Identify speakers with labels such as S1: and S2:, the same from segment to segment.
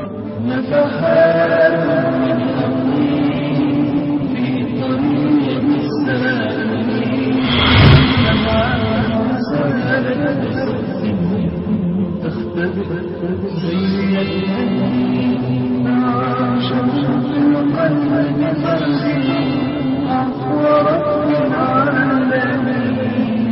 S1: نفحات من حقيق في طريق السالمين نفحات سالت بصدق تختبئ زي الحديد شمس القلب بفرح أقوى رب العالمين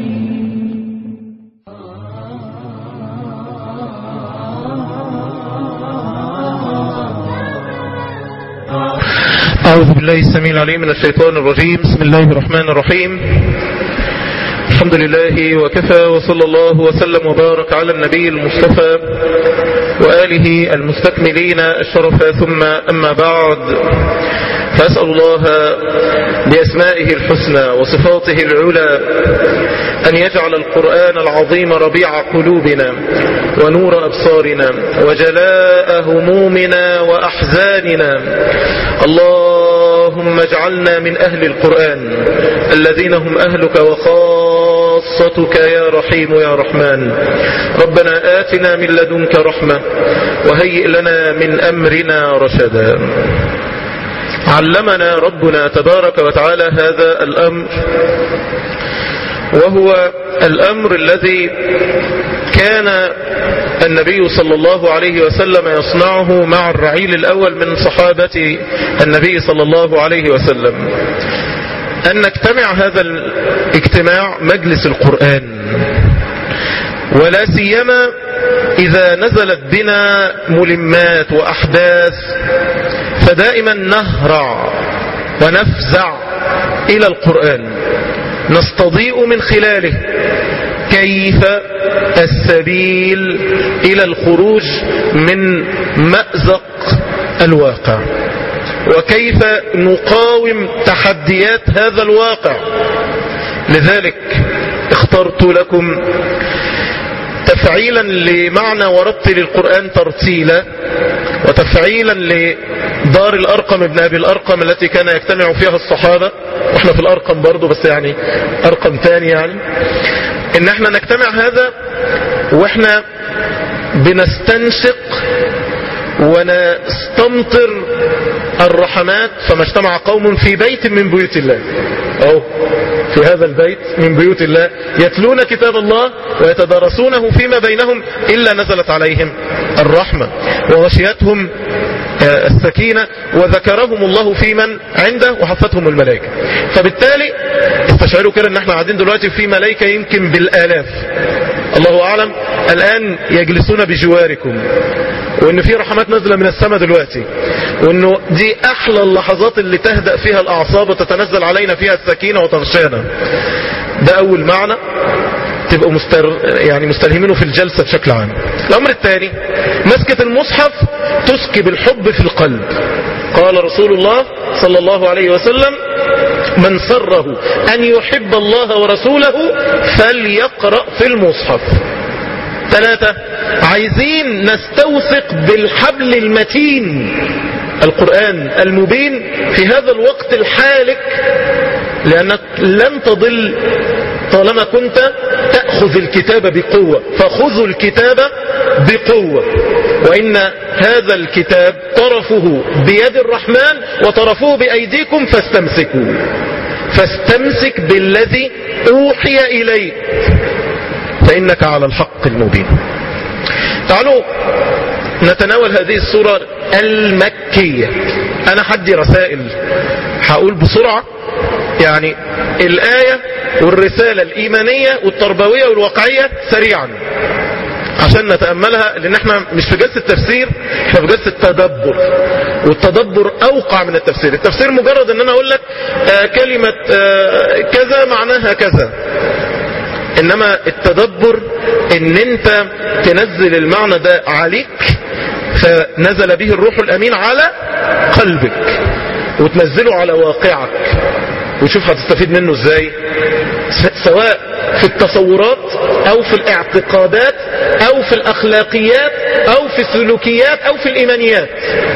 S2: أعوذ بالله السميع العليم من الشيطان الرجيم بسم الله الرحمن الرحيم الحمد لله وكفى وصلى الله وسلم وبارك على النبي المصطفى وآله المستكملين الشرف ثم أما بعد فأسأل الله بأسمائه الحسنى وصفاته العلى أن يجعل القرآن العظيم ربيع قلوبنا ونور أبصارنا وجلاء همومنا وأحزاننا اللهم اجعلنا من أهل القرآن الذين هم أهلك وخاصتك يا رحيم يا رحمن ربنا آتنا من لدنك رحمة وهيئ لنا من أمرنا رشدا علمنا ربنا تبارك وتعالى هذا الأمر وهو الأمر الذي كان النبي صلى الله عليه وسلم يصنعه مع الرعيل الأول من صحابة النبي صلى الله عليه وسلم أن نجتمع هذا الاجتماع مجلس القرآن ولا سيما إذا نزلت بنا ملمات وأحداث فدائما نهرع ونفزع إلى القرآن نستضيء من خلاله كيف السبيل إلى الخروج من مأزق الواقع وكيف نقاوم تحديات هذا الواقع لذلك اخترت لكم تفعيلا لمعنى وربط للقرآن ترتيلا وتفعيلا لدار الأرقم ابن أبي الأرقم التي كان يجتمع فيها الصحابة واحنا في الأرقم برضو بس يعني أرقم تاني يعني ان احنا نجتمع هذا واحنا بنستنشق ونستمطر الرحمات فما اجتمع قوم في بيت من بيوت الله اهو في هذا البيت من بيوت الله يتلون كتاب الله ويتدارسونه فيما بينهم إلا نزلت عليهم الرحمة وغشيتهم السكينة وذكرهم الله في من عنده وحفتهم الملائكة فبالتالي استشعروا كده ان احنا قاعدين دلوقتي في ملائكة يمكن بالالاف الله اعلم الان يجلسون بجواركم وان في رحمات نازله من السماء دلوقتي وانه دي احلى اللحظات اللي تهدأ فيها الاعصاب وتتنزل علينا فيها السكينة وتغشانا ده اول معنى تبقوا مستر يعني مستلهمينه في الجلسة بشكل عام الامر الثاني مسكة المصحف تسكب الحب في القلب قال رسول الله صلى الله عليه وسلم من سره ان يحب الله ورسوله فليقرأ في المصحف ثلاثة عايزين نستوثق بالحبل المتين القرآن المبين في هذا الوقت الحالك لأنك لن تضل طالما كنت تأخذ الكتاب بقوة فخذوا الكتاب بقوة وإن هذا الكتاب طرفه بيد الرحمن وطرفه بأيديكم فاستمسكوا فاستمسك بالذي أوحي إليك فإنك على الحق المبين تعالوا نتناول هذه السورة المكية أنا حدي رسائل هقول بسرعة يعني الآية والرسالة الإيمانية والتربوية والواقعية سريعا عشان نتأملها لأن احنا مش في جلسة تفسير احنا في جلسة تدبر والتدبر أوقع من التفسير التفسير مجرد ان انا اقول لك آه كلمة آه كذا معناها كذا انما التدبر ان انت تنزل المعنى ده عليك فنزل به الروح الامين على قلبك وتنزله على واقعك وشوف هتستفيد منه ازاي سواء في التصورات او في الاعتقادات او في الاخلاقيات او في السلوكيات او في الايمانيات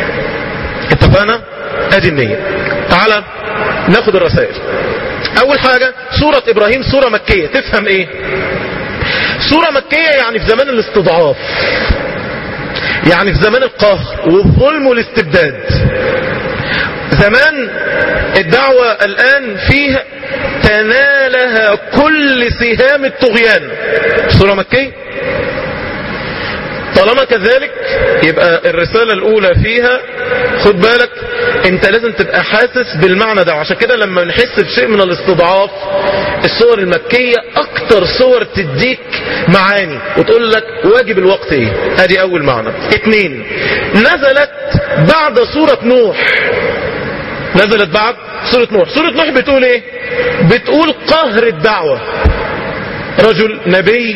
S2: اتفقنا ادي النية تعالى ناخد الرسائل اول حاجة سورة ابراهيم سورة مكية تفهم ايه سورة مكية يعني في زمان الاستضعاف يعني في زمان القهر والظلم والاستبداد زمان الدعوة الآن فيها تنالها كل سهام الطغيان سورة مكية طالما كذلك يبقى الرسالة الأولى فيها خد بالك انت لازم تبقى حاسس بالمعنى ده عشان كده لما نحس بشيء من الاستضعاف الصور المكية اكتر صور تديك معاني وتقول لك واجب الوقت ايه ادي اول معنى اتنين نزلت بعد سورة نوح نزلت بعد سورة نوح سورة نوح بتقول ايه بتقول قهر الدعوة رجل نبي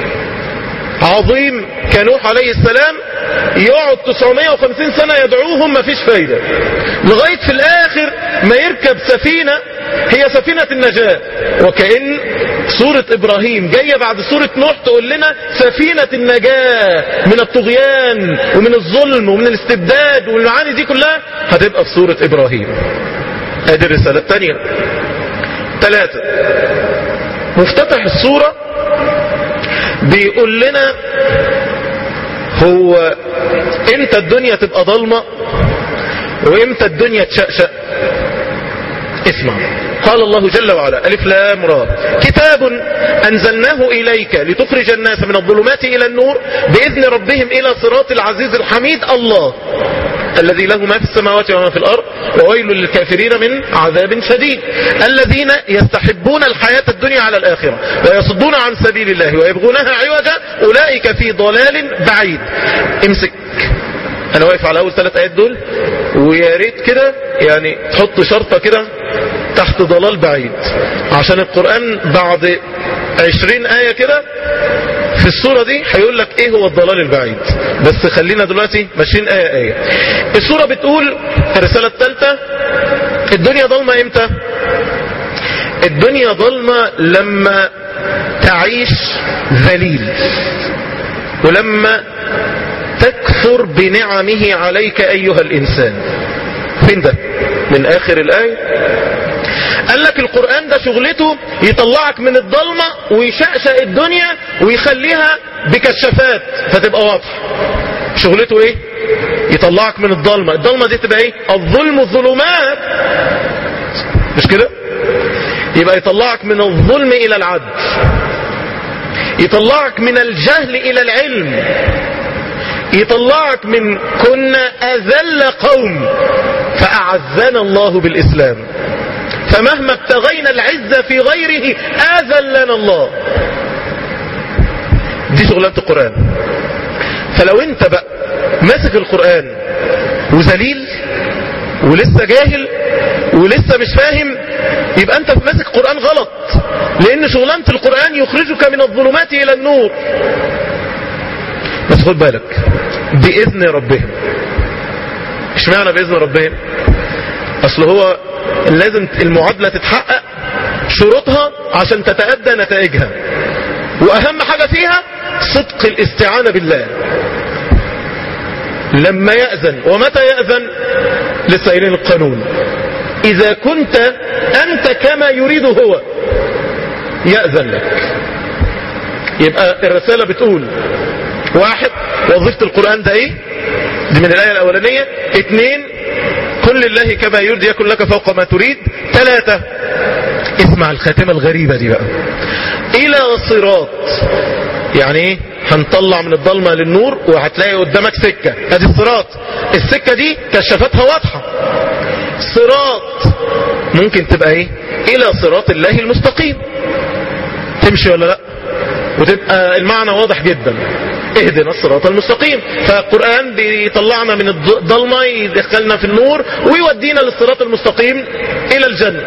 S2: عظيم كنوح عليه السلام يقعد 950 سنة يدعوهم ما فيش فايدة لغاية في الاخر ما يركب سفينة هي سفينة النجاة وكأن سورة ابراهيم جاية بعد سورة نوح تقول لنا سفينة النجاة من الطغيان ومن الظلم ومن الاستبداد والمعاني دي كلها هتبقى في سورة ابراهيم ادي الرسالة الثانية ثلاثة مفتتح السورة بيقول لنا هو امتى الدنيا تبقى ضلمة وامتى الدنيا تشقشق اسمع قال الله جل وعلا ألف لام را كتاب أنزلناه إليك لتخرج الناس من الظلمات إلى النور بإذن ربهم إلى صراط العزيز الحميد الله الذي له ما في السماوات وما في الأرض وويل للكافرين من عذاب شديد الذين يستحبون الحياة الدنيا على الآخرة ويصدون عن سبيل الله ويبغونها عوجا أولئك في ضلال بعيد امسك انا واقف على اول ثلاث ايات دول ويا ريت كده يعني تحط شرطة كده تحت ضلال بعيد عشان القرآن بعد عشرين آية كده في السورة دي هيقول لك ايه هو الضلال البعيد بس خلينا دلوقتي ماشيين آية آية السورة بتقول الرسالة الثالثة الدنيا ضلمة امتى الدنيا ضلمة لما تعيش ذليل ولما تكفر بنعمه عليك أيها الإنسان فين ده من آخر الآية قال لك القرآن ده شغلته يطلعك من الضلمة ويشقشق الدنيا ويخليها بكشافات فتبقى واضحة شغلته ايه يطلعك من الضلمة الضلمة دي تبقى ايه الظلم الظلمات مش كده يبقى يطلعك من الظلم الى العدل يطلعك من الجهل الى العلم يطلعك من كنا أذل قوم فأعزنا الله بالإسلام فمهما ابتغينا العزة في غيره آذلنا الله دي شغلانة القرآن فلو انت بقى ماسك القرآن وذليل ولسه جاهل ولسه مش فاهم يبقى انت ماسك قرآن غلط لان شغلانة القرآن يخرجك من الظلمات الى النور بس خد بالك بإذن ربهم مش معنى بإذن ربهم أصل هو لازم المعادلة تتحقق شروطها عشان تتأدى نتائجها وأهم حاجة فيها صدق الاستعانة بالله لما يأذن ومتى يأذن لسه قايلين القانون إذا كنت أنت كما يريد هو يأذن لك يبقى الرسالة بتقول واحد وظيفة القرآن ده ايه دي من الآية الأولانية اثنين كل الله كما يريد يكن لك فوق ما تريد ثلاثة اسمع الخاتمة الغريبة دي بقى إلى صراط يعني ايه هنطلع من الضلمة للنور وهتلاقي قدامك سكة ادي الصراط السكة دي كشفتها واضحة صراط ممكن تبقى ايه الى صراط الله المستقيم تمشي ولا لا وتبقى المعنى واضح جدا اهدنا الصراط المستقيم فالقرآن بيطلعنا من الضلمة يدخلنا في النور ويودينا للصراط المستقيم الى الجنة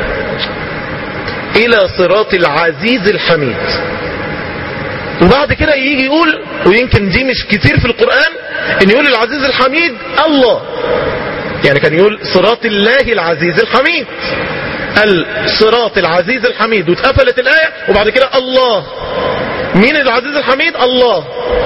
S2: الى صراط العزيز الحميد وبعد كده يجي يقول ويمكن دي مش كتير في القرآن ان يقول العزيز الحميد الله يعني كان يقول صراط الله العزيز الحميد الصراط العزيز الحميد واتقفلت الآية وبعد كده الله مين العزيز الحميد الله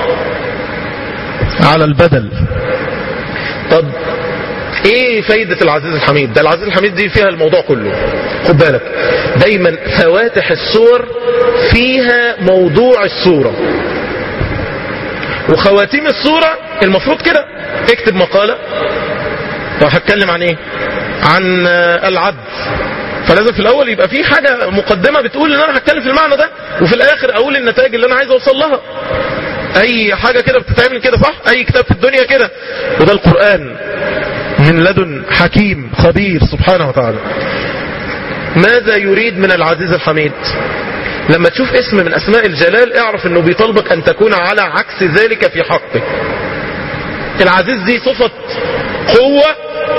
S2: على البدل طب ايه فايدة العزيز الحميد ده العزيز الحميد دي فيها الموضوع كله خد بالك دايما فواتح السور فيها موضوع السورة وخواتيم الصورة المفروض كده اكتب مقالة وهتكلم عن ايه عن آه، العدل فلازم في الاول يبقى في حاجة مقدمة بتقول ان انا هتكلم في المعنى ده وفي الاخر اقول النتائج اللي انا عايز اوصل لها اي حاجة كده بتتعمل كده صح اي كتاب في الدنيا كده وده القرآن من لدن حكيم خبير سبحانه وتعالى ماذا يريد من العزيز الحميد لما تشوف اسم من اسماء الجلال اعرف انه بيطلبك ان تكون على عكس ذلك في حقه العزيز دي صفة قوة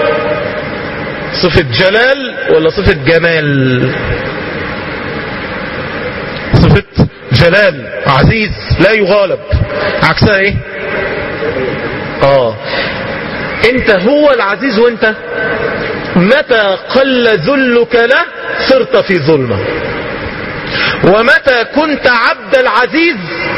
S2: صفة جلال ولا صفة جمال صفة جلال عزيز لا يغالب عكسها ايه اه انت هو العزيز وانت متى قل ذلك له صرت في ظلمه ومتى كنت عبد العزيز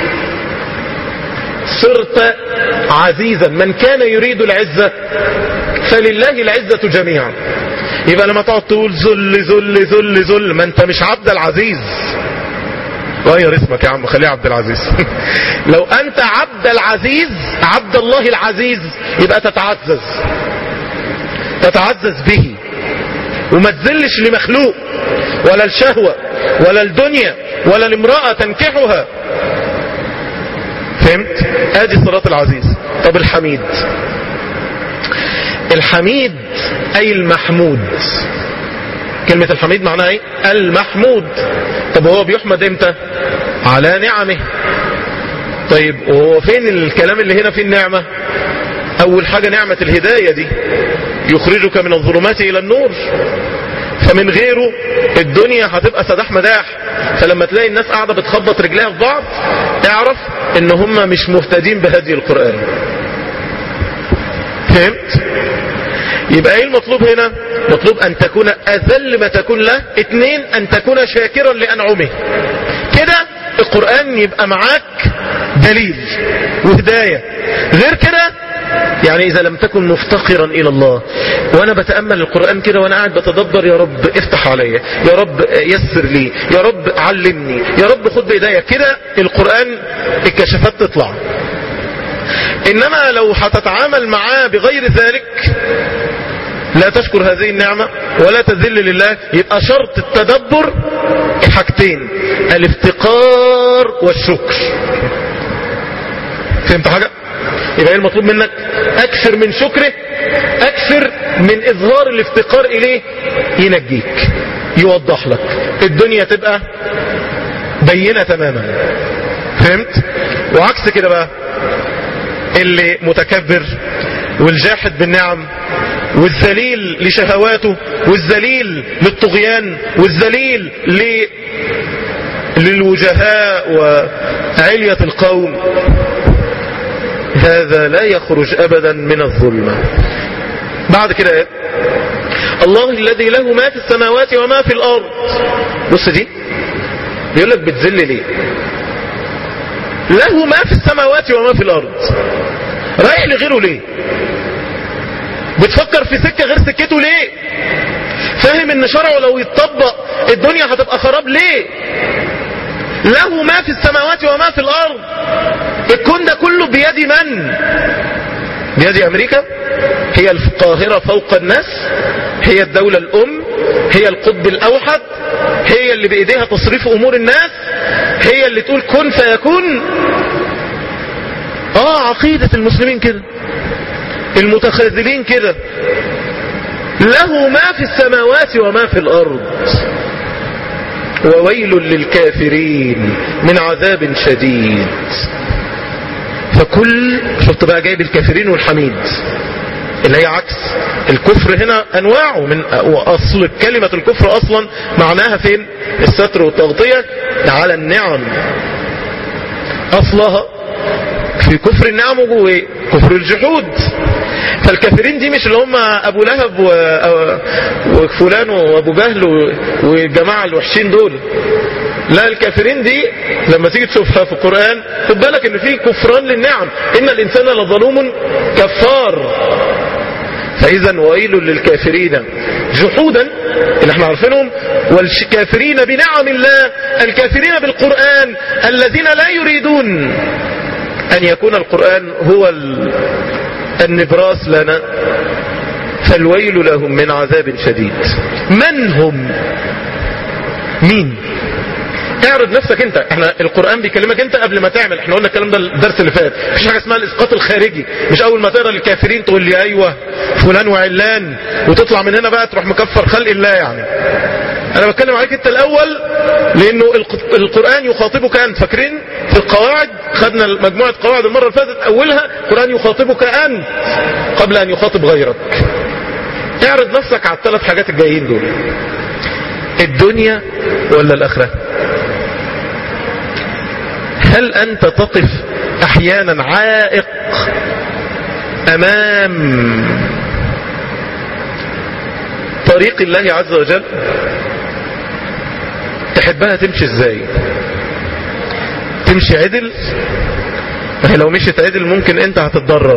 S2: صرت عزيزا من كان يريد العزة فلله العزة جميعا يبقى لما تقعد تقول ذل ذل ذل ذل ما انت مش عبد العزيز غير اسمك يا عم خليه عبد العزيز لو انت عبد العزيز عبد الله العزيز يبقى تتعزز تتعزز به وما تذلش لمخلوق ولا الشهوة ولا الدنيا ولا الامرأة تنكحها فهمت ادي صراط العزيز طب الحميد الحميد اي المحمود كلمة الحميد معناها ايه المحمود طب هو بيحمد امتى على نعمه طيب وهو فين الكلام اللي هنا في النعمة اول حاجة نعمة الهداية دي يخرجك من الظلمات الى النور فمن غيره الدنيا هتبقى سداح مداح فلما تلاقي الناس قاعدة بتخبط رجليها في بعض اعرف ان هم مش مهتدين بهدي القرآن فهمت يبقى ايه المطلوب هنا مطلوب ان تكون اذل ما تكون له اتنين ان تكون شاكرا لانعمه كده القرآن يبقى معاك دليل وهداية غير كده يعني إذا لم تكن مفتقرا إلى الله وأنا بتأمل القرآن كده وأنا قاعد بتدبر يا رب افتح عليا يا رب يسر لي يا رب علمني يا رب خد بإيديا كده القرآن الكشفات تطلع إنما لو هتتعامل معاه بغير ذلك لا تشكر هذه النعمة ولا تذل لله يبقى شرط التدبر حاجتين الافتقار والشكر فهمت حاجة يبقى ايه المطلوب منك اكثر من شكره اكثر من اظهار الافتقار اليه ينجيك يوضح لك الدنيا تبقى بينة تماما فهمت وعكس كده بقى اللي متكبر والجاحد بالنعم والذليل لشهواته والذليل للطغيان والذليل ل... للوجهاء وعلية القوم هذا لا يخرج ابدا من الظلمة بعد كده ايه الله الذي له ما في السماوات وما في الارض بص دي بيقول لك بتذل ليه له ما في السماوات وما في الارض رايح لغيره ليه بتفكر في سكة غير سكته ليه فاهم ان شرعه لو يتطبق الدنيا هتبقى خراب ليه له ما في السماوات وما في الارض الكون ده كله بيد من بيد امريكا هي القاهرة فوق الناس هي الدولة الام هي القطب الاوحد هي اللي بايديها تصريف امور الناس هي اللي تقول كن فيكون اه عقيدة المسلمين كده المتخاذلين كده له ما في السماوات وما في الارض وويل للكافرين من عذاب شديد فكل شفت بقى جايب الكافرين والحميد اللي هي عكس الكفر هنا انواعه من واصل كلمة الكفر اصلا معناها فين الستر والتغطية على النعم اصلها في كفر النعم وجوه كفر الجحود فالكافرين دي مش اللي هم ابو لهب وفلان وابو جهل والجماعة الوحشين دول لا الكافرين دي لما تيجي تشوفها في القرآن خد بالك ان في كفران للنعم ان الانسان لظلوم كفار فاذا ويل للكافرين جحودا اللي احنا عارفينهم والكافرين بنعم الله الكافرين بالقرآن الذين لا يريدون أن يكون القرآن هو النبراس لنا فالويل لهم من عذاب شديد من هم مين اعرض نفسك انت احنا القرآن بيكلمك انت قبل ما تعمل احنا قلنا الكلام ده الدرس اللي فات مفيش حاجة اسمها الاسقاط الخارجي مش اول ما تقرا الكافرين تقول لي ايوه فلان وعلان وتطلع من هنا بقى تروح مكفر خلق الله يعني انا بتكلم عليك انت الاول لانه القرآن يخاطبك انت فاكرين في القواعد خدنا مجموعة قواعد المرة اللي فاتت اولها القرآن يخاطبك انت قبل ان يخاطب غيرك اعرض نفسك على الثلاث حاجات الجايين دول الدنيا ولا الاخره هل انت تقف احيانا عائق امام طريق الله عز وجل تحبها تمشي ازاي تمشي عدل ما هي لو مشيت عدل ممكن انت هتتضرر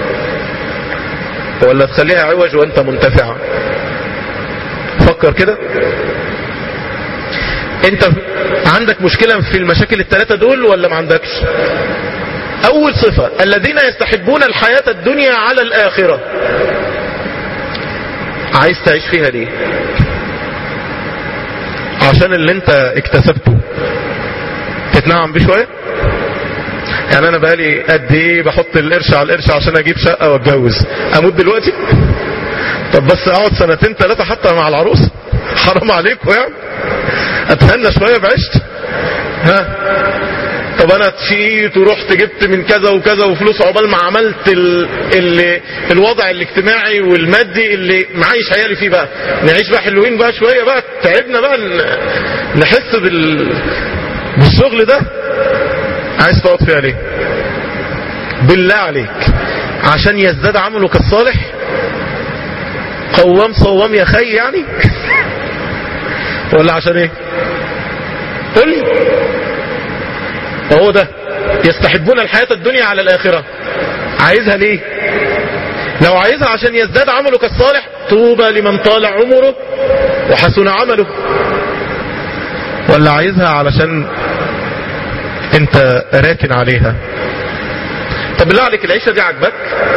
S2: ولا تخليها عوج وانت منتفع فكر كده انت عندك مشكلة في المشاكل الثلاثة دول ولا ما عندكش اول صفة الذين يستحبون الحياة الدنيا على الاخرة عايز تعيش فيها ليه عشان اللي انت اكتسبته تتنعم بيه شوية يعني انا بقالي قد ايه بحط القرش على القرش عشان اجيب شقة واتجوز اموت دلوقتي طب بس اقعد سنتين ثلاثة حتى مع العروس حرام عليكم يعني اتهنى شوية بعشت ها طب انا اتشيت ورحت جبت من كذا وكذا وفلوس عقبال ما عملت ال... ال... الوضع الاجتماعي والمادي اللي معايش عيالي فيه بقى نعيش بقى حلوين بقى شوية بقى تعبنا بقى ن... نحس بال... بالشغل ده عايز تقعد فيها ليه بالله عليك عشان يزداد عملك الصالح قوام صوام يا خي يعني ولا عشان ايه قل لي وهو ده يستحبون الحياة الدنيا على الآخرة عايزها ليه لو عايزها عشان يزداد عملك الصالح طوبى لمن طال عمره وحسن عمله ولا عايزها علشان انت راكن عليها طب بالله عليك العيشة دي عجبك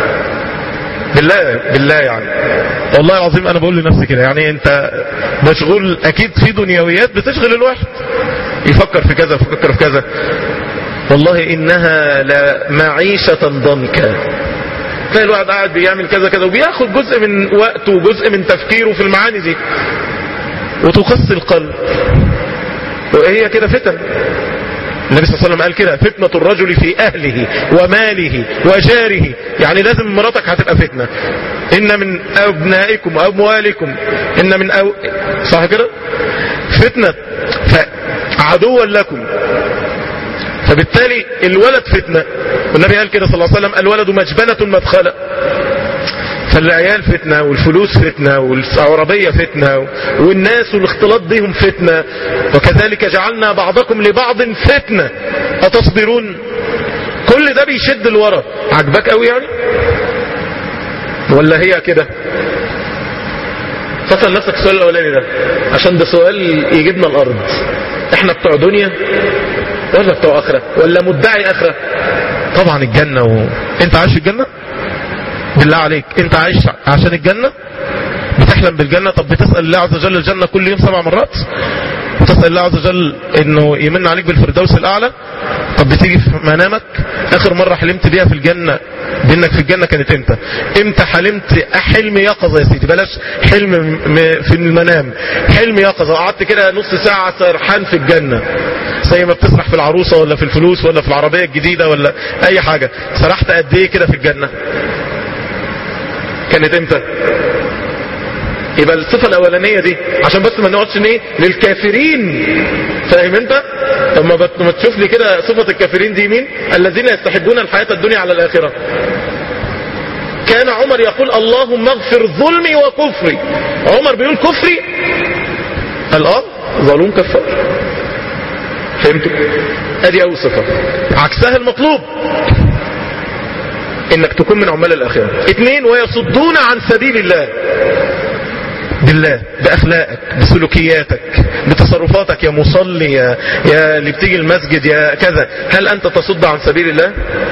S2: بالله بالله يعني والله العظيم انا بقول لنفسي كده يعني انت مشغول اكيد في دنيويات بتشغل الواحد يفكر في كذا يفكر في كذا والله انها لمعيشة ضنكا تلاقي الواحد قاعد بيعمل كذا كذا وبياخد جزء من وقته وجزء من تفكيره في المعاني دي وتقسي القلب وهي كده فتن النبي صلى الله عليه وسلم قال كده فتنة الرجل في أهله وماله وجاره يعني لازم مراتك هتبقى فتنة إن من أبنائكم وأموالكم إن من أو... صح كده فتنة فعدوا لكم فبالتالي الولد فتنة والنبي قال كده صلى الله عليه وسلم الولد مجبنة مدخلة فالعيال فتنة والفلوس فتنة والعربية فتنة والناس والاختلاط بهم فتنة وكذلك جعلنا بعضكم لبعض فتنة أتصبرون كل ده بيشد لورا عجبك قوي يعني ولا هي كده فصل نفسك السؤال الاولاني ده عشان ده سؤال يجيبنا الارض احنا بتوع دنيا ولا بتوع اخره ولا مدعي اخره طبعا الجنه و... انت عايش في الجنه بالله عليك انت عايش عشان الجنة بتحلم بالجنة طب بتسأل الله عز وجل الجنة كل يوم سبع مرات بتسأل الله عز وجل انه يمن عليك بالفردوس الاعلى طب بتيجي في منامك اخر مرة حلمت بيها في الجنة بانك في الجنة كانت امتى امتى حلمت حلم يقظة يا سيدي بلاش حلم في المنام حلم يقظة قعدت كده نص ساعة سرحان في الجنة زي ما بتسرح في العروسة ولا في الفلوس ولا في العربية الجديدة ولا اي حاجة سرحت قد ايه كده في الجنة كانت امتى يبقى الصفة الاولانية دي عشان بس ما نقعدش ايه للكافرين فاهم انت طب ما, بت... ما تشوف لي كده صفة الكافرين دي مين الذين يستحبون الحياة الدنيا على الاخرة كان عمر يقول اللهم اغفر ظلمي وكفري عمر بيقول كفري قال اه ظلوم كفار فهمتوا ادي اول صفة عكسها المطلوب انك تكون من عمال الاخرة اثنين ويصدون عن سبيل الله بالله باخلاقك بسلوكياتك بتصرفاتك يا مصلي يا, يا اللي بتيجي المسجد يا كذا هل انت تصد عن سبيل الله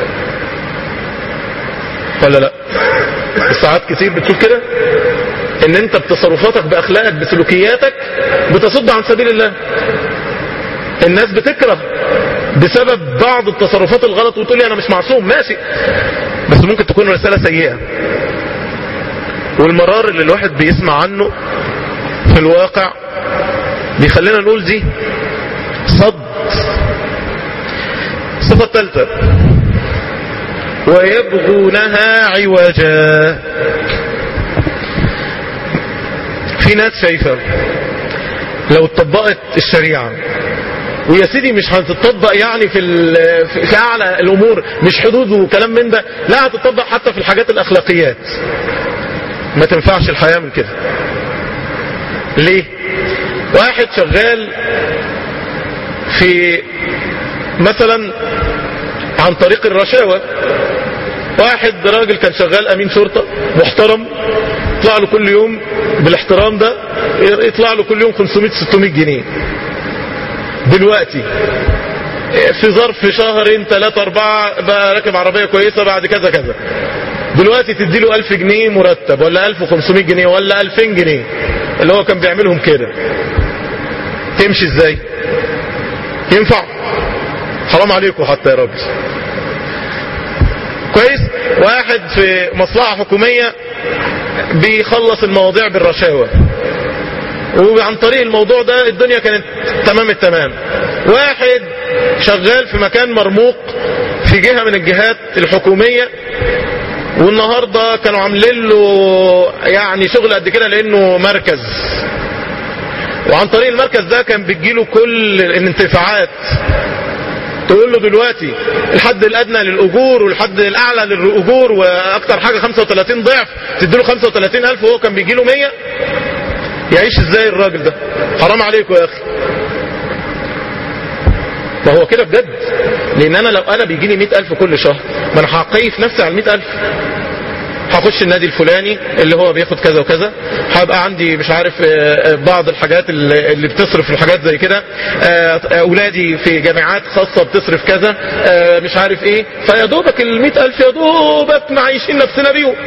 S2: ولا لا ساعات كتير بتقول كده ان انت بتصرفاتك باخلاقك بسلوكياتك بتصد عن سبيل الله الناس بتكره بسبب بعض التصرفات الغلط وتقول لي انا مش معصوم ماشي بس ممكن تكون رسالة سيئة والمرار اللي الواحد بيسمع عنه في الواقع بيخلينا نقول دي صد الصفة الثالثة ويبغونها عوجا في ناس شايفة لو اتطبقت الشريعة ويا سيدي مش هتطبق يعني في في اعلى الامور مش حدود وكلام من ده لا هتطبق حتى في الحاجات الاخلاقيات ما تنفعش الحياة من كده ليه واحد شغال في مثلا عن طريق الرشاوة واحد راجل كان شغال امين شرطة محترم يطلع له كل يوم بالاحترام ده يطلع له كل يوم 500 600 جنيه دلوقتي في ظرف شهرين ثلاثة أربعة بقى راكب عربية كويسة بعد كذا كذا دلوقتي تديله 1000 جنيه مرتب ولا 1500 جنيه ولا 2000 جنيه اللي هو كان بيعملهم كده تمشي ازاي ينفع حرام عليكم حتى يا راجل كويس واحد في مصلحة حكومية بيخلص المواضيع بالرشاوة وعن طريق الموضوع ده الدنيا كانت تمام التمام واحد شغال في مكان مرموق في جهة من الجهات الحكومية والنهاردة كانوا عاملين له يعني شغل قد كده لانه مركز وعن طريق المركز ده كان بتجيله كل الانتفاعات تقول له دلوقتي الحد الادنى للاجور والحد الاعلى للاجور واكتر حاجة 35 ضعف تديله 35 الف وهو كان بيجيله 100 يعيش ازاي الراجل ده حرام عليكم يا اخي ما هو كده بجد لان انا لو انا بيجيني مئة الف كل شهر ما انا هقيف نفسي على المئة الف هخش النادي الفلاني اللي هو بياخد كذا وكذا هبقى عندي مش عارف بعض الحاجات اللي بتصرف الحاجات زي كده اولادي في جامعات خاصة بتصرف كذا مش عارف ايه فيا دوبك المئة الف يا دوبك معيشين نفسنا بيهم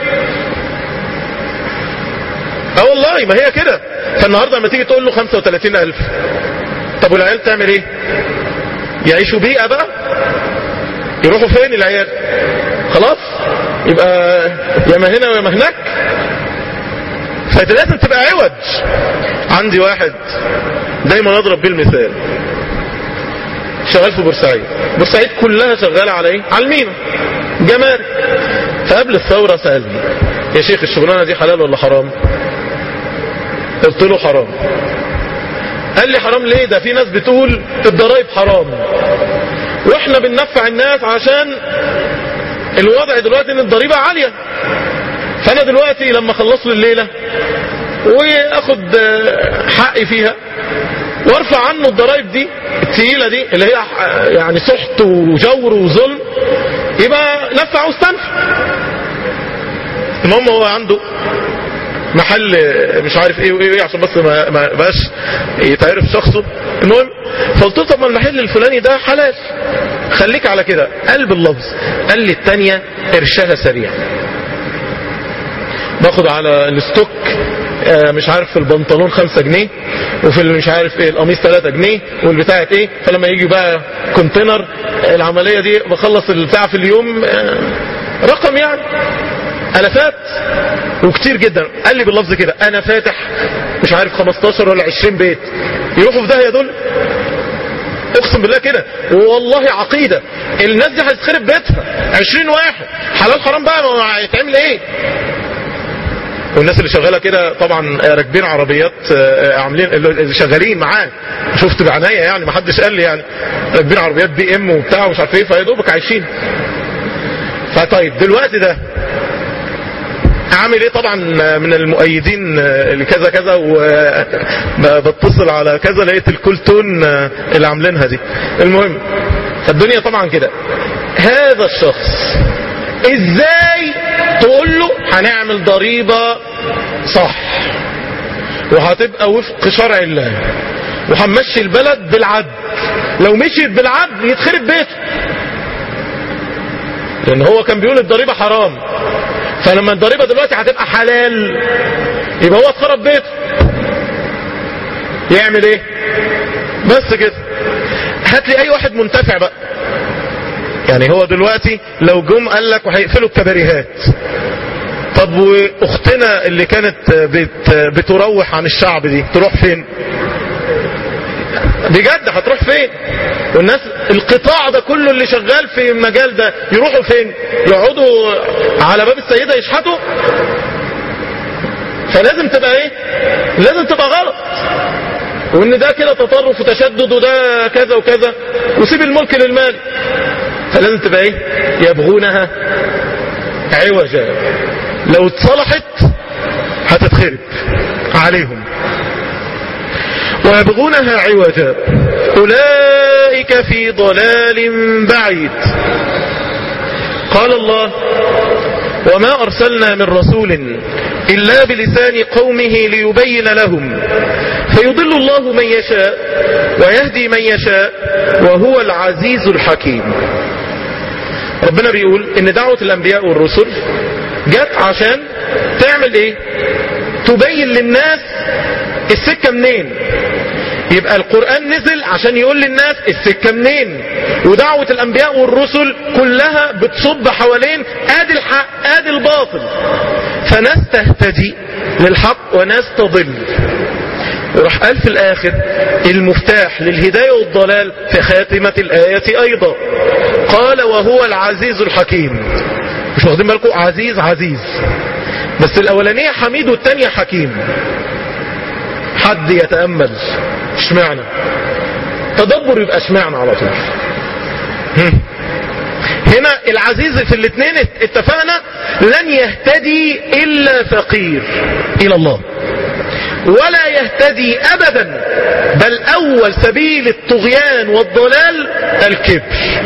S2: اه والله ما هي كده فالنهاردة لما تيجي تقول له 35 الف طب والعيال تعمل ايه يعيشوا بيئة بقى يروحوا فين العيال خلاص يبقى يا ما هنا ويا ما هناك فانت لازم تبقى عوج عندي واحد دايما اضرب بيه المثال شغال في بورسعيد بورسعيد كلها شغالة على ايه على المينا جمارك فقبل الثورة سألني يا شيخ الشغلانة دي حلال ولا حرام قلت له حرام قال لي حرام ليه ده في ناس بتقول الضرايب حرام واحنا بننفع الناس عشان الوضع دلوقتي ان الضريبة عالية فانا دلوقتي لما اخلص له الليلة واخد حقي فيها وارفع عنه الضرايب دي التقيلة دي اللي هي يعني سحت وجور وظلم يبقى نفع واستنفع المهم هو عنده محل مش عارف ايه وايه عشان بس ما ما بقاش يتعرف شخصه المهم فقلت له طب ما المحل الفلاني ده حلال خليك على كده قلب اللفظ قال لي الثانيه قرشها سريع باخد على الستوك مش عارف في البنطلون خمسة جنيه وفي مش عارف ايه القميص 3 جنيه والبتاعة ايه فلما يجي بقى كونتينر العملية دي بخلص البتاع في اليوم رقم يعني الافات وكتير جدا قال لي باللفظ كده انا فاتح مش عارف 15 ولا 20 بيت يروحوا في داهيه دول اقسم بالله كده والله عقيدة الناس دي هتخرب بيتها 20 واحد حلال حرام بقى ما هيتعمل ايه والناس اللي شغالة كده طبعا راكبين عربيات عاملين اللي شغالين معاه شفت بعناية يعني ما حدش قال لي يعني راكبين عربيات بي ام وبتاع ومش عارف ايه فيا دوبك عايشين فطيب دلوقتي ده عامل ايه طبعا من المؤيدين لكذا كذا وبتصل على كذا لقيت الكولتون اللي عاملينها دي المهم الدنيا طبعا كده هذا الشخص ازاي تقول له هنعمل ضريبة صح وهتبقى وفق شرع الله وهنمشي البلد بالعدل لو مشيت بالعدل يتخرب بيته لان هو كان بيقول الضريبة حرام فلما الضريبة دلوقتي هتبقى حلال يبقى هو اتخرب بيته يعمل ايه بس كده هات لي اي واحد منتفع بقى يعني هو دلوقتي لو جم قال لك وهيقفلوا الكباريهات طب واختنا اللي كانت بت بتروح عن الشعب دي تروح فين بجد هتروح فين والناس القطاع ده كله اللي شغال في المجال ده يروحوا فين يقعدوا على باب السيدة يشحتوا فلازم تبقى ايه لازم تبقى غلط وان ده كده تطرف وتشدد وده كذا وكذا وسيب الملك للمال فلازم تبقى ايه يبغونها عوجا لو اتصلحت هتتخرب عليهم ويبغونها عوجا أولئك في ضلال بعيد قال الله وما أرسلنا من رسول إلا بلسان قومه ليبين لهم فيضل الله من يشاء ويهدي من يشاء وهو العزيز الحكيم ربنا بيقول ان دعوة الانبياء والرسل جت عشان تعمل ايه تبين للناس السكة منين يبقى القرآن نزل عشان يقول للناس السكة منين ودعوة الأنبياء والرسل كلها بتصب حوالين آدي الحق آدي الباطل فناس تهتدي للحق وناس تضل وراح قال في الآخر المفتاح للهداية والضلال في خاتمة الآية أيضا قال وهو العزيز الحكيم مش واخدين بالكم عزيز عزيز بس الأولانية حميد والتانية حكيم حد يتأمل اشمعنى تدبر يبقى اشمعنى على طول هم. هنا العزيز في الاثنين اتفقنا لن يهتدي الا فقير الى الله ولا يهتدي ابدا بل اول سبيل الطغيان والضلال الكبر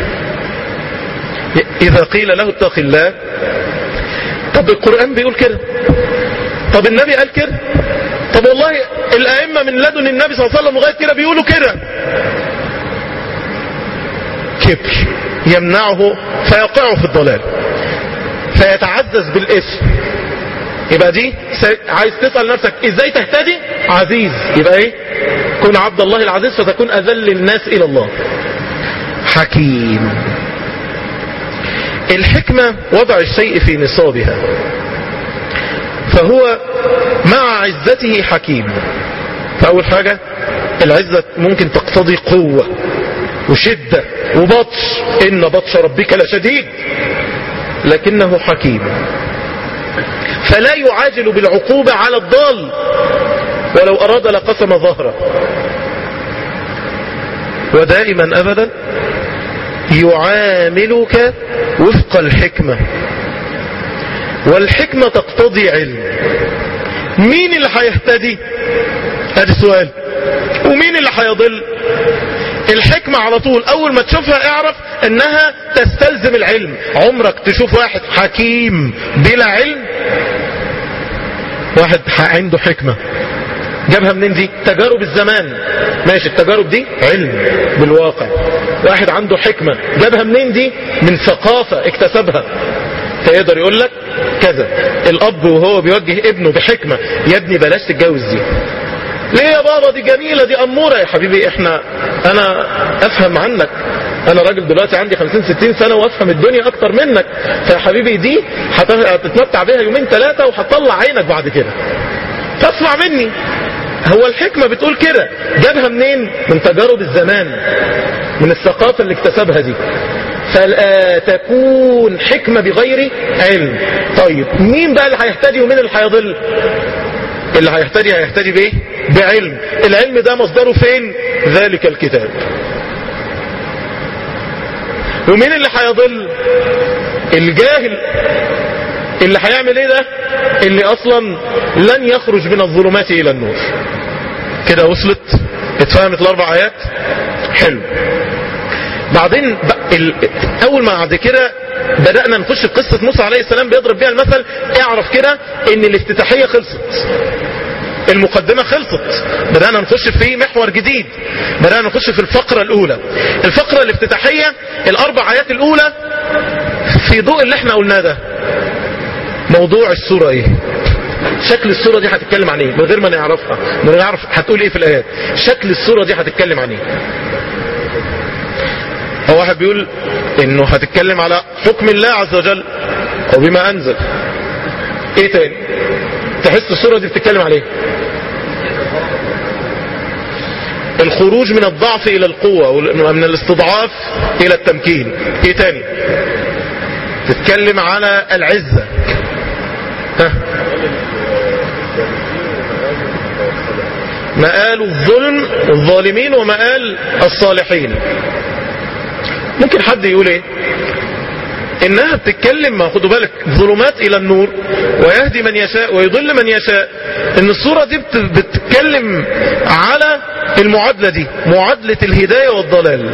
S2: اذا قيل له اتق الله طب القرآن بيقول كده طب النبي قال كده طب والله الائمة من لدن النبي صلى الله عليه وسلم لغاية كده بيقولوا كده كبر يمنعه فيقع في الضلال فيتعزز بالاسم يبقى دي عايز تسأل نفسك ازاي تهتدي عزيز يبقى ايه كن عبد الله العزيز فتكون اذل الناس الى الله حكيم الحكمة وضع الشيء في نصابها فهو مع عزته حكيم فأول حاجة العزة ممكن تقتضي قوة وشدة وبطش إن بطش ربك لشديد لكنه حكيم فلا يعاجل بالعقوبة على الضال ولو أراد لقسم ظهره ودائما أبدا يعاملك وفق الحكمة والحكمة تقتضي علم مين اللي هيهتدي هذا السؤال ومين اللي هيضل الحكمة على طول اول ما تشوفها اعرف انها تستلزم العلم عمرك تشوف واحد حكيم بلا علم واحد عنده حكمة جابها منين دي تجارب الزمان ماشي التجارب دي علم بالواقع واحد عنده حكمة جابها منين دي من ثقافة اكتسبها فيقدر يقول لك كذا الاب وهو بيوجه ابنه بحكمة يا ابني بلاش تتجوز دي ليه يا بابا دي جميلة دي أمورة يا حبيبي احنا انا افهم عنك انا راجل دلوقتي عندي 50 60 سنة وافهم الدنيا اكتر منك فيا حبيبي دي هتتمتع بيها يومين ثلاثة وهتطلع عينك بعد كده فاسمع مني هو الحكمة بتقول كده جابها منين من تجارب الزمان من الثقافة اللي اكتسبها دي فلا تكون حكمة بغير علم طيب مين بقى اللي هيهتدي ومين اللي هيضل اللي هيهتدي هيهتدي بايه بعلم العلم ده مصدره فين ذلك الكتاب ومين اللي هيضل الجاهل اللي هيعمل ايه ده اللي اصلا لن يخرج من الظلمات الى النور كده وصلت اتفهمت الاربع ايات حلو بعدين ال... اول ما بعد كده بدأنا نخش في قصة موسى عليه السلام بيضرب بيها المثل اعرف كده ان الافتتاحية خلصت المقدمة خلصت بدأنا نخش في محور جديد بدأنا نخش في الفقرة الأولى الفقرة الافتتاحية الأربع آيات الأولى في ضوء اللي احنا قلناه ده موضوع السورة ايه شكل السورة دي هتتكلم عن ايه من غير ما نعرفها من غير نعرف هتقول ايه في الآيات شكل السورة دي هتتكلم عن ايه هو واحد بيقول انه هتتكلم على حكم الله عز وجل وبما انزل ايه تاني تحس السورة دي بتتكلم عليه الخروج من الضعف الى القوة ومن الاستضعاف الى التمكين ايه تاني تتكلم على العزة ها مآل الظلم الظالمين ومآل الصالحين ممكن حد يقول ايه انها بتتكلم ما خدوا بالك ظلمات الى النور ويهدي من يشاء ويضل من يشاء ان الصورة دي بت- بتتكلم على المعادلة دي معادلة الهداية والضلال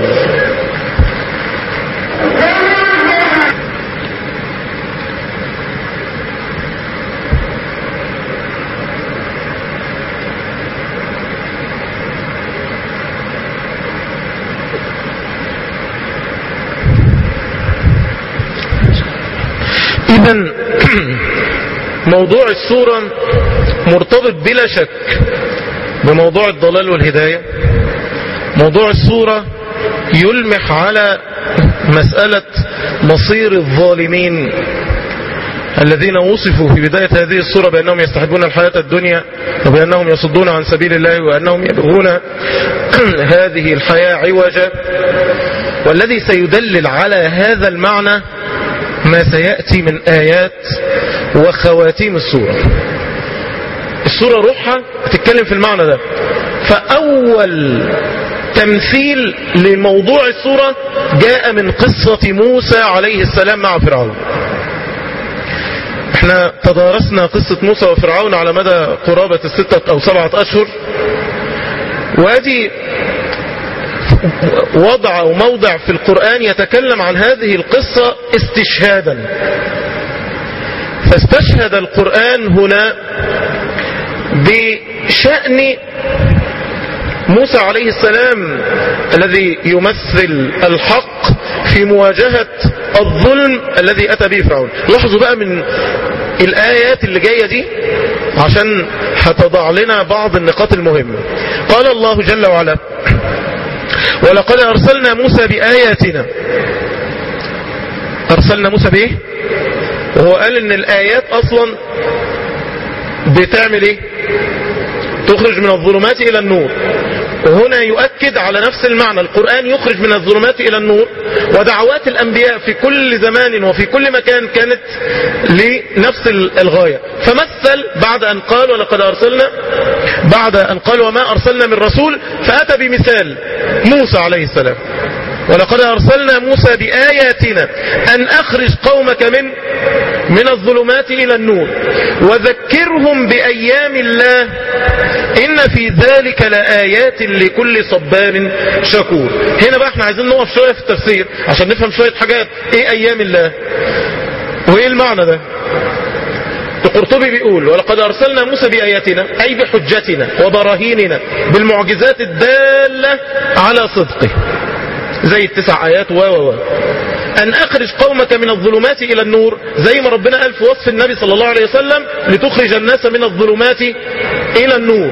S2: اذا موضوع السورة مرتبط بلا شك بموضوع الضلال والهداية موضوع السورة يلمح على مسألة مصير الظالمين الذين وصفوا في بداية هذه السورة بأنهم يستحبون الحياة الدنيا وبأنهم يصدون عن سبيل الله وأنهم يبغون هذه الحياة عوجا والذي سيدلل على هذا المعنى ما سيأتي من آيات وخواتيم السورة السورة روحها بتتكلم في المعنى ده فأول تمثيل لموضوع السورة جاء من قصة موسى عليه السلام مع فرعون احنا تدارسنا قصة موسى وفرعون على مدى قرابة الستة او سبعة اشهر وادي وضع او موضع في القرآن يتكلم عن هذه القصة استشهادا فاستشهد القرآن هنا بشأن موسى عليه السلام الذي يمثل الحق في مواجهة الظلم الذي أتى به فرعون لاحظوا بقى من الآيات اللي جاية دي عشان هتضع لنا بعض النقاط المهمة قال الله جل وعلا ولقد أرسلنا موسى بآياتنا أرسلنا موسى بإيه وهو قال إن الآيات أصلا بتعمل إيه تخرج من الظلمات إلى النور وهنا يؤكد على نفس المعنى القرآن يخرج من الظلمات إلى النور ودعوات الأنبياء في كل زمان وفي كل مكان كانت لنفس الغاية فمثل بعد أن قال ولقد أرسلنا بعد أن قال وما أرسلنا من رسول فأتى بمثال موسى عليه السلام ولقد أرسلنا موسى بآياتنا أن أخرج قومك من من الظلمات إلى النور وذكرهم بأيام الله إن في ذلك لآيات لكل صبار شكور هنا بقى احنا عايزين نقف شوية في التفسير عشان نفهم شوية حاجات ايه أيام الله وايه المعنى ده القرطبي بيقول ولقد أرسلنا موسى بآياتنا أي بحجتنا وبراهيننا بالمعجزات الدالة على صدقه زي التسع آيات و و و أن أخرج قومك من الظلمات إلى النور زي ما ربنا قال في وصف النبي صلى الله عليه وسلم لتخرج الناس من الظلمات إلى النور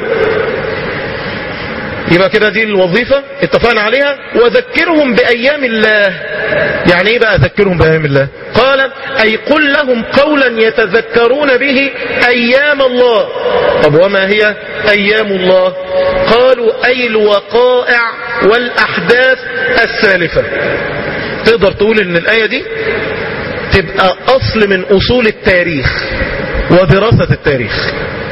S2: يبقى كده دي الوظيفة اتفقنا عليها وذكرهم بأيام الله يعني ايه بقى ذكرهم بأيام الله قال أي قل لهم قولا يتذكرون به أيام الله طب وما هي أيام الله قالوا أي الوقائع والأحداث السالفة تقدر تقول ان الآية دي تبقى أصل من أصول التاريخ ودراسة التاريخ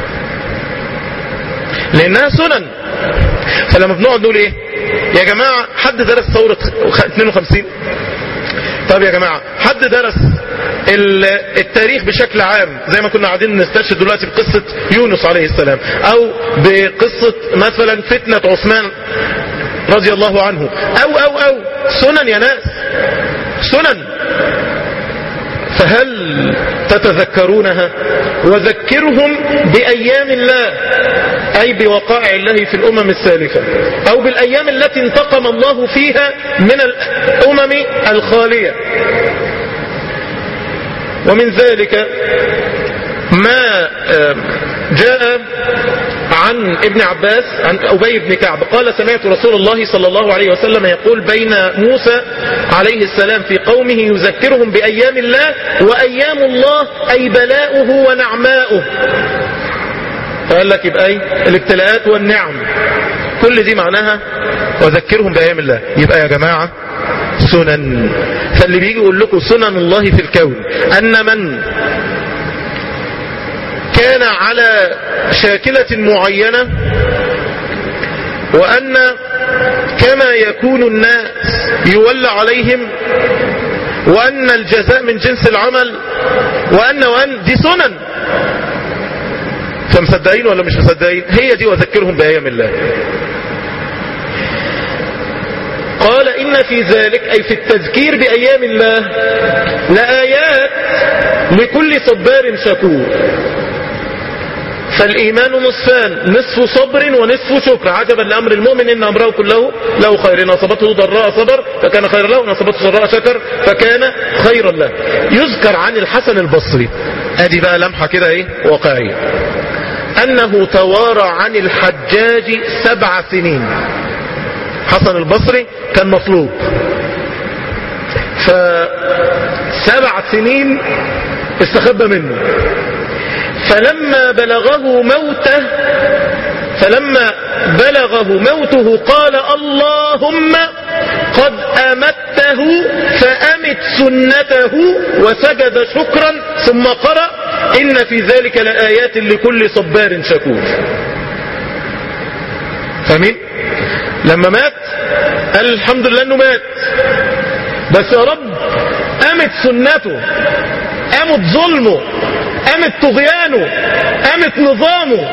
S2: لأنها سنن فلما بنقعد نقول ايه يا جماعة حد درس ثورة 52 طب يا جماعة حد درس التاريخ بشكل عام زي ما كنا قاعدين نستشهد دلوقتي بقصة يونس عليه السلام او بقصة مثلا فتنة عثمان رضي الله عنه او او او سنن يا ناس سنن فهل تتذكرونها وذكرهم بأيام الله أي بوقائع الله في الأمم السالفة أو بالأيام التي انتقم الله فيها من الأمم الخالية ومن ذلك ما جاء عن ابن عباس عن أبي بن كعب قال سمعت رسول الله صلى الله عليه وسلم يقول بين موسى عليه السلام في قومه يذكرهم بأيام الله وأيام الله أي بلاؤه ونعماؤه فقال لك يبقى ايه الابتلاءات والنعم كل دي معناها وذكرهم بأيام الله يبقى يا جماعة سنن فاللي بيجي يقول لكم سنن الله في الكون أن من كان على شاكلة معينة وأن كما يكون الناس يولى عليهم وأن الجزاء من جنس العمل وأن وأن دي سنن فمصدقين ولا مش مصدقين هي دي وذكرهم بأيام الله قال إن في ذلك أي في التذكير بأيام الله لآيات لكل صبار شكور فالإيمان نصفان نصف صبر ونصف شكر عجبا لأمر المؤمن إن أمره كله له خير إن أصابته ضراء صبر فكان خيرا له وإن أصابته سراء شكر فكان خيرا له يذكر عن الحسن البصري ادي بقى لمحة كده ايه واقعية انه توارى عن الحجاج سبع سنين حسن البصري كان مطلوب فسبع سنين استخبى منه فلما بلغه موته فلما بلغه موته قال اللهم قد أمته فأمت سنته وسجد شكرا ثم قرأ إن في ذلك لآيات لكل صبار شكور فمين لما مات قال الحمد لله انه مات بس يا رب قامت سنته قامت ظلمه قامت طغيانه قامت نظامه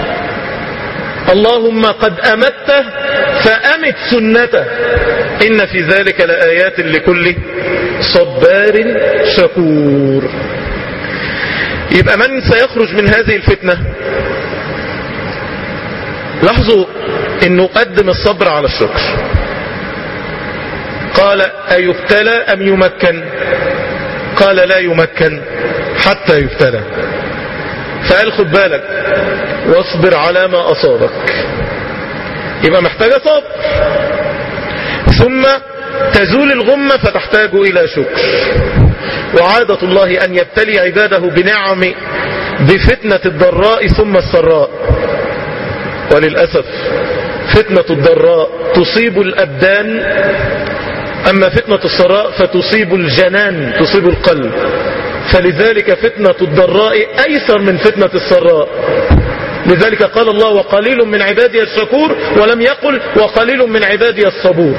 S2: اللهم قد أمته فأمت سنته إن في ذلك لآيات لكل صبار شكور يبقى من سيخرج من هذه الفتنة لاحظوا انه قدم الصبر على الشكر قال أيبتلى أم يمكن قال لا يمكن حتى يبتلى فقال خد بالك واصبر على ما أصابك يبقى محتاجة صبر ثم تزول الغمة فتحتاج إلى شكر وعادة الله أن يبتلي عباده بنعم بفتنة الضراء ثم السراء وللأسف فتنة الضراء تصيب الأبدان أما فتنة السراء فتصيب الجنان تصيب القلب فلذلك فتنة الضراء أيسر من فتنة السراء لذلك قال الله وقليل من عبادي الشكور ولم يقل وقليل من عبادي الصبور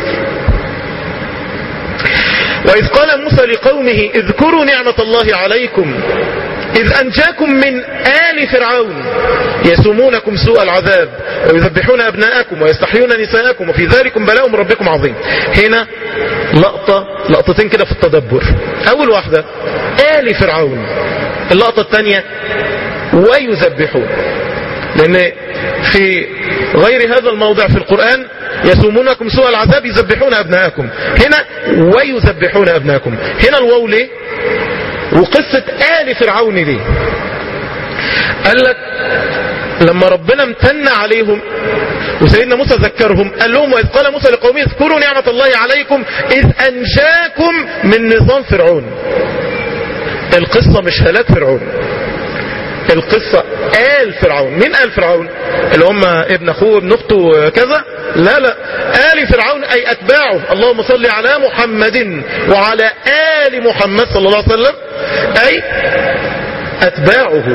S2: وإذ قال موسى لقومه اذكروا نعمة الله عليكم إذ أنجاكم من آل فرعون يسومونكم سوء العذاب ويذبحون أبناءكم ويستحيون نساءكم وفي ذلكم بلاء من ربكم عظيم هنا لقطة لقطتين كده في التدبر أول واحدة آل فرعون اللقطة الثانية ويذبحون لأن في غير هذا الموضع في القرآن يسومونكم سوء العذاب يذبحون أبناءكم هنا ويذبحون أبناءكم هنا الواو ليه وقصة آل فرعون ليه قال لك لما ربنا امتن عليهم وسيدنا موسى ذكرهم قال لهم وإذ قال موسى لقومه اذكروا نعمة الله عليكم إذ أنجاكم من نظام فرعون القصة مش هلاك فرعون القصة آل فرعون مين آل فرعون اللي هم ابن أخوه ابن أخته كذا لا لا آل فرعون أي أتباعه اللهم صل على محمد وعلى آل محمد صلى الله عليه وسلم أي أتباعه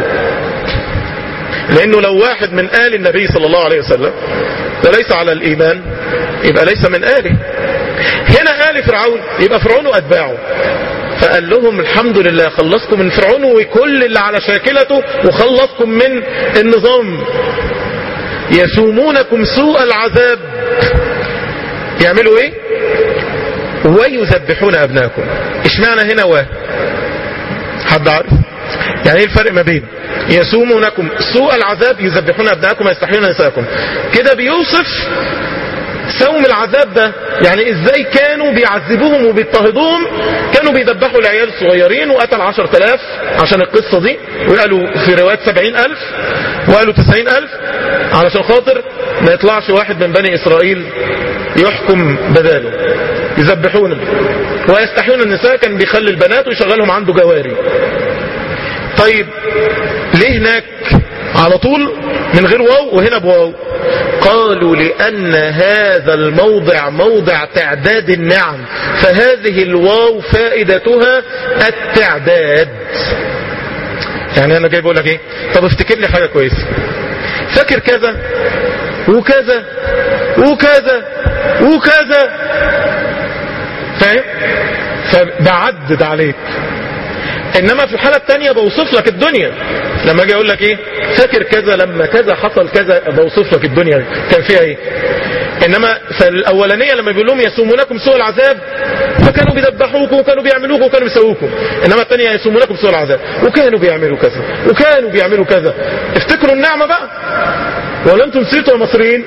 S2: لأنه لو واحد من آل النبي صلى الله عليه وسلم وليس على الإيمان يبقى ليس من آله هنا آل فرعون يبقى فرعون وأتباعه فقال لهم الحمد لله خلصكم من فرعون وكل اللي على شاكلته وخلصكم من النظام يسومونكم سوء العذاب يعملوا ايه ويذبحون ابناءكم اشمعنى هنا و حد عارف يعني ايه الفرق ما بين يسومونكم سوء العذاب يذبحون ابنائكم ويستحيون نساءكم كده بيوصف سوم العذاب ده يعني ازاي كانوا بيعذبوهم وبيضطهدوهم كانوا بيذبحوا العيال الصغيرين وقتل عشر تلاف عشان القصة دي وقالوا في روايات سبعين الف وقالوا تسعين الف علشان خاطر ما يطلعش واحد من بني اسرائيل يحكم بداله يذبحونه ويستحيون النساء كان بيخلي البنات ويشغلهم عنده جواري طيب ليه هناك على طول من غير واو وهنا بواو قالوا لأن هذا الموضع موضع تعداد النعم فهذه الواو فائدتها التعداد يعني انا جاي بقول لك ايه طب افتكر لي حاجة كويسة فاكر كذا وكذا وكذا وكذا فاهم فبعدد عليك انما في الحالة التانية بوصف لك الدنيا لما اجي اقول لك ايه فاكر كذا لما كذا حصل كذا بوصف لك الدنيا كان فيها ايه انما فالاولانية لما بيقول لهم يسومونكم سوء العذاب فكانوا بيذبحوكم وكانوا بيعملوكم وكانوا بيسووكم انما الثانية يسومونكم سوء العذاب وكانوا بيعملوا كذا وكانوا بيعملوا كذا افتكروا النعمة بقى ولا انتم نسيتوا يا مصريين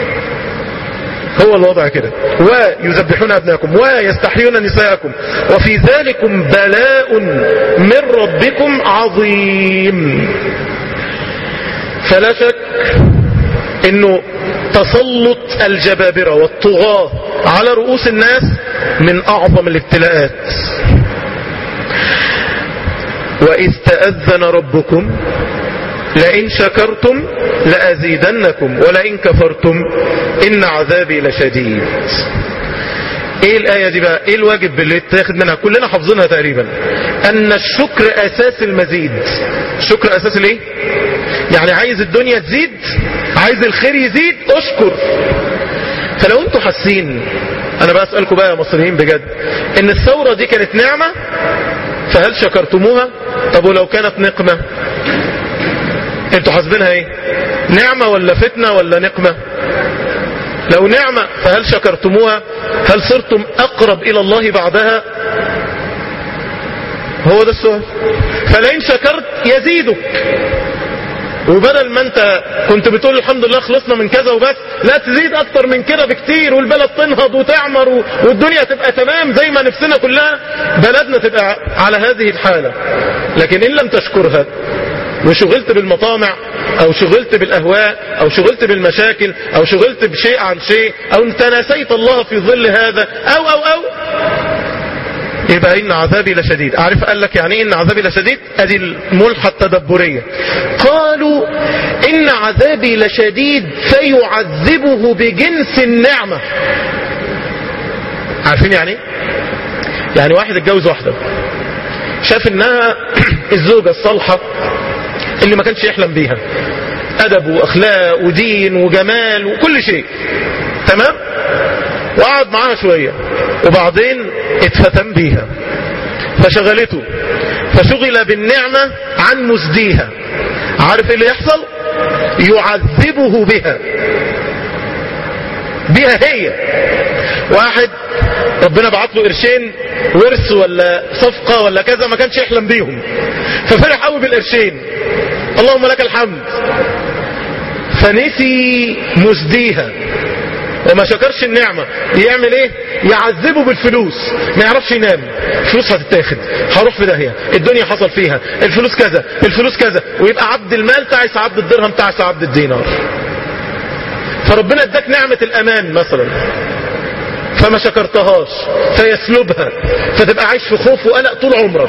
S2: هو الوضع كده ويذبحون ابنائكم ويستحيون نساءكم وفي ذلكم بلاء من ربكم عظيم فلا شك انه تسلط الجبابرة والطغاة على رؤوس الناس من اعظم الابتلاءات واذ تأذن ربكم لئن شكرتم لأزيدنكم ولئن كفرتم إن عذابي لشديد ايه الآية دي بقى ايه الواجب اللي تاخد منها كلنا حافظينها تقريبا ان الشكر اساس المزيد الشكر اساس الايه يعني عايز الدنيا تزيد عايز الخير يزيد اشكر فلو انتوا حاسين انا بقى اسألكم بقى يا مصريين بجد ان الثورة دي كانت نعمة فهل شكرتموها طب ولو كانت نقمة انتوا حاسبينها ايه نعمة ولا فتنة ولا نقمة لو نعمة فهل شكرتموها هل صرتم اقرب الى الله بعدها هو ده السؤال فلئن شكرت يزيدك وبدل ما انت كنت بتقول الحمد لله خلصنا من كذا وبس لا تزيد اكتر من كده بكتير والبلد تنهض وتعمر و... والدنيا تبقى تمام زي ما نفسنا كلها بلدنا تبقى على هذه الحالة لكن ان لم تشكرها وشغلت بالمطامع او شغلت بالاهواء او شغلت بالمشاكل او شغلت بشيء عن شيء او انت نسيت الله في ظل هذا او او او يبقى ان عذابي لشديد اعرف قال لك يعني ايه ان عذابي لشديد ادي الملحة التدبرية قالوا ان عذابي لشديد فيعذبه بجنس النعمة عارفين يعني ايه يعني واحد اتجوز واحدة شاف انها الزوجة الصالحة اللي ما كانش يحلم بيها ادب واخلاق ودين وجمال وكل شيء تمام وقعد معاها شوية وبعدين اتفتن بيها فشغلته فشغل بالنعمة عن مسديها عارف ايه اللي يحصل يعذبه بها بها هي واحد ربنا بعت له قرشين ورث ولا صفقة ولا كذا ما كانش يحلم بيهم ففرح قوي بالقرشين اللهم لك الحمد فنسي مسديها وما شكرش النعمة يعمل ايه يعذبه بالفلوس ما يعرفش ينام الفلوس هتتاخد هروح في داهية الدنيا حصل فيها الفلوس كذا الفلوس كذا ويبقى عبد المال تعس عبد الدرهم تعس عبد الدينار فربنا اداك نعمة الامان مثلا فما شكرتهاش فيسلبها فتبقى عايش في خوف وقلق طول عمرك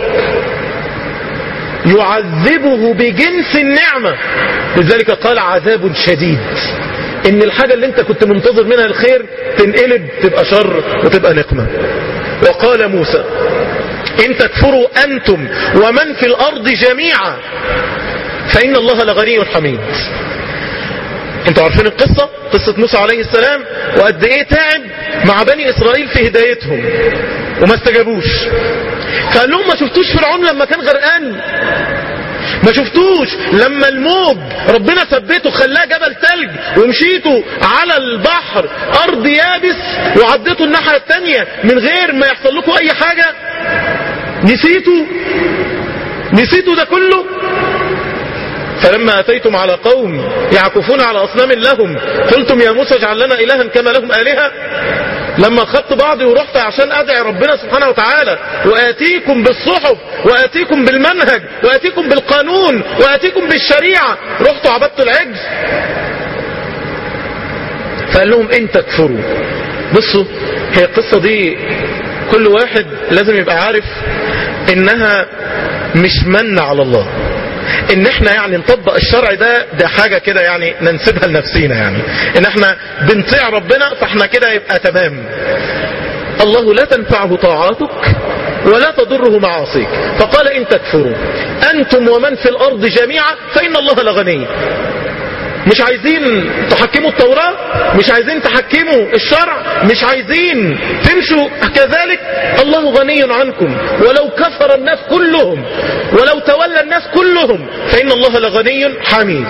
S2: يعذبه بجنس النعمة لذلك قال عذاب شديد ان الحاجة اللي انت كنت منتظر منها الخير تنقلب تبقى شر وتبقى نقمة وقال موسى ان تكفروا انتم ومن في الارض جميعا فان الله لغني حميد انتوا عارفين القصة قصة موسى عليه السلام وقد ايه تعب مع بني اسرائيل في هدايتهم وما استجابوش فقال لهم ما شفتوش فرعون لما كان غرقان ما شفتوش لما الموج ربنا ثبته خلاه جبل ثلج ومشيتوا على البحر ارض يابس وعديتوا الناحية التانية من غير ما يحصل لكم اي حاجة نسيتوا نسيتوا ده كله فلما أتيتم على قوم يعكفون على أصنام لهم قلتم يا موسى اجعل لنا إلها كما لهم آلهة لما خدت بعضي ورحت عشان أدعي ربنا سبحانه وتعالى وآتيكم بالصحف وآتيكم بالمنهج وآتيكم بالقانون وآتيكم بالشريعة رحتوا عبدتوا العجل فقال لهم إن تكفروا بصوا هي القصة دي كل واحد لازم يبقى عارف انها مش من على الله ان احنا يعني نطبق الشرع ده ده حاجة كده يعني ننسبها لنفسينا يعني ان احنا بنطيع ربنا فاحنا كده يبقى تمام الله لا تنفعه طاعاتك ولا تضره معاصيك فقال ان تكفروا انتم ومن في الارض جميعا فان الله لغني مش عايزين تحكموا التوراة مش عايزين تحكموا الشرع مش عايزين تمشوا كذلك الله غني عنكم ولو كفر الناس كلهم ولو تولى الناس كلهم فإن الله لغني حميد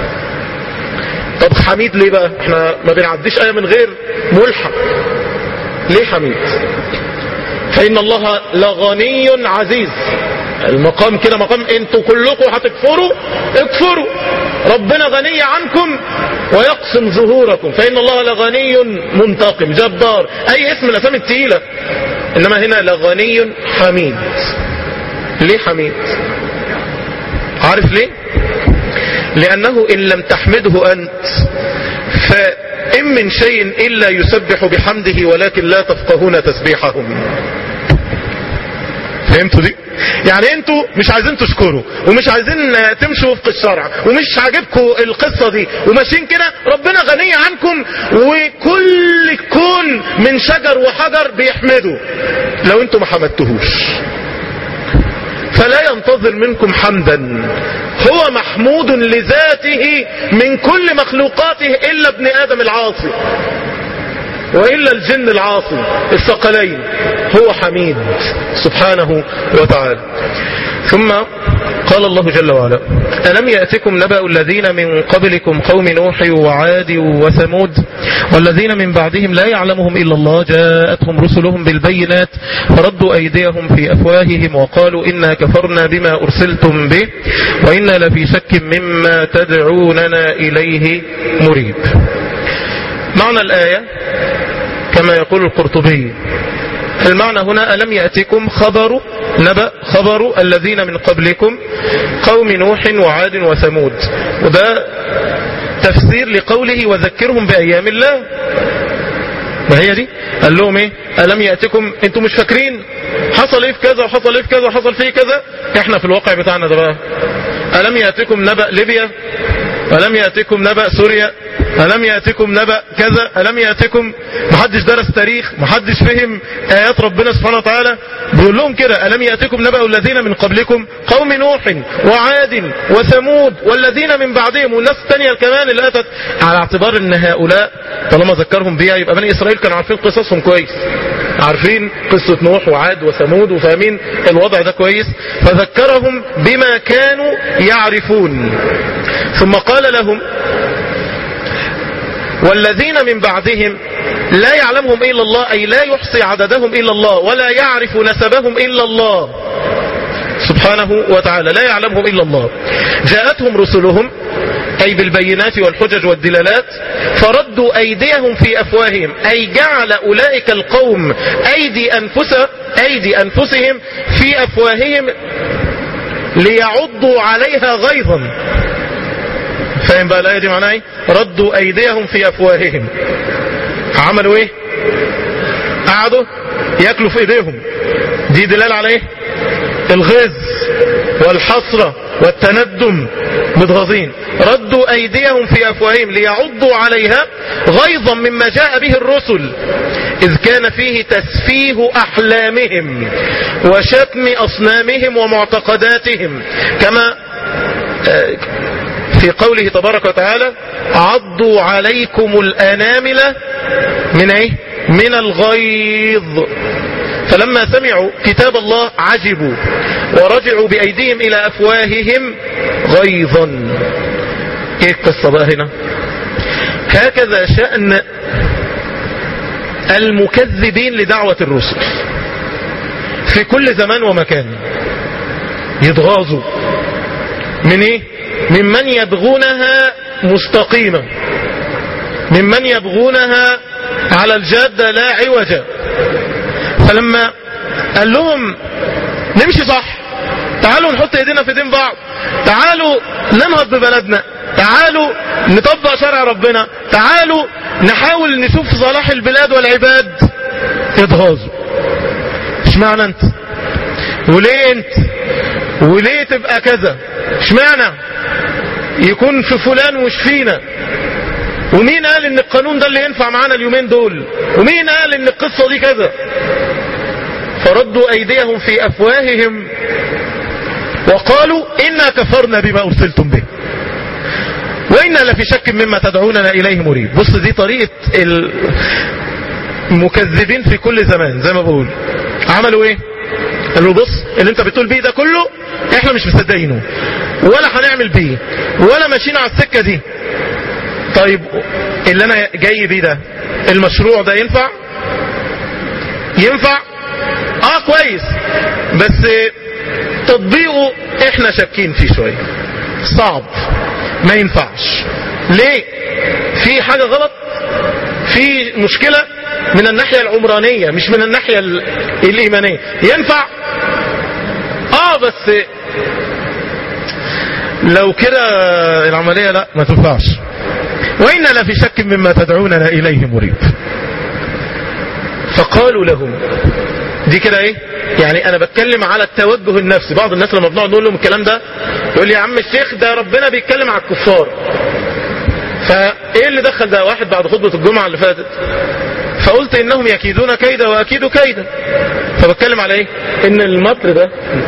S2: طب حميد ليه بقى احنا ما بنعديش آية من غير ملحق ليه حميد فإن الله لغني عزيز المقام كده مقام انتوا كلكم هتكفروا اكفروا ربنا غني عنكم ويقسم ظهوركم فإن الله لغني منتقم جبار أي اسم من الأسامي التقيلة إنما هنا لغني حميد ليه حميد عارف ليه لأنه إن لم تحمده أنت فإن من شيء إلا يسبح بحمده ولكن لا تفقهون تسبيحهم فهمتوا دي يعني انتوا مش عايزين تشكروا ومش عايزين تمشوا وفق الشرع ومش عاجبكم القصة دي وماشيين كده ربنا غني عنكم وكل الكون من شجر وحجر بيحمدوا لو انتوا ما حمدتهوش فلا ينتظر منكم حمدا هو محمود لذاته من كل مخلوقاته الا ابن ادم العاصي وإلا الجن العاصي الثقلين هو حميد سبحانه وتعالى ثم قال الله جل وعلا ألم يأتكم نبأ الذين من قبلكم قوم نوح وعاد وثمود والذين من بعدهم لا يعلمهم إلا الله جاءتهم رسلهم بالبينات فردوا أيديهم في أفواههم وقالوا إنا كفرنا بما أرسلتم به وإنا لفي شك مما تدعوننا إليه مريب معنى الآية كما يقول القرطبي المعنى هنا ألم يأتكم خبر نبأ خبر الذين من قبلكم قوم نوح وعاد وثمود وده تفسير لقوله وذكرهم بأيام الله ما هي دي قال لهم ايه ألم يأتكم انتم مش فاكرين حصل ايه في كذا وحصل ايه في كذا وحصل فيه كذا احنا في الواقع بتاعنا ده بقى ألم يأتكم نبأ ليبيا ألم يأتكم نبأ سوريا ألم يأتكم نبأ كذا ألم يأتكم محدش درس تاريخ محدش فهم آيات ربنا سبحانه وتعالى بيقول لهم كده ألم يأتكم نبأ الذين من قبلكم قوم نوح وعاد وثمود والذين من بعدهم والناس الثانية كمان اللي أتت على اعتبار أن هؤلاء طالما ذكرهم بيها يبقى بني إسرائيل كانوا عارفين قصصهم كويس عارفين قصة نوح وعاد وثمود وفاهمين الوضع ده كويس فذكرهم بما كانوا يعرفون ثم قال لهم والذين من بعدهم لا يعلمهم إلا الله أي لا يحصي عددهم إلا الله ولا يعرف نسبهم إلا الله سبحانه وتعالى لا يعلمهم إلا الله جاءتهم رسلهم أي بالبينات والحجج والدلالات فردوا أيديهم في أفواههم أي جعل أولئك القوم أيدي, أنفس أيدي أنفسهم في أفواههم ليعضوا عليها غيظا فاهم بقى الآية دي معناها ايه ردوا أيديهم في أفواههم عملوا ايه قعدوا ياكلوا في ايديهم دي دلالة على ايه الغز والحسرة والتندم متغاظين ردوا أيديهم في أفواههم ليعضوا عليها غيظا مما جاء به الرسل إذ كان فيه تسفيه أحلامهم وشتم أصنامهم ومعتقداتهم كما في قوله تبارك وتعالى عضوا عليكم الأنامل من ايه من الغيظ فلما سمعوا كتاب الله عجبوا ورجعوا بأيديهم إلى أفواههم غيظا ايه القصة بقى هنا هكذا شأن المكذبين لدعوة الرسل في كل زمان ومكان يتغاظوا من ايه ممن يبغونها مستقيمة ممن يبغونها على الجادة لا عوجا فلما قال لهم نمشي صح تعالوا نحط ايدينا في ايدين بعض تعالوا ننهض ببلدنا تعالوا نطبق شرع ربنا تعالوا نحاول نشوف صلاح البلاد والعباد يتغاظوا اشمعنى انت وليه انت وليه تبقى كذا اشمعنى يكون في فلان ومش فينا ومين قال ان القانون ده اللي ينفع معانا اليومين دول ومين قال ان القصة دي كذا فردوا ايديهم في افواههم وقالوا انا كفرنا بما ارسلتم به وإنا لفي شك مما تدعوننا إليه مريب بص دي طريقة المكذبين في كل زمان زي ما بقول عملوا ايه قالوا بص اللي انت بتقول بيه ده كله احنا مش مصدقينه ولا هنعمل بيه ولا ماشيين على السكة دي طيب اللي انا جاي بيه ده المشروع ده ينفع ينفع اه كويس بس تطبيقه احنا شاكين فيه شوية صعب ما ينفعش ليه في حاجة غلط في مشكلة من الناحية العمرانية مش من الناحية الإيمانية ينفع اه بس لو كده العملية لا ما تنفعش وإنا لفي شك مما تدعوننا إليه مريب فقالوا لهم دي كده ايه يعني انا بتكلم على التوجه النفسي بعض الناس لما بنقعد نقول لهم الكلام ده يقول لي يا عم الشيخ ده ربنا بيتكلم على الكفار فايه اللي دخل ده واحد بعد خطبة الجمعة اللي فاتت فقلت انهم يكيدون كيدا واكيد كيدا فبتكلم على ايه ان المكر ده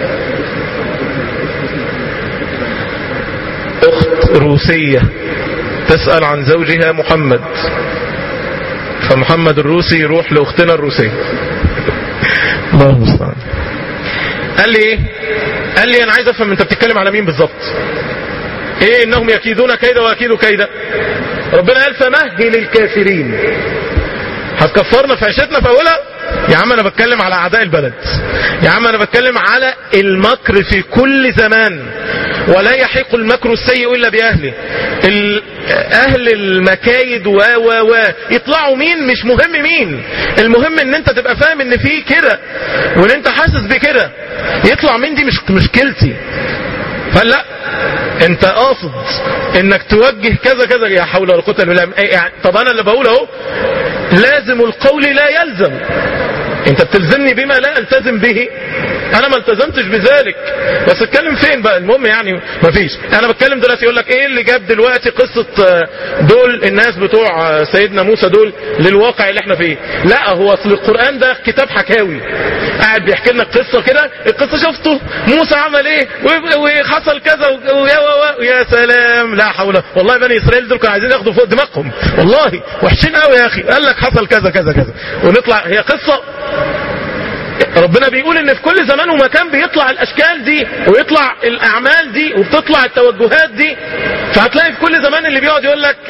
S2: اخت روسية تسأل عن زوجها محمد فمحمد الروسي يروح لاختنا الروسية الله المستعان قال لي ايه قال لي انا عايز افهم انت بتتكلم على مين بالظبط ايه انهم يكيدون كيدا واكيد كيدا ربنا قال فمهل الكافرين هتكفرنا في عيشتنا في اولها يا عم انا بتكلم على اعداء البلد يا عم انا بتكلم على المكر في كل زمان ولا يحيق المكر السيء الا باهله اهل المكايد و و و يطلعوا مين مش مهم مين المهم ان انت تبقى فاهم ان في كده وان انت حاسس بكده يطلع مين دي مش مشكلتي فلا انت قاصد انك توجه كذا كذا يا حول ولا قوه الا بالله يعني طب انا اللي بقول اهو لازم القول لا يلزم انت بتلزمني بما لا التزم به انا ما التزمتش بذلك بس اتكلم فين بقى المهم يعني مفيش انا بتكلم دلوقتي يقول لك ايه اللي جاب دلوقتي قصة دول الناس بتوع سيدنا موسى دول للواقع اللي احنا فيه لا هو اصل القرآن ده كتاب حكاوي قاعد بيحكي لنا قصة كده القصة شفته موسى عمل ايه وحصل كذا ويا ويا سلام لا حول والله بني اسرائيل دول كانوا عايزين ياخدوا فوق دماغهم والله وحشين قوي يا اخي قال لك حصل كذا كذا كذا ونطلع هي قصة ربنا بيقول ان في كل زمان ومكان بيطلع الاشكال دي ويطلع الاعمال دي وبتطلع التوجهات دي فهتلاقي في كل زمان اللي بيقعد يقول لك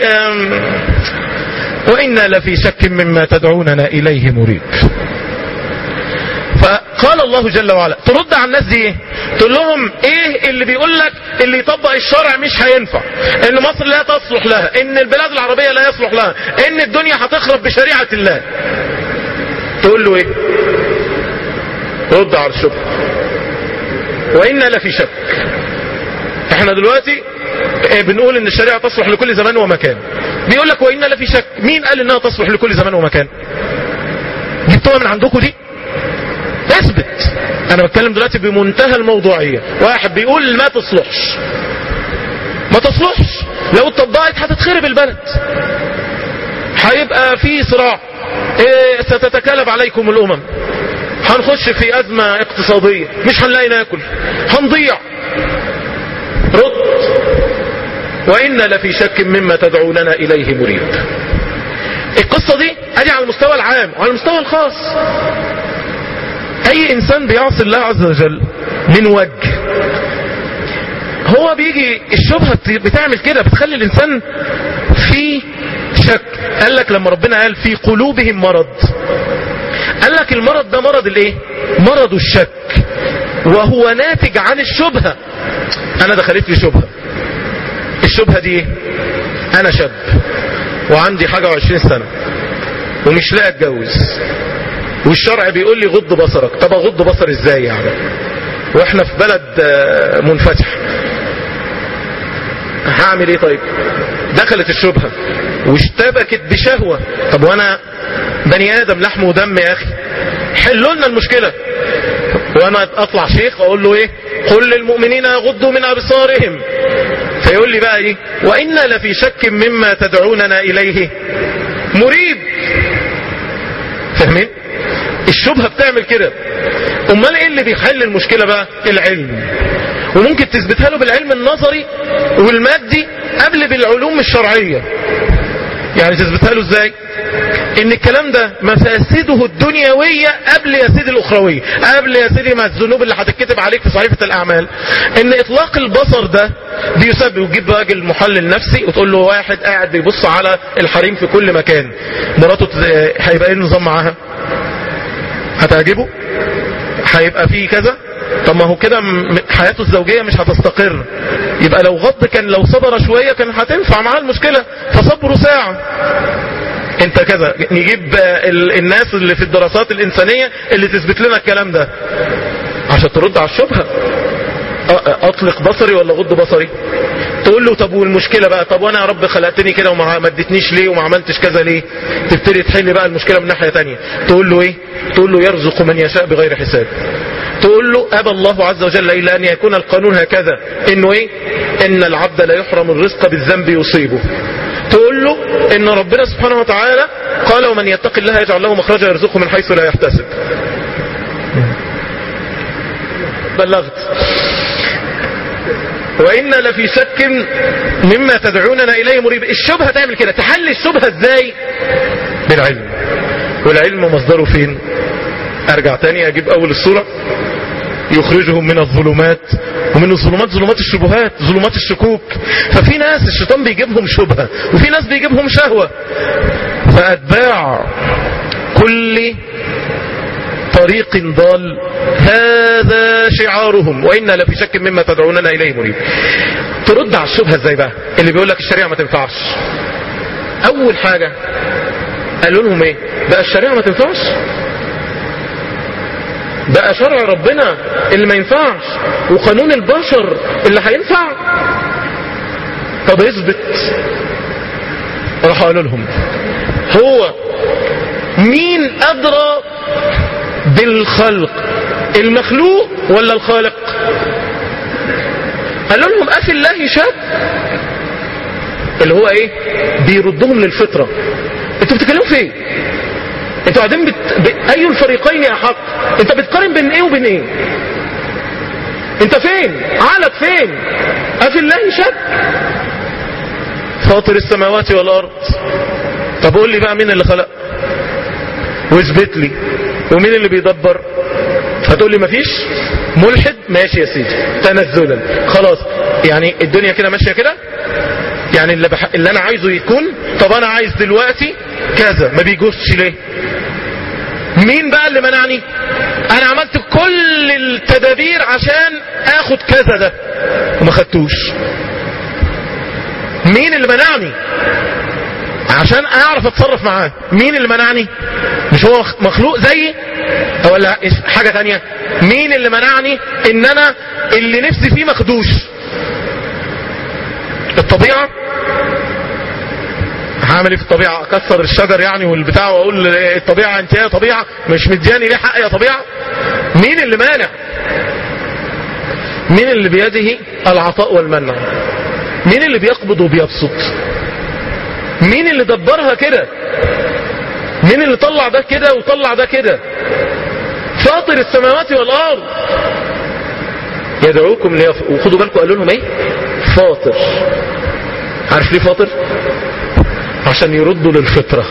S2: وانا لفي شك مما تدعوننا اليه مريب فقال الله جل وعلا ترد على الناس دي ايه تقول لهم ايه اللي بيقول لك اللي يطبق الشرع مش هينفع ان مصر لا تصلح لها ان البلاد العربية لا يصلح لها ان الدنيا هتخرب بشريعة الله تقول له ايه رد على الشبهة وإنا لفي شك احنا دلوقتي بنقول ان الشريعة تصلح لكل زمان ومكان بيقول لك وإنا لفي شك مين قال انها تصلح لكل زمان ومكان جبتوها من عندكم دي اثبت انا بتكلم دلوقتي بمنتهى الموضوعية واحد بيقول ما تصلحش ما تصلحش لو اتطبقت هتتخرب البلد هيبقى في صراع إيه ستتكالب عليكم الامم هنخش في أزمة اقتصادية مش هنلاقي ناكل هنضيع رد وإنا لفي شك مما تدعوننا إليه مريب القصة دي أدي على المستوى العام وعلى المستوى الخاص أي إنسان بيعصي الله عز وجل من وجه هو بيجي الشبهة بتعمل كده بتخلي الإنسان في شك قال لك لما ربنا قال في قلوبهم مرض قال لك المرض ده مرض الايه مرض الشك وهو ناتج عن الشبهة انا دخلت لي شبهة الشبهة دي ايه انا شاب وعندي حاجة وعشرين سنة ومش لاقي اتجوز والشرع بيقول لي غض بصرك طب اغض بصري ازاي يعني واحنا في بلد آه، منفتح هعمل ايه طيب دخلت الشبهة واشتبكت بشهوة طب وانا بني ادم لحم ودم يا اخي حلوا لنا المشكلة وانا اطلع شيخ اقول له ايه قل للمؤمنين يغضوا من ابصارهم فيقول لي بقى ايه وانا لفي شك مما تدعوننا اليه مريب فاهمين الشبهة بتعمل كده امال ايه اللي بيحل المشكلة بقى العلم وممكن تثبتها له بالعلم النظري والمادي قبل بالعلوم الشرعية يعني تثبتها له ازاي ان الكلام ده مفاسده الدنيوية قبل يا سيدي الاخروية قبل يا سيدي ما الذنوب اللي هتتكتب عليك في صحيفة الاعمال ان اطلاق البصر ده بيسبب وتجيب راجل محلل نفسي وتقول له واحد قاعد بيبص على الحريم في كل مكان مراته ت- هيبقى ايه النظام معاها هتعجبه هيبقى فيه كذا طب ما هو كده م- حياته الزوجية مش هتستقر يبقى لو غض كان لو صبر شوية كان هتنفع معاه المشكلة فصبروا ساعة انت كذا نجيب آه، ال- الناس اللي في الدراسات الانسانية اللي تثبت لنا الكلام ده عشان ترد على الشبهة أ- اطلق بصري ولا غض بصري تقول له طب والمشكلة بقى طب وانا يا رب خلقتني كده وما ما اديتنيش ليه وما عملتش كذا ليه تبتدي تحل بقى المشكلة من ناحية تانية تقول له ايه تقول له يرزق من يشاء بغير حساب تقول له ابى الله عز وجل الا ان يكون القانون هكذا انه ايه ان العبد لا يحرم الرزق بالذنب يصيبه تقول له ان ربنا سبحانه وتعالى قال ومن يتق الله يجعل له مخرجا يرزقه من حيث لا يحتسب بلغت وإن لفي شك مما تدعوننا إليه مريب الشبهة تعمل كده تحل الشبهة ازاي بالعلم والعلم مصدره فين ارجع تاني اجيب اول الصورة يخرجهم من الظلمات ومن الظلمات ظلمات الشبهات ظلمات الشكوك ففي ناس الشيطان بيجيبهم شبهة وفي ناس بيجيبهم شهوة فأتباع كل طريق ضال هذا شعارهم وإنا لفي شك مما تدعوننا إليه مريب ترد على الشبهة ازاي بقى اللي بيقول لك الشريعة ما تنفعش أول حاجة قالوا لهم ايه بقى الشريعة ما تنفعش بقى شرع ربنا اللي ما ينفعش وقانون البشر اللي هينفع طب اثبت راح قالوا لهم هو مين ادرى بالخلق المخلوق ولا الخالق قالوا لهم افي الله شك اللي هو ايه بيردهم للفطرة انتوا بتتكلموا في ايه انتوا قاعدين بت... ب... اي الفريقين يا حق انت بتقارن بين ايه وبين ايه انت فين عقلك فين افي الله شك فاطر السماوات والارض طب قول لي بقى مين اللي خلق واثبت لي ومين اللي بيدبر هتقول لي مفيش ملحد ماشي يا سيدي تنزلا خلاص يعني الدنيا كده ماشيه كده يعني اللي, بح... اللي انا عايزه يكون طب انا عايز دلوقتي كذا ما بيجوزش ليه مين بقى اللي منعني انا عملت كل التدابير عشان اخد كذا ده وما خدتوش مين اللي منعني عشان اعرف اتصرف معاه مين اللي منعني مش هو مخلوق زيي ولا حاجة تانية مين اللي منعني ان انا اللي نفسي فيه مخدوش الطبيعة هعمل ايه في الطبيعة اكسر الشجر يعني والبتاع واقول الطبيعة انت يا طبيعة مش مدياني ليه حق يا طبيعة مين اللي مانع مين اللي بيده العطاء والمنع مين اللي بيقبض وبيبسط مين اللي دبرها كده مين اللي طلع ده كده وطلع ده كده فاطر السماوات والارض يدعوكم ليف... وخدوا بالكم قالوا لهم ايه فاطر عارف ليه فاطر عشان يردوا للفطرة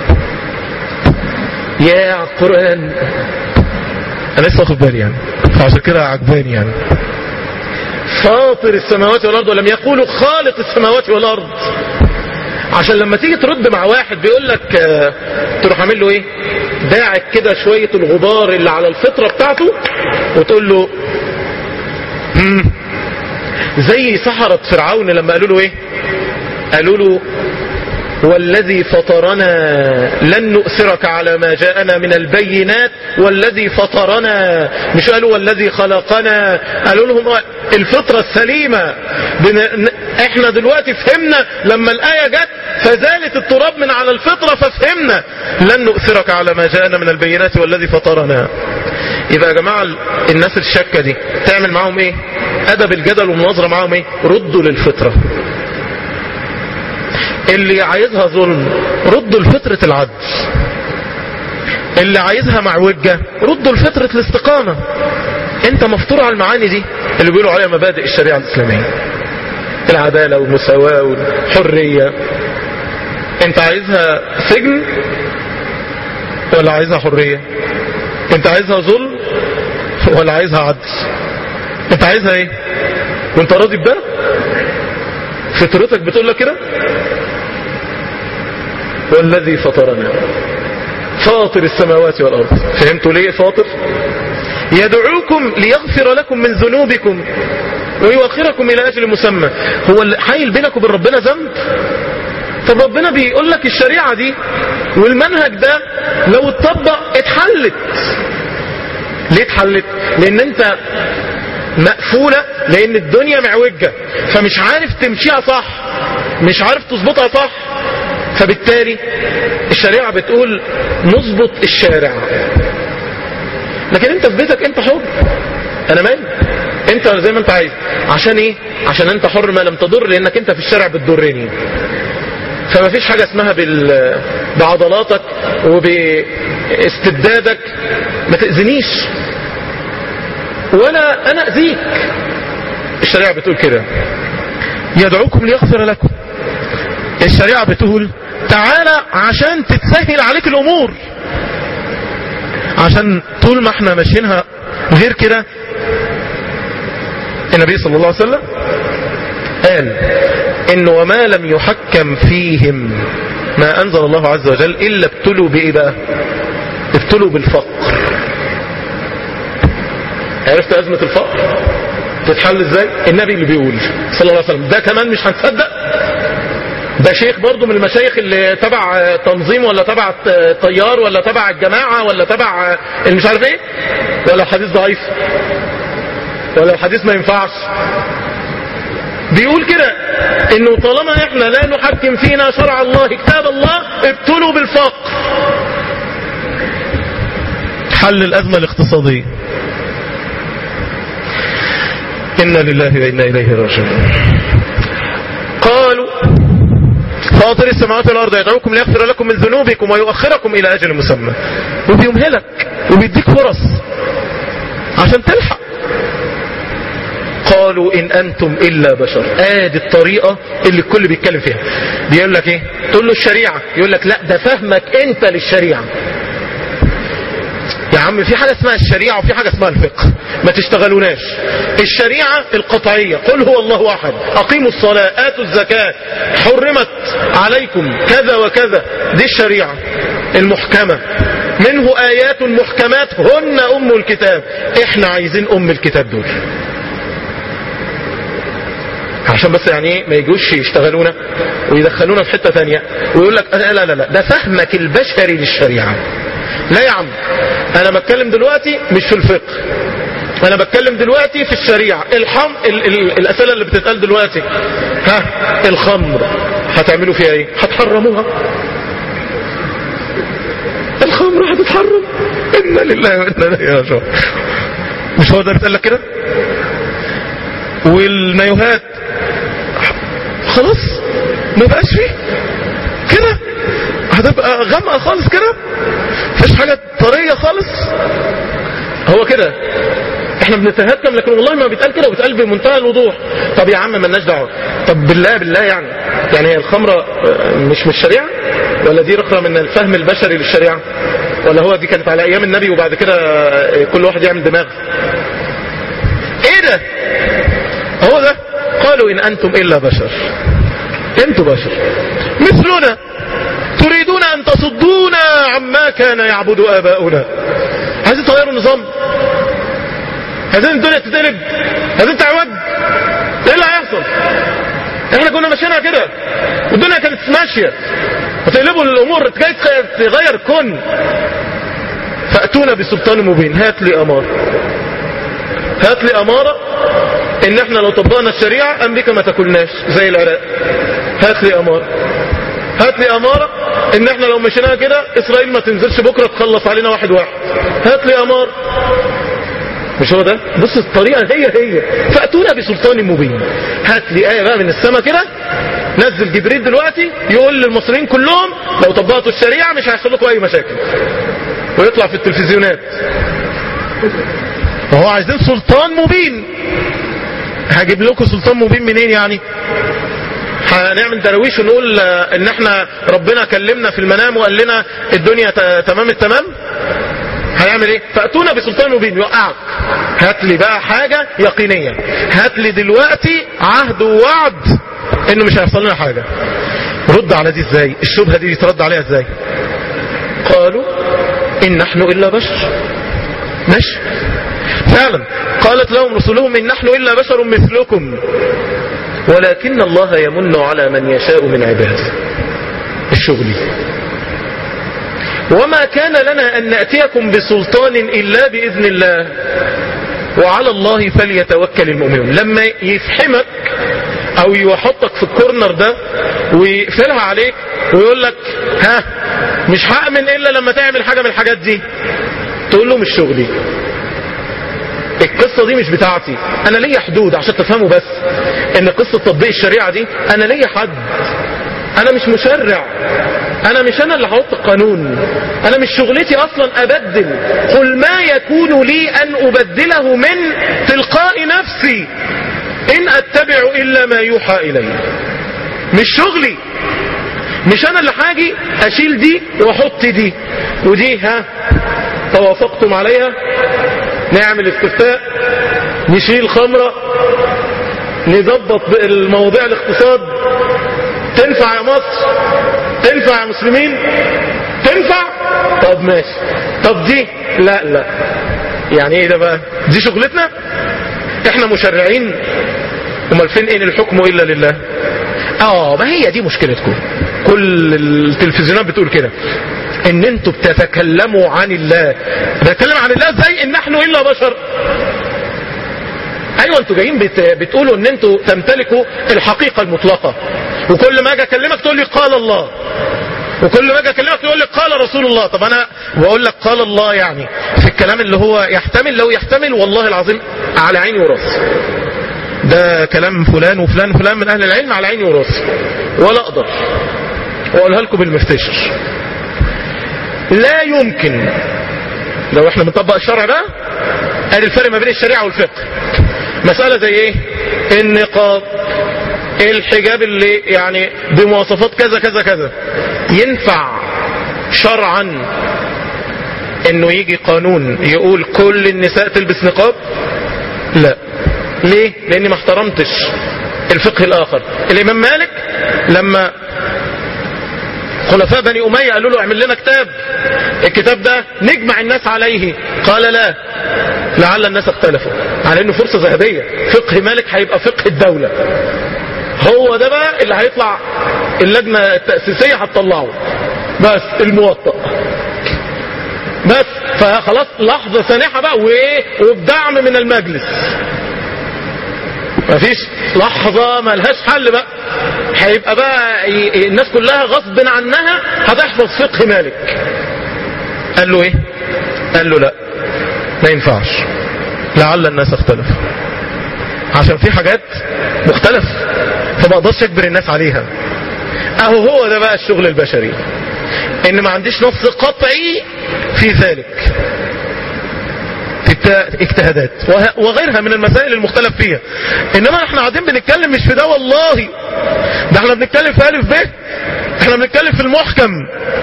S2: يا قرآن انا لسه واخد بالي يعني فعشان كده عجباني يعني فاطر السماوات والارض ولم يقولوا خالق السماوات والارض عشان لما تيجي ترد مع واحد بيقول لك آه تروح عامل له ايه باعك كده شوية الغبار اللي على الفطرة بتاعته وتقول له مم. زي سحرة فرعون لما قالوا له ايه قالوا له والذي فطرنا لن نؤثرك على ما جاءنا من البينات والذي فطرنا مش قالوا والذي خلقنا قالوا لهم الفطرة السليمة بن... احنا دلوقتي فهمنا لما الآية جت فزالت التراب من على الفطرة ففهمنا لن نؤثرك على ما جاءنا من البينات والذي فطرنا يبقى يا جماعة الناس الشكة دي تعمل معاهم ايه ادب الجدل والمناظرة معاهم ايه ردوا للفطرة اللي عايزها ظلم ردوا لفطرة العدل اللي عايزها معوجة ردوا لفطرة الاستقامة انت مفطور على المعاني دي اللي بيقولوا عليها مبادئ الشريعة الاسلامية العدالة والمساواة والحرية انت عايزها سجن ولا عايزها حرية انت عايزها ظلم ولا عايزها عدل انت عايزها ايه وانت راضي بده فطرتك بتقول لك كده والذي فطرنا فاطر السماوات والارض فهمتوا ليه فاطر يدعوكم ليغفر لكم من ذنوبكم ويؤخركم الى اجل مسمى هو اللي حايل بينك وبين ربنا ذنب طب ربنا بيقول لك الشريعه دي والمنهج ده لو اتطبق اتحلت ليه اتحلت لان انت مقفولة لان الدنيا معوجة فمش عارف تمشيها صح مش عارف تظبطها صح فبالتالي الشريعة بتقول نظبط الشارع لكن انت في بيتك انت حر انا مالي انت زي ما انت عايز عشان ايه عشان انت حر ما لم تضر لانك انت في الشارع بتضرني فما فيش حاجة اسمها بال... بعضلاتك وباستبدادك ما تأذنيش ولا انا اذيك الشريعة بتقول كده يدعوكم ليغفر لكم الشريعة بتقول تعالى عشان تتسهل عليك الامور عشان طول ما احنا ماشيينها غير كده النبي صلى الله عليه وسلم قال ان وما لم يحكم فيهم ما انزل الله عز وجل الا ابتلوا بايه بقى ابتلوا بالفقر عرفت ازمة الفقر تتحل ازاي النبي اللي بيقول صلى الله عليه وسلم ده كمان مش هنصدق ده شيخ برضه من المشايخ اللي تبع تنظيم ولا تبع طيار ولا تبع الجماعة ولا تبع اللي مش عارف ايه ولا الحديث ضعيف ولا الحديث ما ينفعش بيقول كده انه طالما احنا لا نحكم فينا شرع الله كتاب الله ابتلوا بالفقر حل الازمة الاقتصادية إنا لله وإنا إليه راجعون قالوا فاطر السماوات والأرض يدعوكم ليغفر لكم من ذنوبكم ويؤخركم إلى أجل مسمى وبيمهلك وبيديك فرص عشان تلحق قالوا إن أنتم إلا بشر آدي الطريقة اللي الكل بيتكلم فيها بيقول لك إيه تقول له الشريعة يقول لك لا ده فهمك أنت للشريعة يا عم في حاجة اسمها الشريعة وفي حاجة اسمها الفقه ما تشتغلوناش الشريعة القطعية قل هو الله أحد أقيموا الصلاة آتوا الزكاة حرمت عليكم كذا وكذا دي الشريعة المحكمة منه آيات محكمات هن أم الكتاب احنا عايزين أم الكتاب دول عشان بس يعني ايه ما يجوش يشتغلونا ويدخلونا في حتة تانية ويقول لك لا لا لا ده فهمك البشري للشريعة لا يا عم انا بتكلم دلوقتي مش في الفقه انا بتكلم دلوقتي في الشريعة الحم ال... ال... الاسئله اللي بتتقال دلوقتي ها الخمر هتعملوا فيها ايه هتحرموها الخمر هتتحرم انا لله وانا اليه راجعون مش هو ده بيتقال لك كده والمايوهات خلاص ما بقاش فيه كده هتبقى غامقه خالص كده مفيش حاجه طريه خالص هو كده احنا بنتهكم لكن والله ما بيتقال كده وبيتقال بمنتهى الوضوح طب يا عم مالناش دعوه طب بالله بالله يعني يعني هي الخمره مش من الشريعه ولا دي رقره من الفهم البشري للشريعه ولا هو دي كانت على ايام النبي وبعد كده كل واحد يعمل دماغ ايه ده هو ده قالوا ان انتم الا بشر انتم بشر مثلنا تريدون ان تصدونا عما كان يعبد اباؤنا عايزين تغيروا النظام عايزين الدنيا تتقلب عايزين تعوج ايه اللي يحصل احنا كنا ماشيينها كده والدنيا كانت ماشيه وتقلبوا الامور جاي تغير كن فاتونا بسلطان مبين هات لي اماره هات لي اماره ان احنا لو طبقنا الشريعه امريكا ما تاكلناش زي العراق هات لي اماره هات لي اماره ان احنا لو مشيناها كده اسرائيل ما تنزلش بكره تخلص علينا واحد واحد هات لي اماره مش هو ده بص الطريقه هي هي فاتونا بسلطان مبين هات لي ايه بقى من السماء كده نزل جبريل دلوقتي يقول للمصريين كلهم لو طبقتوا الشريعه مش هيحصل لكم اي مشاكل ويطلع في التلفزيونات وهو عايزين سلطان مبين هجيب لكم سلطان مبين منين يعني هنعمل درويش ونقول ان احنا ربنا كلمنا في المنام وقال لنا الدنيا تمام التمام هنعمل ايه فاتونا بسلطان مبين يوقعك هات لي بقى حاجة يقينية هات لي دلوقتي عهد ووعد انه مش هيحصل لنا حاجة رد على دي ازاي الشبهة دي يترد عليها ازاي قالوا ان نحن الا بشر ماشي فعلا قالت لهم رسلهم ان نحن الا بشر مثلكم ولكن الله يمن على من يشاء من عباده الشغل وما كان لنا أن نأتيكم بسلطان إلا بإذن الله وعلى الله فليتوكل المؤمنون لما يفحمك أو يحطك في الكورنر ده ويقفلها عليك ويقول لك ها مش هأمن إلا لما تعمل حاجة من الحاجات دي تقول له مش شغلي القصة دي مش بتاعتي انا ليا حدود عشان تفهموا بس ان قصة تطبيق الشريعة دي انا ليا حد انا مش مشرع انا مش انا اللي هحط القانون انا مش شغلتي اصلا ابدل قل ما يكون لي ان ابدله من تلقاء نفسي ان اتبع الا ما يوحى الي مش شغلي مش انا اللي هاجي اشيل دي واحط دي ودي ها توافقتم عليها نعمل استفتاء نشيل خمرة نظبط المواضيع الاقتصاد تنفع يا مصر تنفع يا مسلمين تنفع طب ماشي طب دي لا لا يعني ايه ده بقى دي شغلتنا احنا مشرعين امال فين ان الحكم الا لله اه ما هي دي مشكلتكم كل التلفزيونات بتقول كده ان انتوا بتتكلموا عن الله بتتكلم عن الله ازاي ان نحن الا بشر ايوه انتوا جايين بت... بتقولوا ان انتوا تمتلكوا الحقيقة المطلقة وكل ما اجي اكلمك تقول لي قال الله وكل ما اجي اكلمك تقول لي قال رسول الله طب انا بقول لك قال الله يعني في الكلام اللي هو يحتمل لو يحتمل والله العظيم على عيني وراسي ده كلام فلان وفلان وفلان من اهل العلم على عيني وراسي ولا اقدر واقولها لكم بالمفتشر لا يمكن لو احنا بنطبق الشرع بقى ادي الفرق ما بين الشريعه والفقه مساله زي ايه النقاب الحجاب اللي يعني بمواصفات كذا كذا كذا ينفع شرعا انه يجي قانون يقول كل النساء تلبس نقاب لا ليه لاني ما احترمتش الفقه الاخر الامام مالك لما خلفاء بني أمية قالوا له اعمل لنا كتاب الكتاب ده نجمع الناس عليه قال لا لعل الناس اختلفوا على انه فرصة ذهبية فقه مالك هيبقى فقه الدولة هو ده بقى اللي هيطلع اللجنة التأسيسية هتطلعه بس الموطأ بس فخلاص لحظة سانحة بقى وايه وبدعم من المجلس مفيش لحظة ملهاش حل بقى هيبقى بقى الناس كلها غصب عنها هتحفظ فقه مالك قال له ايه قال له لا ما ينفعش لعل الناس اختلفوا عشان في حاجات مختلف فما اقدرش اجبر الناس عليها اهو هو ده بقى الشغل البشري ان ما عنديش نص قطعي في ذلك في اجتهادات وغيرها من المسائل المختلف فيها انما احنا قاعدين بنتكلم مش في ده والله ده احنا بنتكلم في الف ب احنا بنتكلم في المحكم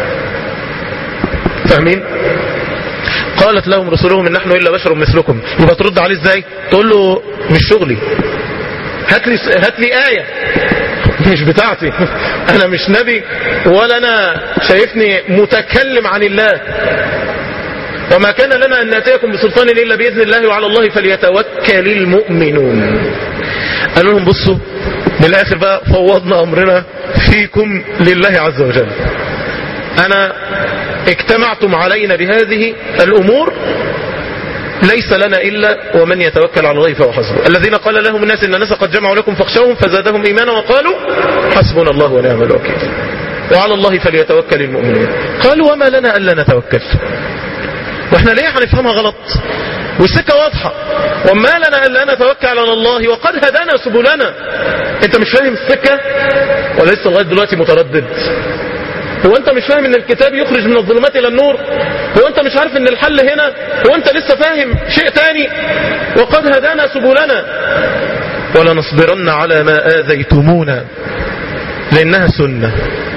S2: فاهمين قالت لهم رسلهم ان نحن الا بشر مثلكم يبقى ترد عليه ازاي تقول له مش شغلي هات لي هات لي ايه مش بتاعتي انا مش نبي ولا انا شايفني متكلم عن الله وما كان لنا أن نأتيكم بسلطان إلا بإذن الله وعلى الله فليتوكل المؤمنون قالوا لهم بصوا من الاخر بقى فوضنا امرنا فيكم لله عز وجل انا اجتمعتم علينا بهذه الامور ليس لنا إلا ومن يتوكل على الله فهو حسبه الذين قال لهم الناس إن الناس قد جمعوا لكم فاخشوهم فزادهم إيمانا وقالوا حسبنا الله ونعم الوكيل وعلى الله فليتوكل المؤمنون قالوا وما لنا ألا نتوكل واحنا ليه هنفهمها غلط والسكة واضحة وما لنا ألا نتوكل على الله وقد هدانا سبلنا انت مش فاهم السكة ولا لسه لغاية دلوقتي متردد هو انت مش فاهم ان الكتاب يخرج من الظلمات الى النور هو انت مش عارف ان الحل هنا هو انت لسه فاهم شيء تاني وقد هدانا سبلنا ولنصبرن على ما آذيتمونا لانها سنة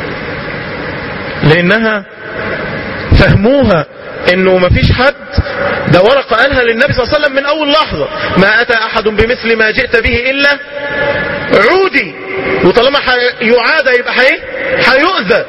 S2: لانها فهموها انه ما فيش حد ده ورقة قالها للنبي صلى الله عليه وسلم من اول لحظة ما اتى احد بمثل ما جئت به الا عودي وطالما يعاد يبقى حي هيؤذى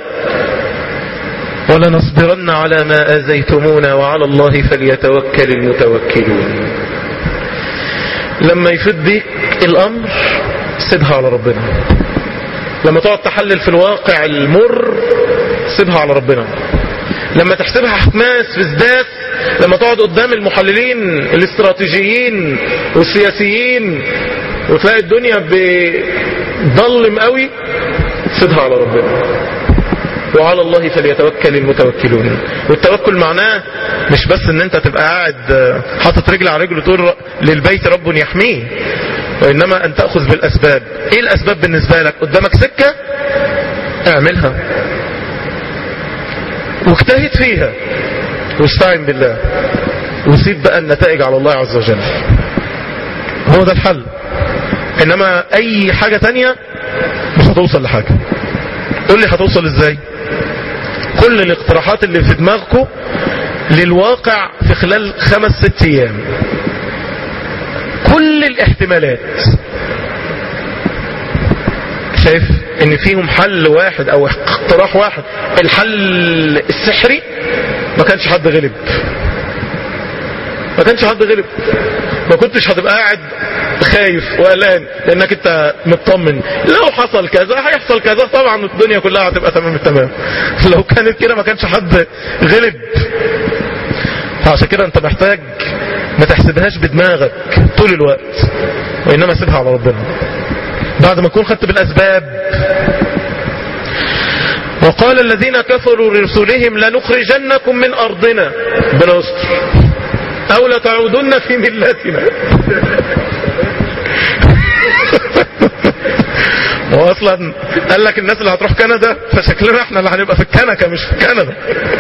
S2: ولنصبرن على ما آذيتمونا وعلى الله فليتوكل المتوكلون لما يفد بيك الأمر سيبها على ربنا لما تقعد تحلل في الواقع المر سيبها على ربنا لما تحسبها حماس في ازداد لما تقعد قدام المحللين الاستراتيجيين والسياسيين وتلاقي الدنيا بضلم قوي سيبها على ربنا وعلى الله فليتوكل المتوكلون والتوكل معناه مش بس ان انت تبقى قاعد حاطط رجل على رجل تقول للبيت رب يحميه وانما ان تأخذ بالاسباب ايه الاسباب بالنسبة لك قدامك سكة اعملها واجتهد فيها واستعن بالله وسيب بقى النتائج على الله عز وجل هو ده الحل انما اي حاجة تانية مش هتوصل لحاجة قول لي هتوصل ازاي كل الاقتراحات اللي في دماغكم للواقع في خلال خمس ست ايام كل الاحتمالات شايف ان فيهم حل واحد او اقتراح واحد الحل السحري ما كانش حد غلب ما كانش حد غلب ما كنتش هتبقى قاعد خايف وقلقان لانك انت مطمن لو حصل كذا هيحصل كذا طبعا الدنيا كلها هتبقى تمام التمام لو كانت كده ما كانش حد غلب فعشان كده انت محتاج ما تحسبهاش بدماغك طول الوقت وانما سيبها على ربنا بعد ما تكون خدت بالاسباب وقال الذين كفروا لرسلهم لنخرجنكم من ارضنا ربنا يستر او لتعودن في ملتنا هو اصلا قال لك الناس اللي هتروح كندا فشكلنا احنا اللي هنبقى في الكنكه مش في كندا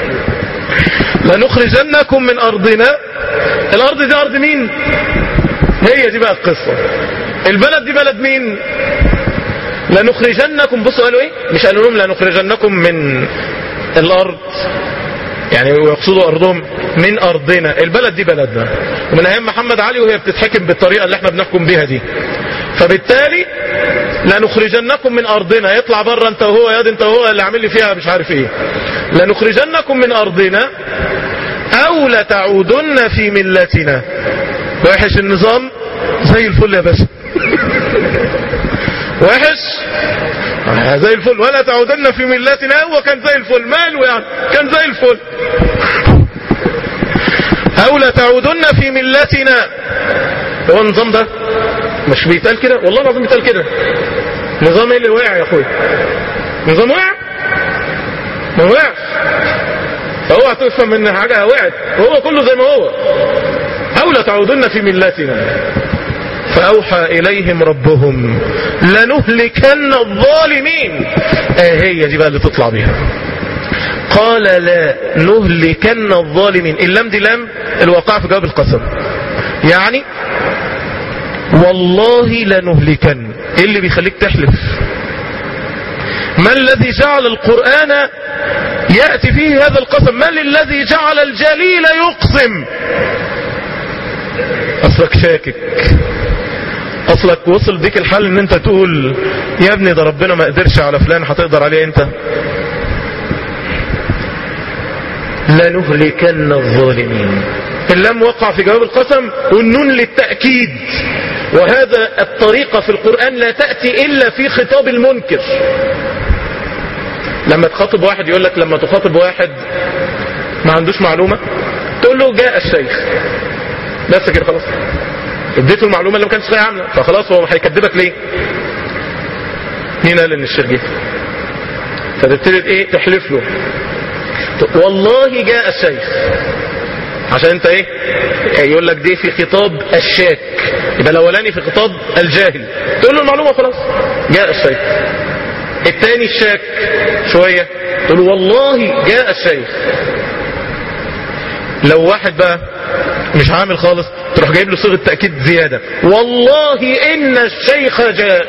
S2: لنخرجنكم من ارضنا الارض دي ارض مين هي دي بقى القصة البلد دي بلد مين لنخرجنكم بصوا قالوا ايه مش قالوا لهم لنخرجنكم من الارض يعني يقصدوا ارضهم من ارضنا البلد دي بلدنا ومن ايام محمد علي وهي بتتحكم بالطريقه اللي احنا بنحكم بيها دي فبالتالي لنخرجنكم من ارضنا يطلع بره انت وهو ياد انت وهو اللي عامل لي فيها مش عارف ايه لنخرجنكم من ارضنا او لتعودن في ملتنا وحش النظام زي الفل يا باشا وحش زي الفل ولا تعودن في ملتنا هو كان زي الفل ماله يعني كان زي الفل او لتعودن في ملتنا هو النظام ده مش بيتقال كده والله العظيم بيتقال كده نظام ايه اللي وقع يا اخويا نظام وقع ما وقعش فهو هتفهم ان حاجه وقعت وهو كله زي ما هو او لتعودن في ملتنا فأوحى إليهم ربهم لنهلكن الظالمين آه هي دي بقى اللي تطلع بيها قال لا نهلكن الظالمين اللام دي لام الواقع في جواب القسم يعني والله لنهلكن ايه اللي بيخليك تحلف ما الذي جعل القرآن يأتي فيه هذا القسم من الذي جعل الجليل يقسم أصلك شاكك اصلك وصل بيك الحل ان انت تقول يا ابني ده ربنا ما قدرش على فلان هتقدر عليه انت لنهلكن الظالمين اللام وقع في جواب القسم والنون للتأكيد وهذا الطريقة في القرآن لا تأتي إلا في خطاب المنكر لما تخاطب واحد يقول لك لما تخاطب واحد ما عندوش معلومة تقول له جاء الشيخ بس كده خلاص اديته المعلومة اللي ما كانش عاملة فخلاص هو هيكذبك ليه مين قال ان الشيخ جه فتبتدي ايه تحلف له والله جاء الشيخ عشان انت ايه يقول لك دي في خطاب الشاك يبقى الاولاني في خطاب الجاهل تقول له المعلومه خلاص جاء الشيخ الثاني الشاك شويه تقول له والله جاء الشيخ لو واحد بقى مش عامل خالص تروح جايب له صيغه تاكيد زياده والله ان الشيخ جاء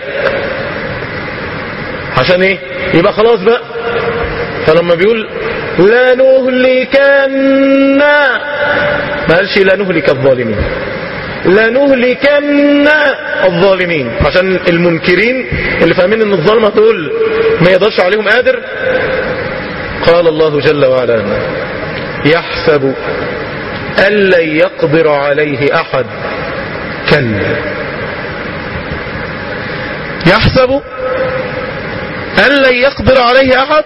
S2: عشان ايه يبقى خلاص بقى فلما بيقول لنهلكن ما قالش لنهلك الظالمين لنهلكن الظالمين عشان المنكرين اللي فاهمين ان الظالمة دول ما يقدرش عليهم قادر قال الله جل وعلا يحسب أن لن يقدر عليه أحد كلا يحسب أن لن يقدر عليه أحد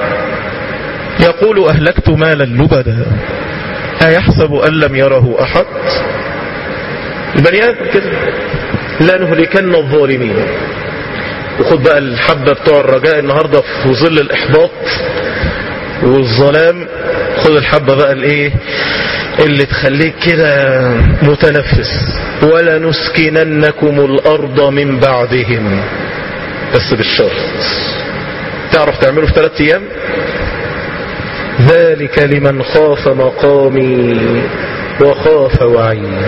S2: يقول أهلكت مالا لبدا أيحسب أن لم يره أحد البني آدم كده لا نهلكن الظالمين وخد بقى الحبة بتوع الرجاء النهاردة في ظل الإحباط والظلام خد الحبة بقى الايه اللي تخليك كده متنفس ولا نسكننكم الأرض من بعدهم بس بالشرط تعرف تعمله في ثلاثة أيام ذلك لمن خاف مقامي وخاف وعي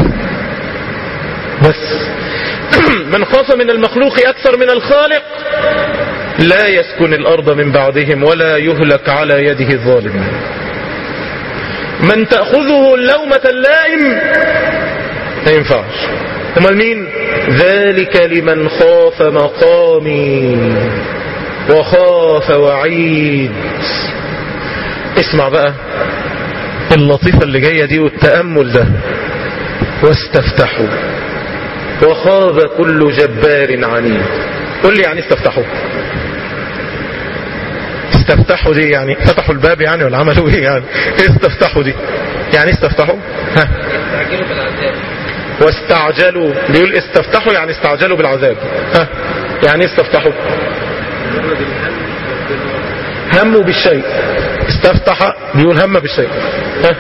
S2: بس من خاف من المخلوق أكثر من الخالق لا يسكن الأرض من بعدهم ولا يهلك على يده الظالم من تأخذه اللومة اللائم ما ينفعش امال مين ذلك لمن خاف مقامي وخاف وعيد اسمع بقى اللطيفة اللي جاية دي والتأمل ده واستفتحوا وخاب كل جبار عنيد قل لي يعني استفتحوا استفتحوا دي يعني فتحوا الباب يعني ولا عملوا ايه يعني ايه استفتحوا دي يعني استفتحوا ها واستعجلوا بيقول استفتحوا يعني استعجلوا بالعذاب ها يعني استفتحوا هموا بالشيء استفتح بيقول هم بالشيء ها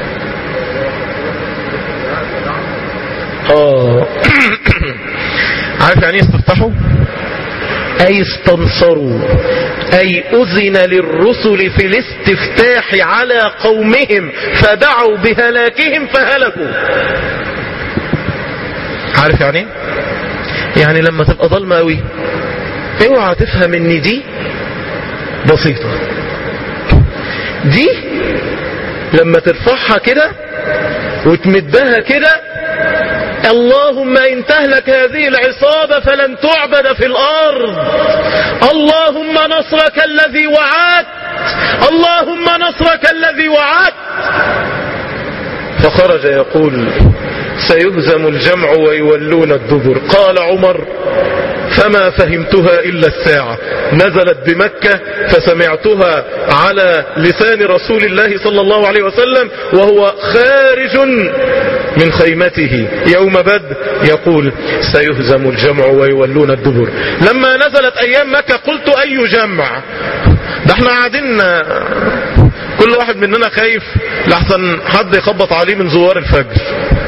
S2: اه عارف يعني استفتحوا اي استنصروا اي اذن للرسل في الاستفتاح على قومهم فدعوا بهلاكهم فهلكوا عارف يعني يعني لما تبقى ضلمة قوي اوعى تفهم ان دي بسيطة دي لما ترفعها كده وتمدها كده اللهم إن تهلك هذه العصابة فلن تعبد في الأرض اللهم نصرك الذي وعدت اللهم نصرك الذي وعدت فخرج يقول سيهزم الجمع ويولون الدبر قال عمر فما فهمتها إلا الساعة نزلت بمكة فسمعتها على لسان رسول الله صلى الله عليه وسلم وهو خارج من خيمته يوم بدر يقول سيهزم الجمع ويولون الدبر لما نزلت أيام مكة قلت أي جمع ده احنا قاعدين كل واحد مننا خايف لحسن حد يخبط عليه من زوار الفجر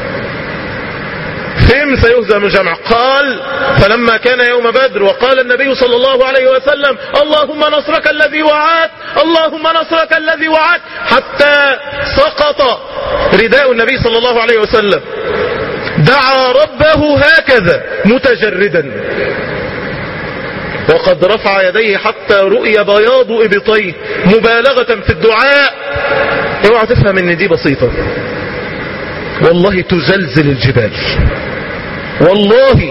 S2: فين سيهزم الجمع قال فلما كان يوم بدر وقال النبي صلى الله عليه وسلم اللهم نصرك الذي وعدت اللهم نصرك الذي وعدت حتى سقط رداء النبي صلى الله عليه وسلم دعا ربه هكذا متجردا وقد رفع يديه حتى رؤي بياض ابطيه مبالغة في الدعاء اوعى تفهم ان دي بسيطة والله تزلزل الجبال والله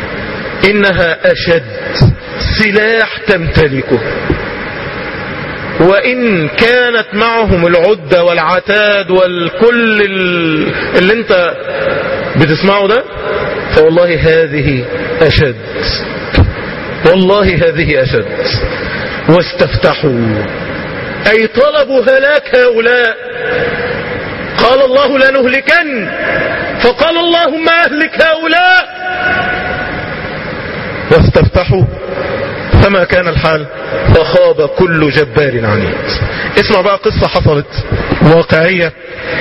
S2: انها اشد سلاح تمتلكه وإن كانت معهم العدة والعتاد والكل ال- اللي انت بتسمعه ده فوالله هذه أشد والله هذه أشد واستفتحوا أي طلبوا هلاك هؤلاء قال الله لنهلكن فقال اللهم أهلك هؤلاء واستفتحوا فما كان الحال فخاب كل جبار عنيد اسمع بقى قصة حصلت واقعية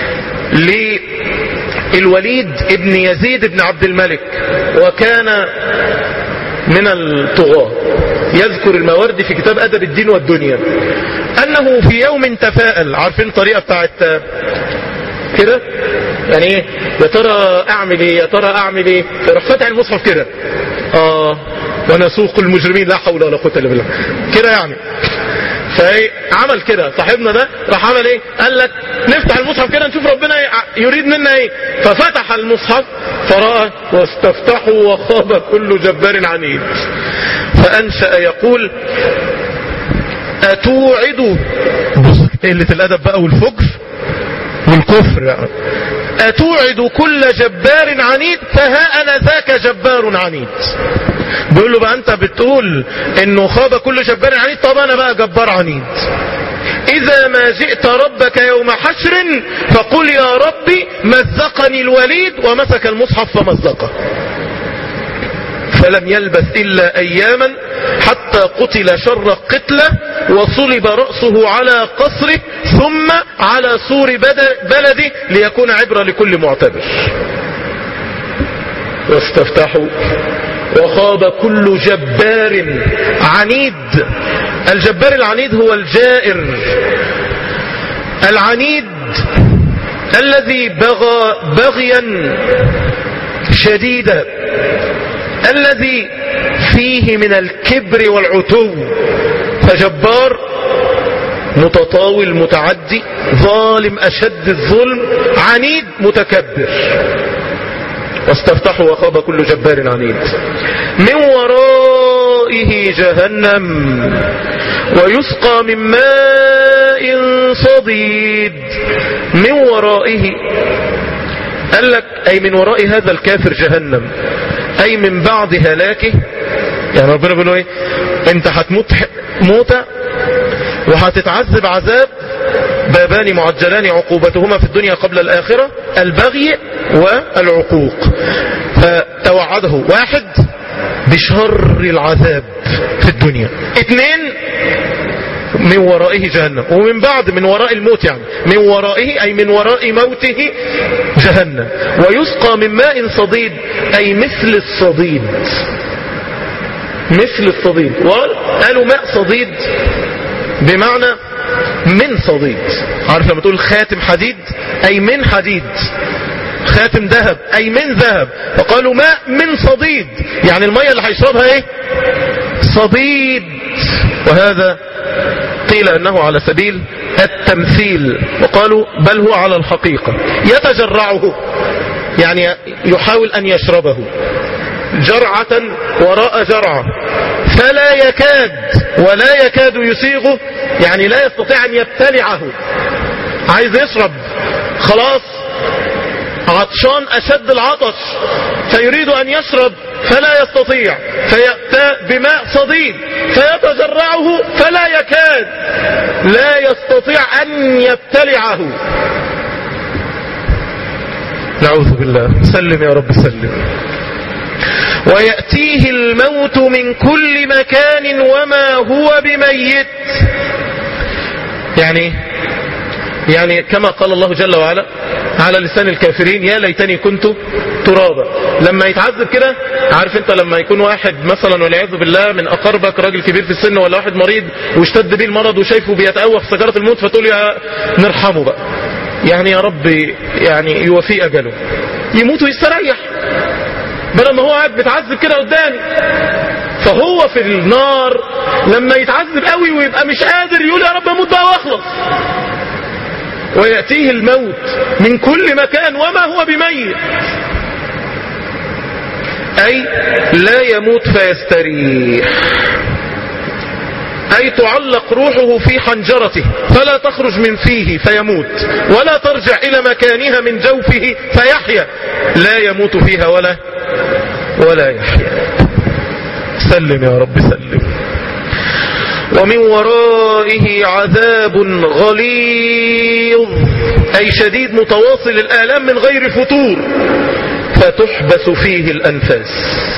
S2: للوليد ابن يزيد بن عبد الملك وكان من الطغاة يذكر المواردي في كتاب أدب الدين والدنيا أنه في يوم تفاءل عارفين الطريقة بتاعت كده يعني ايه يا ترى اعمل ايه يا ترى اعمل ايه فراح فتح المصحف كده اه ونسوق المجرمين لا حول ولا قوه الا بالله كده يعني فايه عمل كده صاحبنا ده راح عمل ايه قال لك نفتح المصحف كده نشوف ربنا يريد منا ايه ففتح المصحف فراى واستفتحوا وخاب كل جبار عنيد فانشا يقول اتوعد بص قله الادب بقى والفجر والكفر يعني. أتوعد كل جبار عنيد فها أنا ذاك جبار عنيد بيقول له بقى أنت بتقول إنه خاب كل جبار عنيد طب أنا بقى جبار عنيد إذا ما جئت ربك يوم حشر فقل يا ربي مزقني الوليد ومسك المصحف فمزقه فلم يلبث إلا أياما حتى قتل شر قتله وصلب رأسه على قصره ثم على سور بلده ليكون عبرة لكل معتبر واستفتحوا وخاب كل جبار عنيد الجبار العنيد هو الجائر العنيد الذي بغى بغيا شديدا الذي فيه من الكبر والعتو فجبار متطاول متعدي ظالم أشد الظلم عنيد متكبر واستفتحوا وخاب كل جبار عنيد من ورائه جهنم ويسقى من ماء صديد من ورائه قال لك أي من وراء هذا الكافر جهنم أي من بعد هلاكه يعني ربنا بيقول ايه انت هتموت موتة وهتتعذب عذاب بابان معجلان عقوبتهما في الدنيا قبل الآخرة البغي والعقوق فتوعده واحد بشر العذاب في الدنيا اثنين من ورائه جهنم ومن بعد من وراء الموت يعني من ورائه أي من وراء موته جهنم ويسقى من ماء صديد أي مثل الصديد مثل الصديد وقالوا ماء صديد بمعنى من صديد عارف لما تقول خاتم حديد أي من حديد خاتم ذهب أي من ذهب فقالوا ماء من صديد يعني المية اللي هيشربها ايه صديد وهذا قيل أنه على سبيل التمثيل وقالوا بل هو على الحقيقة يتجرعه يعني يحاول أن يشربه جرعة وراء جرعة فلا يكاد ولا يكاد يسيغه يعني لا يستطيع أن يبتلعه عايز يشرب خلاص عطشان أشد العطش فيريد أن يشرب فلا يستطيع فيأتى بماء صديد فيتجرعه فلا يكاد لا يستطيع أن يبتلعه نعوذ بالله سلم يا رب سلم ويأتيه الموت من كل مكان وما هو بميت يعني يعني كما قال الله جل وعلا على لسان الكافرين يا ليتني كنت ترابا لما يتعذب كده عارف انت لما يكون واحد مثلا والعياذ بالله من اقربك راجل كبير في السن ولا واحد مريض واشتد بيه المرض وشايفه بيتأوه في سكرة الموت فتقول يا نرحمه بقى يعني يا رب يعني يوفي اجله يموت ويستريح بدل ما هو قاعد بيتعذب كده قدامي فهو في النار لما يتعذب قوي ويبقى مش قادر يقول يا رب اموت بقى واخلص ويأتيه الموت من كل مكان وما هو بميت أي لا يموت فيستريح أي تعلق روحه في حنجرته فلا تخرج من فيه فيموت ولا ترجع إلى مكانها من جوفه فيحيا لا يموت فيها ولا ولا يحيا سلم يا رب سلم ومن ورائه عذاب غليظ أي شديد متواصل الآلام من غير فتور فتحبس فيه الأنفاس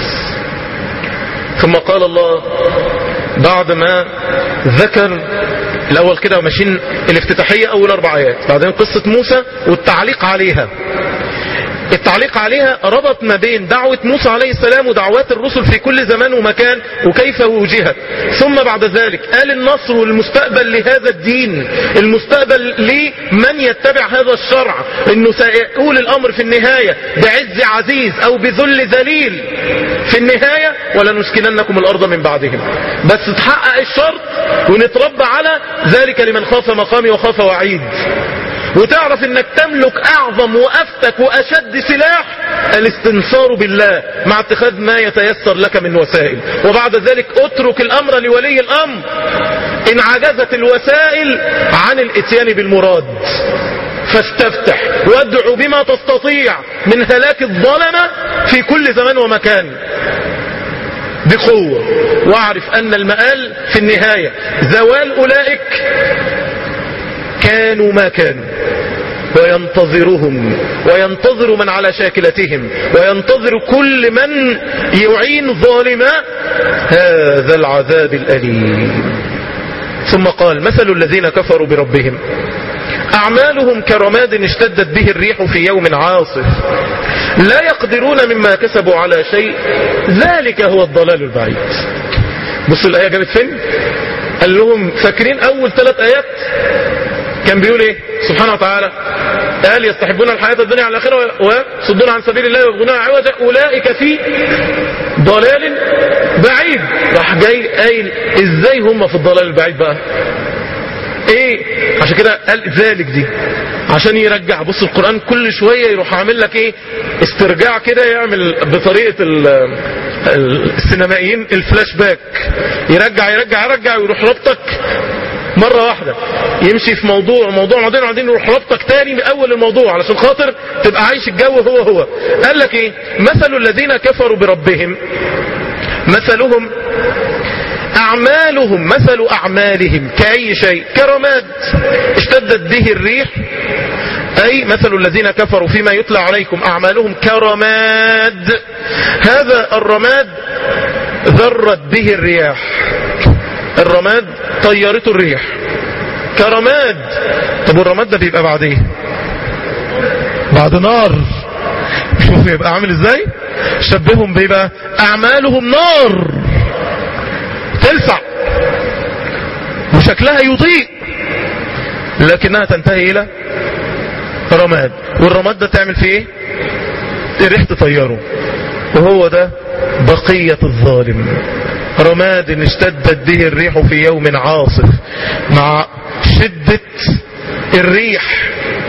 S2: ثم قال الله بعد ما ذكر الأول كده ماشيين الافتتاحية أول أربع آيات بعدين قصة موسى والتعليق عليها التعليق عليها ربط ما بين دعوة موسى عليه السلام ودعوات الرسل في كل زمان ومكان وكيف وجهت ثم بعد ذلك قال النصر والمستقبل لهذا الدين المستقبل لمن يتبع هذا الشرع انه سيقول الامر في النهاية بعز عزيز او بذل ذليل في النهاية ولنسكننكم الارض من بعدهم بس تحقق الشرط ونتربى على ذلك لمن خاف مقامي وخاف وعيد وتعرف انك تملك اعظم وافتك واشد سلاح الاستنصار بالله مع اتخاذ ما يتيسر لك من وسائل وبعد ذلك اترك الامر لولي الامر ان عجزت الوسائل عن الاتيان بالمراد فاستفتح وادعو بما تستطيع من هلاك الظلمة في كل زمان ومكان بقوة واعرف ان المآل في النهاية زوال اولئك كانوا ما كانوا وينتظرهم وينتظر من على شاكلتهم وينتظر كل من يعين ظالما هذا العذاب الأليم ثم قال مثل الذين كفروا بربهم أعمالهم كرماد اشتدت به الريح في يوم عاصف لا يقدرون مما كسبوا على شيء ذلك هو الضلال البعيد بصوا الآية جابت فين قال لهم فاكرين أول ثلاث آيات كان بيقول ايه سبحانه وتعالى قال يستحبون الحياة الدنيا على الآخرة ويصدون عن سبيل الله ويبغون عوجا أولئك في ضلال بعيد راح جاي قايل ازاي هم في الضلال البعيد بقى ايه عشان كده قال ذلك دي عشان يرجع بص القرآن كل شوية يروح عامل لك ايه استرجاع كده يعمل بطريقة السينمائيين الفلاش باك يرجع يرجع يرجع ويروح ربطك مرة واحدة يمشي في موضوع موضوع موضوع وبعدين يروح ربطك تاني من اول الموضوع علشان خاطر تبقى عايش الجو هو هو قال لك ايه مثل الذين كفروا بربهم مثلهم اعمالهم مثل اعمالهم كاي شيء كرماد اشتدت به الريح أي مثل الذين كفروا فيما يتلى عليكم أعمالهم كرماد هذا الرماد ذرت به الرياح الرماد طيرته الريح كرماد طب والرماد ده بيبقى بعد ايه بعد نار شوف يبقى عامل ازاي شبههم بيبقى اعمالهم نار تلسع وشكلها يضيء لكنها تنتهي الى رماد والرماد ده تعمل فيه ايه الريح تطيره وهو ده بقية الظالم رماد اشتدت به الريح في يوم عاصف مع شدة الريح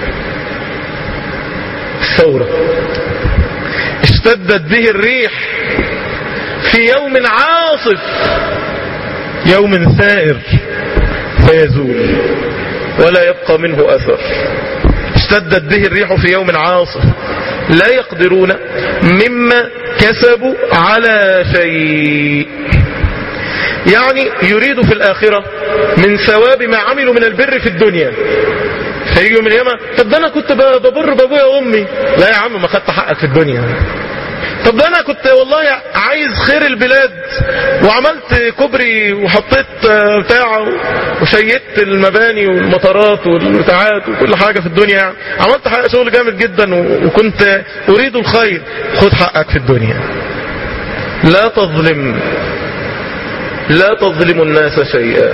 S2: ثورة اشتدت به الريح في يوم عاصف يوم ثائر فيزول ولا يبقى منه أثر اشتدت به الريح في يوم عاصف لا يقدرون مما كسبوا على شيء يعني يريد في الآخرة من ثواب ما عملوا من البر في الدنيا فيجي يوم القيامة طب ده انا كنت ببر بابويا وامي لا يا عم ما خدت حقك في الدنيا طب ده انا كنت والله عايز خير البلاد وعملت كوبري وحطيت بتاع وشيدت المباني والمطارات والبتاعات وكل حاجة في الدنيا يعني. عملت حاجة شغل جامد جدا وكنت اريد الخير خد حقك في الدنيا لا تظلم لا تظلم الناس شيئا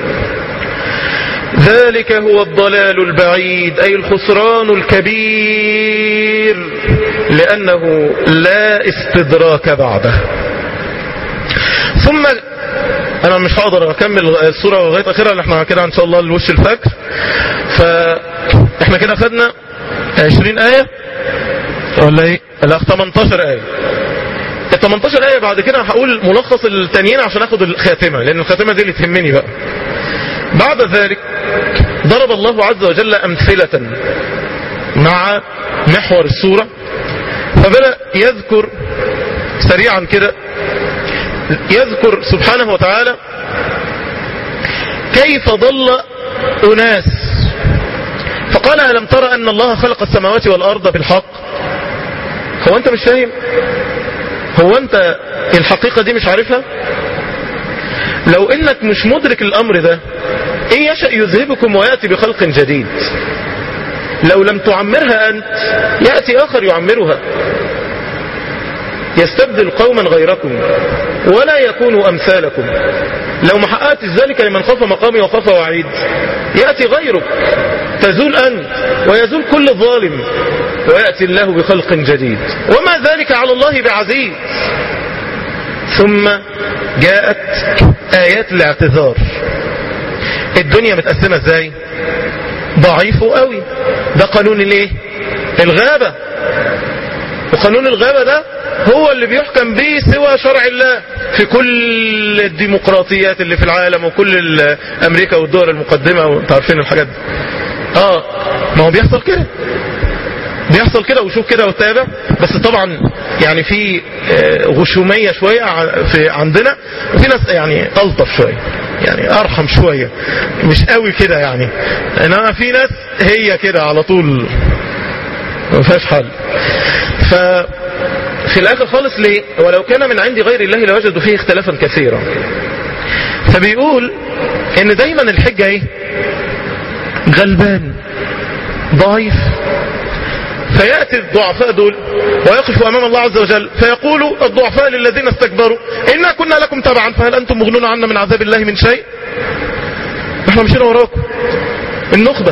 S2: ذلك هو الضلال البعيد أي الخسران الكبير لأنه لا استدراك بعده ثم أنا مش هقدر أكمل السورة لغاية آخرها اللي احنا كده إن شاء الله لوش الفجر فاحنا كده خدنا 20 آية ولا ايه؟ لا 18 آية ال 18 آية بعد كده هقول ملخص التانيين عشان اخد الخاتمة لأن الخاتمة دي اللي تهمني بقى بعد ذلك ضرب الله عز وجل أمثلة مع محور السورة فبدأ يذكر سريعا كده يذكر سبحانه وتعالى كيف ضل أناس فقال ألم ترى أن الله خلق السماوات والأرض بالحق هو أنت مش فاهم هو أنت الحقيقة دي مش عارفها لو انك مش مدرك الامر ده ان يشأ يذهبكم ويأتي بخلق جديد لو لم تعمرها انت يأتي اخر يعمرها يستبدل قوما غيركم ولا يكونوا امثالكم لو ما حققت ذلك لمن خاف مقامي وخاف وعيد يأتي غيرك تزول انت ويزول كل ظالم ويأتي الله بخلق جديد وما ذلك على الله بعزيز ثم جاءت آيات الاعتذار الدنيا متقسمة ازاي ضعيف قوي ده قانون الايه الغابة وقانون الغابة ده هو اللي بيحكم به سوى شرع الله في كل الديمقراطيات اللي في العالم وكل امريكا والدول المقدمة وانت عارفين الحاجات دي اه ما هو بيحصل كده بيحصل كده وشوف كده وتابع بس طبعا يعني في غشومية شوية في عندنا وفي ناس يعني ألطف شوية يعني أرحم شوية مش قوي كده يعني إنما في ناس هي كده على طول ما فيهاش حل ف في الآخر خالص ليه ولو كان من عند غير الله لوجدوا فيه اختلافا كثيرا فبيقول ان دايما الحجة ايه غلبان ضعيف فيأتي الضعفاء دول ويقفوا أمام الله عز وجل فيقول الضعفاء للذين استكبروا إنا كنا لكم تبعا فهل أنتم مغنون عنا من عذاب الله من شيء احنا مشينا وراكم النخبة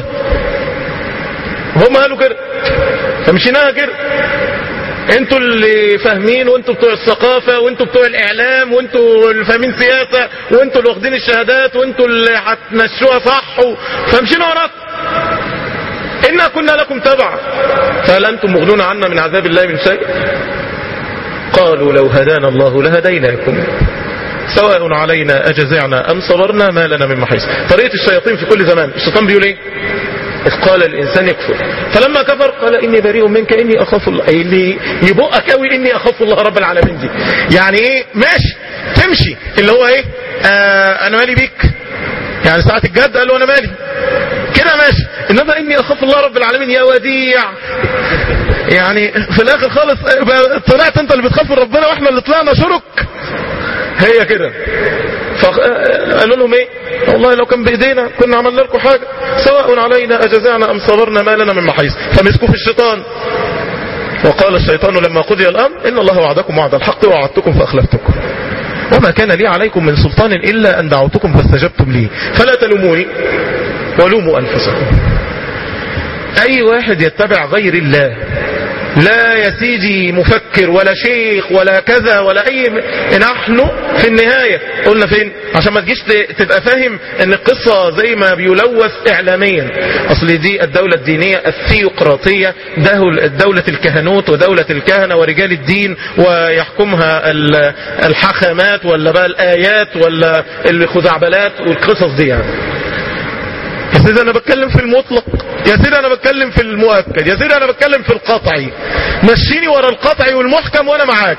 S2: هم قالوا كده فمشيناها كده انتوا اللي فاهمين وانتوا بتوع الثقافة وانتوا بتوع الاعلام وانتوا اللي فاهمين سياسة وانتوا اللي واخدين الشهادات وانتوا اللي هتمشوها صح و... فمشينا وراكم إنا كنا لكم تبعا فهل أنتم مغنون عنا من عذاب الله من شيء قالوا لو هدانا الله لهديناكم سواء علينا أجزعنا أم صبرنا ما لنا من محيص طريقة الشياطين في كل زمان الشيطان بيقول ايه إذ قال الإنسان يكفر فلما كفر قال إني بريء منك إني أخاف الله أي اللي يبقك قوي إني أخاف الله رب العالمين دي يعني إيه ماشي تمشي اللي هو إيه آه أنا مالي بيك يعني ساعة الجد قال له أنا مالي كده ماشي انما اني اخاف الله رب العالمين يا وديع يعني في الاخر خالص طلعت انت اللي بتخاف من ربنا واحنا اللي طلعنا شرك هي كده فقالوا لهم ايه والله لو كان بايدينا كنا عملنا لكم حاجة سواء علينا اجزعنا ام صبرنا ما لنا من محيص فمسكوا في الشيطان وقال الشيطان لما قضي الامر ان الله وعدكم وعد الحق ووعدتكم فاخلفتكم وما كان لي عليكم من سلطان الا ان دعوتكم فاستجبتم لي فلا تلوموني ولوموا أنفسكم أي واحد يتبع غير الله لا يا سيدي مفكر ولا شيخ ولا كذا ولا أي م... نحن في النهاية قلنا فين عشان ما تجيش تبقى فاهم ان القصة زي ما بيلوث اعلاميا اصل دي الدولة الدينية الثيوقراطية ده دولة الكهنوت ودولة الكهنة ورجال الدين ويحكمها الحخامات ولا بقى الايات ولا الخزعبلات والقصص دي يعني يا سيدي انا بتكلم في المطلق يا سيدي انا بتكلم في المؤكد يا سيدي انا بتكلم في القطعي مشيني ورا القطعي والمحكم وانا معاك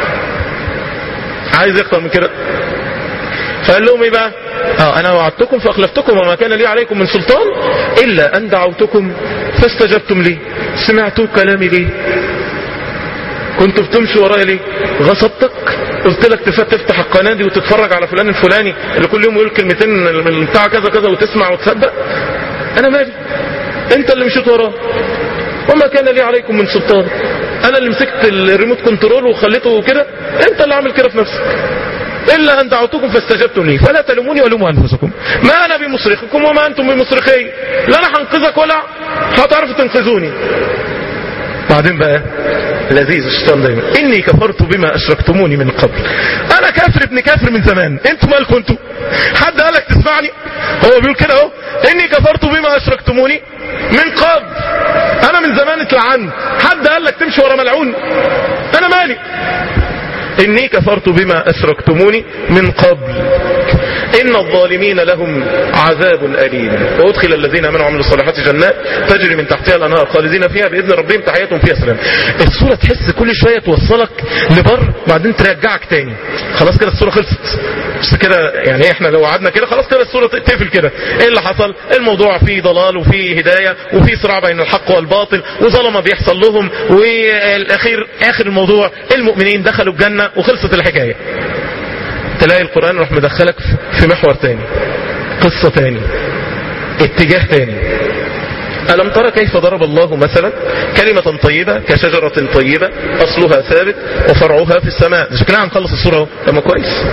S2: عايز اكتر من كده فقال لهم ايه بقى اه انا وعدتكم فاخلفتكم وما كان لي عليكم من سلطان الا ان دعوتكم فاستجبتم لي سمعتوا كلامي ليه كنتوا بتمشوا ورايا ليه غصبتك قلت لك تفتح القناة دي وتتفرج على فلان الفلاني اللي كل يوم يقول كلمتين من بتاع كذا كذا وتسمع وتصدق انا مالي انت اللي مشيت وراه وما كان لي عليكم من سلطان انا اللي مسكت الريموت كنترول وخليته كده انت اللي عامل كده في نفسك إلا أن دعوتكم فاستجبتم لي فلا تلوموني ولوموا أنفسكم ما أنا بمصرخكم وما أنتم بمصرخي لا أنا هنقذك ولا هتعرفوا تنقذوني بعدين بقى لذيذ الشيطان دايما اني كفرت بما اشركتموني من قبل انا كافر ابن كافر من زمان انتوا مالكم انتوا حد قالك تسمعني هو بيقول كده اهو اني كفرت بما اشركتموني من قبل انا من زمان اتلعنت حد قالك تمشي ورا ملعون انا مالي اني كفرت بما اشركتموني من قبل إن الظالمين لهم عذاب أليم وأدخل الذين آمنوا وعملوا الصالحات جنات تجري من تحتها الأنهار خالدين فيها بإذن ربهم تحياتهم فيها سلام الصورة تحس كل شوية توصلك لبر بعدين ترجعك تاني خلاص كده الصورة خلصت بس كده يعني احنا لو قعدنا كده خلاص كده الصورة تقفل كده ايه اللي حصل الموضوع فيه ضلال وفيه هداية وفيه صراع بين الحق والباطل وظلمة بيحصل لهم والاخير اخر الموضوع المؤمنين دخلوا الجنة وخلصت الحكاية تلاقي القرآن راح مدخلك في محور تاني قصة تاني اتجاه تاني ألم ترى كيف ضرب الله مثلا كلمة طيبة كشجرة طيبة أصلها ثابت وفرعها في السماء ده شكلها هنخلص الصورة اهو لما كويس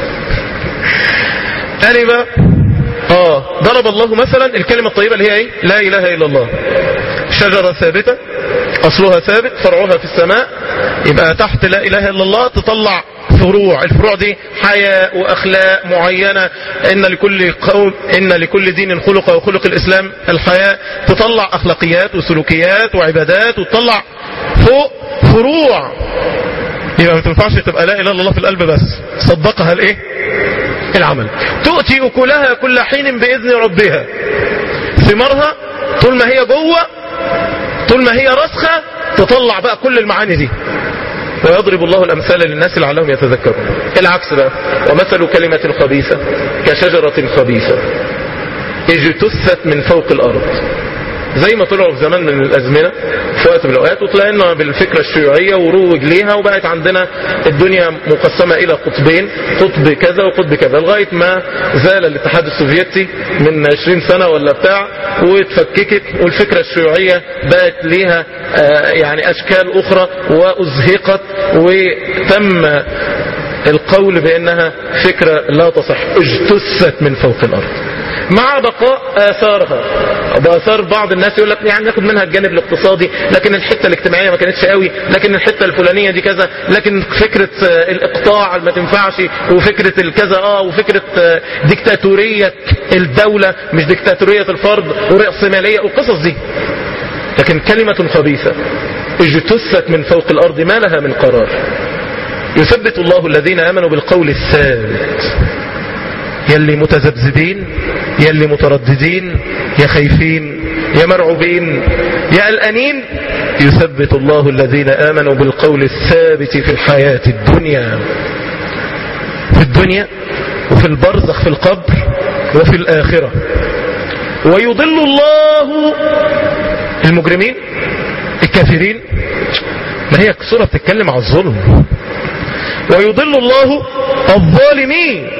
S2: كلمة اه ضرب الله مثلا الكلمة الطيبة اللي هي ايه لا اله الا الله شجرة ثابتة اصلها ثابت فرعها في السماء يبقى تحت لا اله الا الله تطلع فروع الفروع دي حياة واخلاق معينة ان لكل قوم ان لكل دين خلق وخلق الاسلام الحياة تطلع اخلاقيات وسلوكيات وعبادات وتطلع فوق فروع يبقى ما تنفعش تبقى لا اله الا الله في القلب بس صدقها الايه العمل تؤتي اكلها كل حين باذن ربها ثمارها طول ما هي جوه طول ما هي راسخه تطلع بقى كل المعاني دي ويضرب الله الأمثال للناس لعلهم يتذكرون العكس بقى ومثل كلمة خبيثة كشجرة خبيثة اجتثت من فوق الأرض زي ما طلعوا في زمان من الأزمنة في وقت من الأوقات وطلعنا بالفكرة الشيوعية وروج ليها وبقت عندنا الدنيا مقسمة إلى قطبين قطب كذا وقطب كذا لغاية ما زال الاتحاد السوفيتي من 20 سنة ولا بتاع واتفككت والفكرة الشيوعية بقت ليها آه يعني أشكال أخرى وأزهقت وتم القول بأنها فكرة لا تصح اجتثت من فوق الأرض مع بقاء آثارها بآثار بعض الناس يقول لك يعني ناخد منها الجانب الاقتصادي لكن الحتة الاجتماعية ما كانتش قوي لكن الحتة الفلانية دي كذا لكن فكرة الإقطاع ما تنفعش وفكرة الكذا اه وفكرة ديكتاتورية الدولة مش ديكتاتورية الفرد ورأسمالية والقصص دي لكن كلمة خبيثة اجتثت من فوق الأرض ما لها من قرار يثبت الله الذين آمنوا بالقول الثابت يلي متذبذبين يلي مترددين يا خايفين يا مرعوبين يا قلقانين يثبت الله الذين آمنوا بالقول الثابت في الحياة الدنيا في الدنيا وفي البرزخ في القبر وفي الآخرة ويضل الله المجرمين الكافرين ما هي سورة بتتكلم على الظلم ويضل الله الظالمين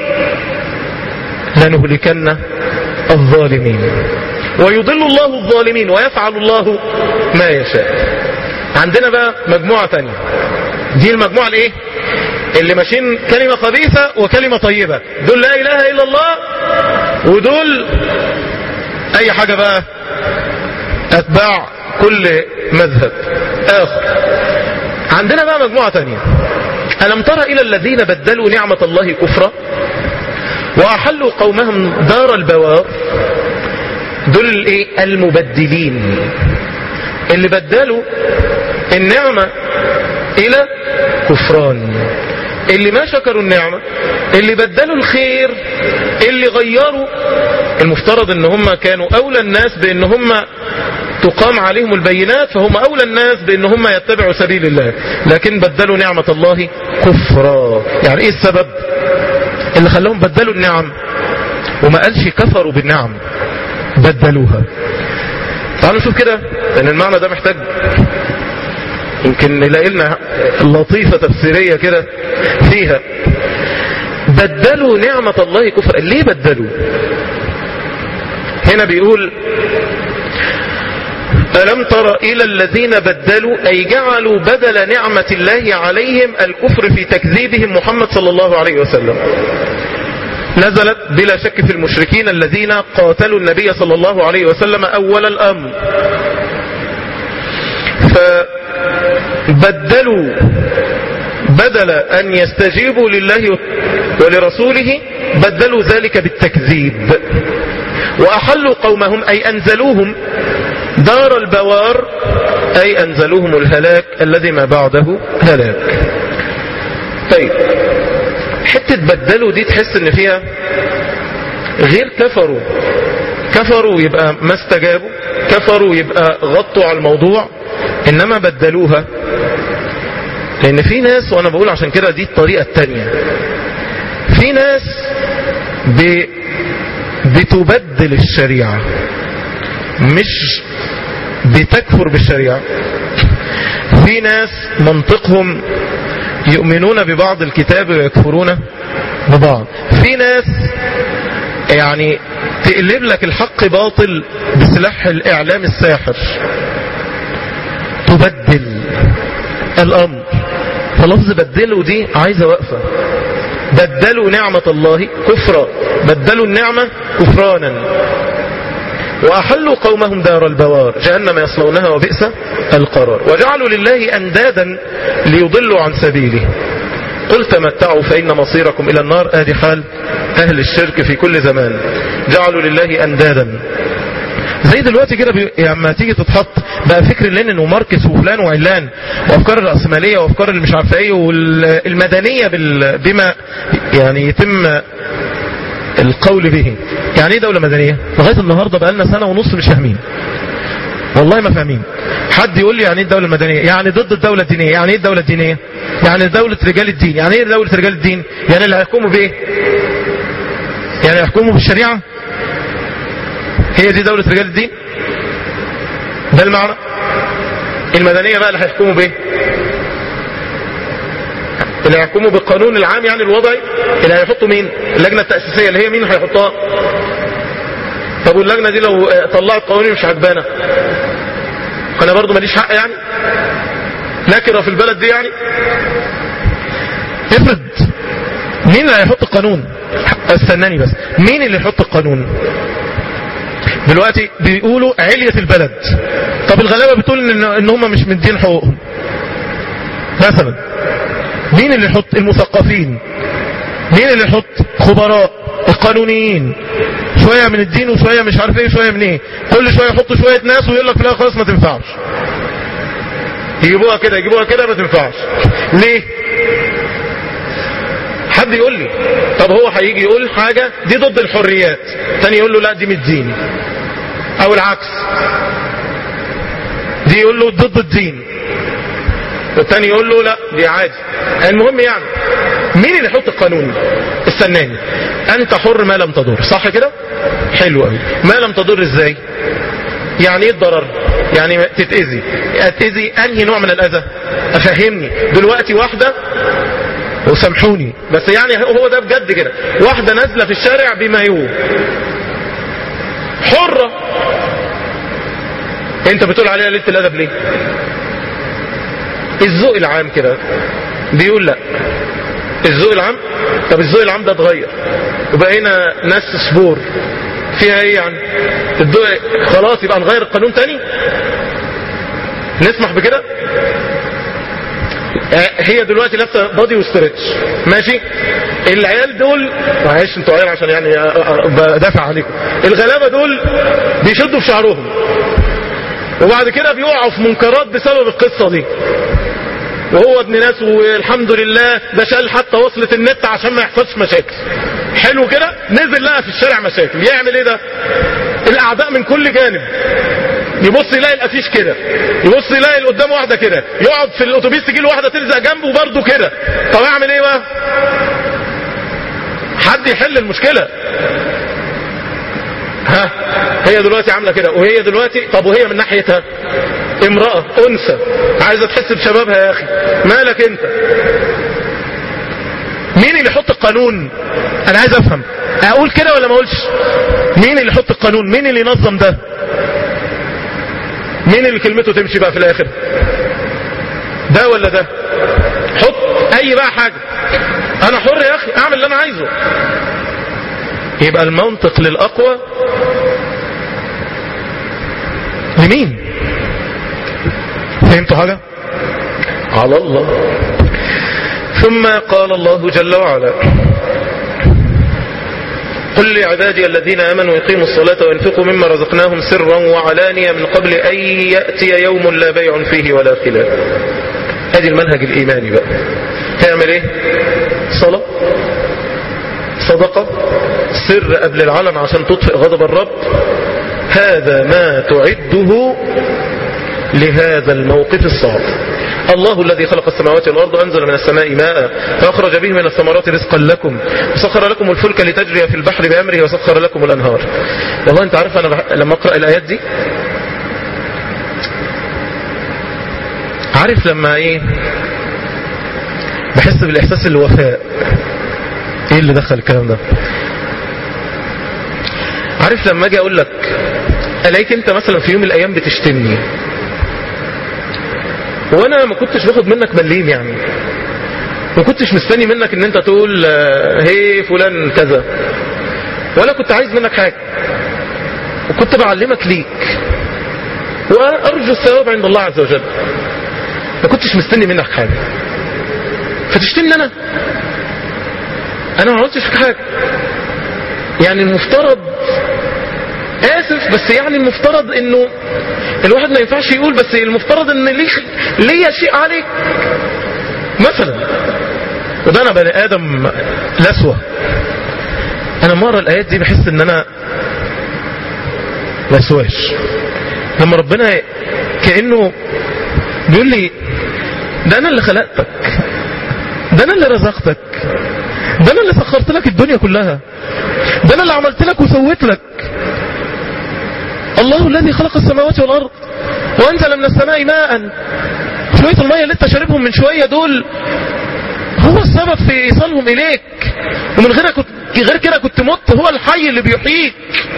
S2: لنهلكن الظالمين ويضل الله الظالمين ويفعل الله ما يشاء عندنا بقى مجموعة تانية دي المجموعة الايه اللي ماشيين كلمة خبيثة وكلمة طيبة دول لا اله الا الله ودول اي حاجة بقى اتباع كل مذهب اخر عندنا بقى مجموعة تانية ألم تر إلى الذين بدلوا نعمة الله كفرا وأحلوا قومهم دار البوار دول الايه المبدلين اللي بدلوا النعمة إلى كفران اللي ما شكروا النعمة اللي بدلوا الخير اللي غيروا المفترض ان هم كانوا اولى الناس بان هم تقام عليهم البينات فهم اولى الناس بان هم يتبعوا سبيل الله لكن بدلوا نعمة الله كفرا يعني ايه السبب اللي خلاهم بدلوا النعم وما قالش كفروا بالنعم بدلوها تعالوا نشوف كده لان المعنى ده محتاج يمكن نلاقي لنا لطيفة تفسيرية كده فيها بدلوا نعمة الله كفر ليه بدلوا هنا بيقول ألم تر إلى الذين بدلوا أي جعلوا بدل نعمة الله عليهم الكفر في تكذيبهم محمد صلى الله عليه وسلم نزلت بلا شك في المشركين الذين قاتلوا النبي صلى الله عليه وسلم أول الأمر فبدلوا بدل أن يستجيبوا لله ولرسوله بدلوا ذلك بالتكذيب وأحلوا قومهم أي أنزلوهم دار البوار أي أنزلوهم الهلاك الذي ما بعده هلاك طيب حتة بدلوا دي تحس ان فيها غير كفروا كفروا يبقى ما استجابوا كفروا يبقى غطوا على الموضوع انما بدلوها لان في ناس وانا بقول عشان كده دي الطريقة التانية في ناس ب... بتبدل الشريعة مش بتكفر بالشريعة في ناس منطقهم يؤمنون ببعض الكتاب ويكفرون ببعض في ناس يعني تقلب لك الحق باطل بسلاح الإعلام الساحر تبدل الأمر فلفظ بدلوا دي عايزة وقفة بدلوا نعمة الله كفرا بدلوا النعمة كفرانا وأحلوا قومهم دار البوار جهنم يصلونها وبئس القرار وجعلوا لله أندادا ليضلوا عن سبيله قل تمتعوا فإن مصيركم إلى النار آدي حال أهل الشرك في كل زمان جعلوا لله أندادا زي دلوقتي كده بي... لما تيجي تتحط بقى فكر لينين وماركس وفلان وعلان وافكار الراسماليه وافكار اللي مش عارفه ايه والمدنيه بال... بما يعني يتم القول به يعني ايه دوله مدنيه لغايه النهارده بقى لنا سنه ونص مش فاهمين والله ما فاهمين حد يقول لي يعني ايه الدوله المدنيه يعني ضد الدوله الدينيه يعني ايه الدوله الدينيه يعني دوله رجال الدين يعني ايه دوله رجال الدين يعني اللي هيحكموا بايه يعني يحكموا بالشريعه هي دي دولة رجال الدين ده المعنى المدنية بقى اللي هيحكموا بايه اللي هيحكموا بالقانون العام يعني الوضعي اللي هيحطوا مين اللجنة التأسيسية اللي هي مين هيحطها طب واللجنة دي لو طلعت قوانين مش عجبانة انا برضو ماليش حق يعني نكرة في البلد دي يعني افرض مين اللي هيحط القانون استناني بس مين اللي يحط القانون دلوقتي بيقولوا علية البلد طب الغلابة بتقول ان, إن هم مش مدين حقوقهم مثلا مين اللي يحط المثقفين مين اللي يحط خبراء القانونيين شوية من الدين وشوية مش عارف ايه شوية من ايه كل شوية يحطوا شوية ناس ويقول لك لا خلاص ما تنفعش يجيبوها كده يجيبوها كده ما تنفعش ليه حد يقول لي طب هو هيجي يقول حاجة دي ضد الحريات تاني يقول له لا دي من الدين او العكس دي يقول له ضد الدين والتاني يقول له لا دي عادي المهم يعني مين اللي يحط القانون استناني انت حر ما لم تضر صح كده حلو قوي ما لم تضر ازاي يعني ايه الضرر يعني تتأذي اتأذي انهي نوع من الاذى افهمني دلوقتي واحدة وسامحوني بس يعني هو ده بجد كده واحدة نازلة في الشارع بمايو حرة انت بتقول عليها ليلة الادب ليه الذوق العام كده بيقول لا الذوق العام طب الذوق العام ده اتغير وبقينا ناس صبور فيها ايه يعني الذوق خلاص يبقى نغير القانون تاني نسمح بكده هي دلوقتي لابسه بادي وستريتش ماشي العيال دول معلش انتوا عيال عشان يعني بدافع عليكم الغلابه دول بيشدوا في شعرهم وبعد كده بيقعوا في منكرات بسبب القصه دي وهو ابن ناس والحمد لله ده شال حتى وصلة النت عشان ما يحصلش مشاكل حلو كده نزل لقى في الشارع مشاكل يعمل ايه ده الاعداء من كل جانب يبص يلاقي الافيش كده يبص يلاقي اللي قدامه واحده كده يقعد في الاتوبيس تجي له واحده تلزق جنبه برضه كده طب اعمل ايه بقى حد يحل المشكله ها هي دلوقتي عامله كده وهي دلوقتي طب وهي من ناحيتها امراه انثى عايزه تحس بشبابها يا اخي مالك انت مين اللي يحط القانون انا عايز افهم اقول كده ولا ما اقولش مين اللي يحط القانون مين اللي ينظم ده مين اللي كلمته تمشي بقى في الاخر ده ولا ده حط اي بقى حاجة انا حر يا اخي اعمل اللي انا عايزه يبقى المنطق للاقوى لمين فهمتوا حاجة على الله ثم قال الله جل وعلا قل لعبادي الذين آمنوا يقيموا الصلاة وينفقوا مما رزقناهم سرا وعلانية من قبل أن يأتي يوم لا بيع فيه ولا خلال هذه المنهج الإيماني بقى تعمل ايه صلاة صدقة سر قبل العلن عشان تطفئ غضب الرب هذا ما تعده لهذا الموقف الصعب الله الذي خلق السماوات والأرض أنزل من السماء ماء فأخرج به من الثمرات رزقا لكم وسخر لكم الفلك لتجري في البحر بأمره وسخر لكم الأنهار والله أنت عارف أنا بح... لما أقرأ الآيات دي عارف لما إيه بحس بالإحساس الوفاء إيه اللي دخل الكلام ده عارف لما أجي أقول لك ألاقيك أنت مثلا في يوم من الأيام بتشتمني وانا ما كنتش باخد منك مليم يعني ما كنتش مستني منك ان انت تقول هي فلان كذا ولا كنت عايز منك حاجة وكنت بعلمك ليك وارجو الثواب عند الله عز وجل ما كنتش مستني منك حاجة فتشتمني انا انا ما عملتش فيك حاجة يعني المفترض اسف بس يعني المفترض انه الواحد ما ينفعش يقول بس المفترض ان ليه ليا شيء عليك مثلا وده انا بني ادم لسوة انا مرة الايات دي بحس ان انا لسواش لما ربنا كأنه بيقول لي ده انا اللي خلقتك ده انا اللي رزقتك ده انا اللي سخرت لك الدنيا كلها ده انا اللي عملت لك وسويت لك الله الذي خلق السماوات والأرض وأنزل من السماء ماء شوية المية اللي انت شاربهم من شوية دول هو السبب في إيصالهم إليك ومن غير كنت غير كده كنت مت هو الحي اللي بيحييك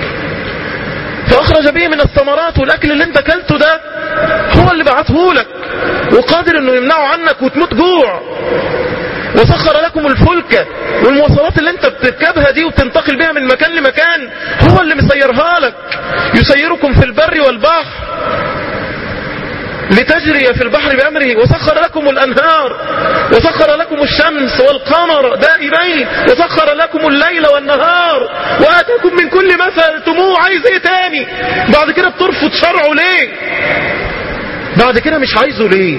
S2: فأخرج به من الثمرات والأكل اللي انت أكلته ده هو اللي بعته لك وقادر انه يمنعه عنك وتموت جوع وسخر لكم الفلك والمواصلات اللي انت بتركبها دي وبتنتقل بها من مكان لمكان هو اللي مسيرها لك يسيركم في البر والبحر لتجري في البحر بأمره وسخر لكم الأنهار وسخر لكم الشمس والقمر دائبين وسخر لكم الليل والنهار وآتاكم من كل ما سألتموه عايز ايه تاني بعد كده بترفض شرعه ليه بعد كده مش عايزه ليه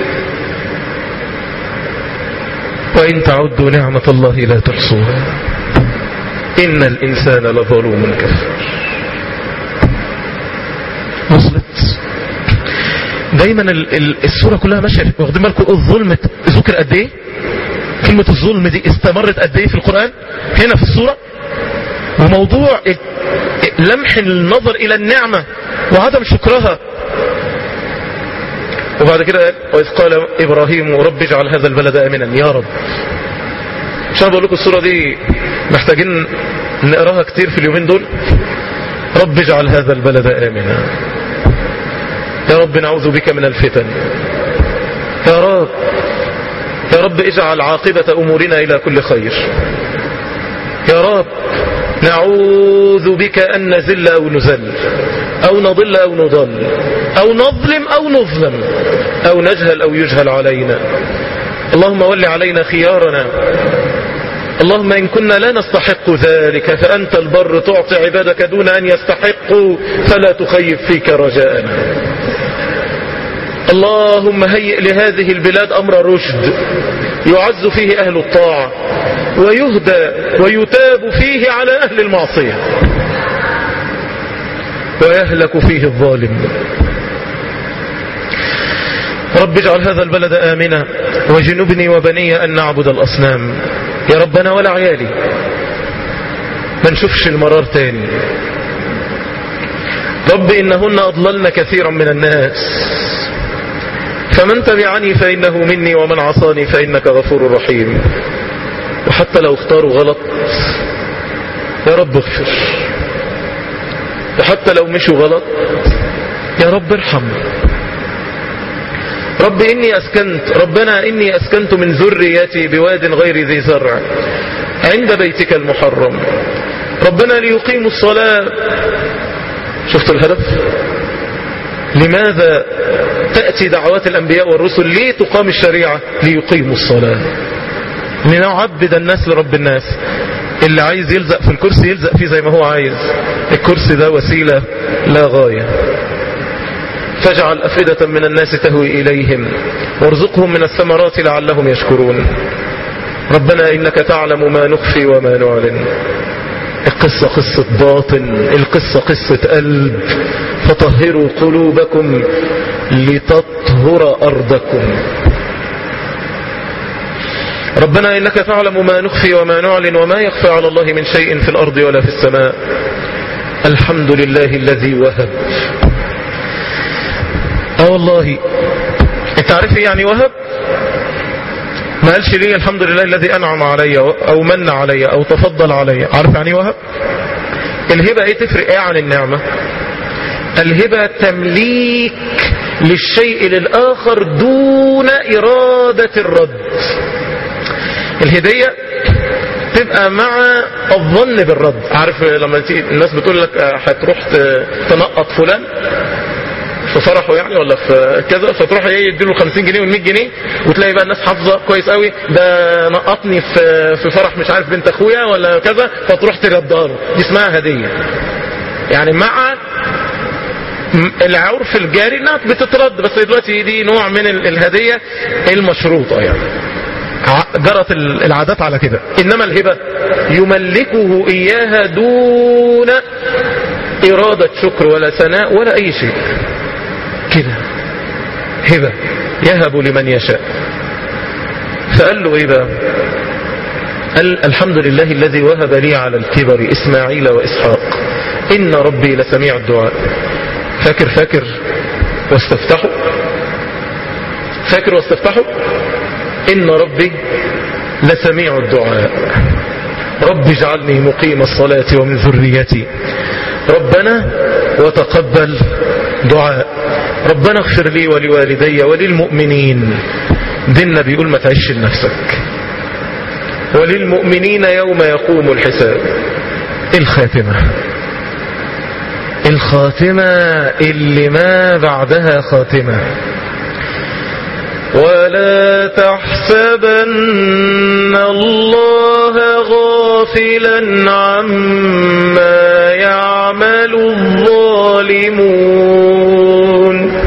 S2: وإن تعدوا نعمة الله لا تحصوها إن الإنسان لظلوم كفر وصلت دايما ال ال السورة كلها ماشية واخدين بالكم الظلم ذكر قد ايه كلمة الظلم دي استمرت قد ايه في القرآن هنا في السورة وموضوع لمح النظر الى النعمة وعدم شكرها وبعد كده وإذ قال إبراهيم رب اجعل هذا البلد آمنا يا رب عشان بقول لكم السورة دي محتاجين نقراها كتير في اليومين دول رب اجعل هذا البلد آمنا يا رب نعوذ بك من الفتن يا رب يا رب اجعل عاقبة أمورنا إلى كل خير يا رب نعوذ بك أن نزل أو نزل أو نضل أو نضل أو نظلم أو نظلم أو نجهل أو يجهل علينا اللهم ول علينا خيارنا اللهم إن كنا لا نستحق ذلك فأنت البر تعطي عبادك دون أن يستحقوا فلا تخيب فيك رجاءنا اللهم هيئ لهذه البلاد أمر رشد يعز فيه أهل الطاعة ويهدى ويتاب فيه على أهل المعصية ويهلك فيه الظالم رب اجعل هذا البلد آمنا وجنبني وبني أن نعبد الأصنام يا ربنا ولا عيالي ما نشوفش المرار تاني رب إنهن أضللن كثيرا من الناس فمن تبعني فإنه مني ومن عصاني فإنك غفور رحيم وحتى لو اختاروا غلط يا رب اغفر وحتى لو مشوا غلط يا رب ارحم رب إني أسكنت ربنا إني أسكنت من ذريتي بواد غير ذي زرع عند بيتك المحرم ربنا ليقيموا الصلاة شفت الهدف لماذا تأتي دعوات الأنبياء والرسل ليه تقام الشريعة ليقيموا الصلاة لنعبد الناس لرب الناس اللي عايز يلزق في الكرسي يلزق فيه زي ما هو عايز الكرسي ده وسيلة لا غاية فاجعل أفئدة من الناس تهوي إليهم وارزقهم من الثمرات لعلهم يشكرون ربنا إنك تعلم ما نخفي وما نعلن القصة قصة باطن القصة قصة قلب فطهروا قلوبكم لتطهر أرضكم ربنا إنك تعلم ما نخفي وما نعلن وما يخفى على الله من شيء في الأرض ولا في السماء الحمد لله الذي وهب اه والله انت عارف يعني وهب ما قالش لي الحمد لله الذي انعم علي او من علي او تفضل علي عارف يعني وهب الهبة ايه تفرق ايه عن النعمة الهبة تمليك للشيء للآخر دون إرادة الرد الهدية تبقى مع الظن بالرد عارف لما الناس بتقول لك هتروح تنقط فلان في فرحه يعني ولا في كذا فتروح ايه يديله 50 جنيه وال100 جنيه وتلاقي بقى الناس حافظه كويس قوي ده نقطني في في فرح مش عارف بنت اخويا ولا كذا فتروح تردها له دي اسمها هديه يعني مع العرف الجاري انها بتترد بس دلوقتي دي نوع من الهديه المشروطه يعني جرت العادات على كده انما الهبه يملكه اياها دون اراده شكر ولا ثناء ولا اي شيء كده هبه يهب لمن يشاء فقال له ايه بقى قال الحمد لله الذي وهب لي على الكبر اسماعيل واسحاق ان ربي لسميع الدعاء فاكر فاكر واستفتحوا فاكر واستفتحوا إن ربي لسميع الدعاء رب اجعلني مقيم الصلاة ومن ذريتي ربنا وتقبل دعاء ربنا اغفر لي ولوالدي وللمؤمنين ديننا بيقول ما تعيش لنفسك وللمؤمنين يوم يقوم الحساب الخاتمة الخاتمة اللي ما بعدها خاتمة ولا تحسبن الله غافلا عما يعمل الظالمون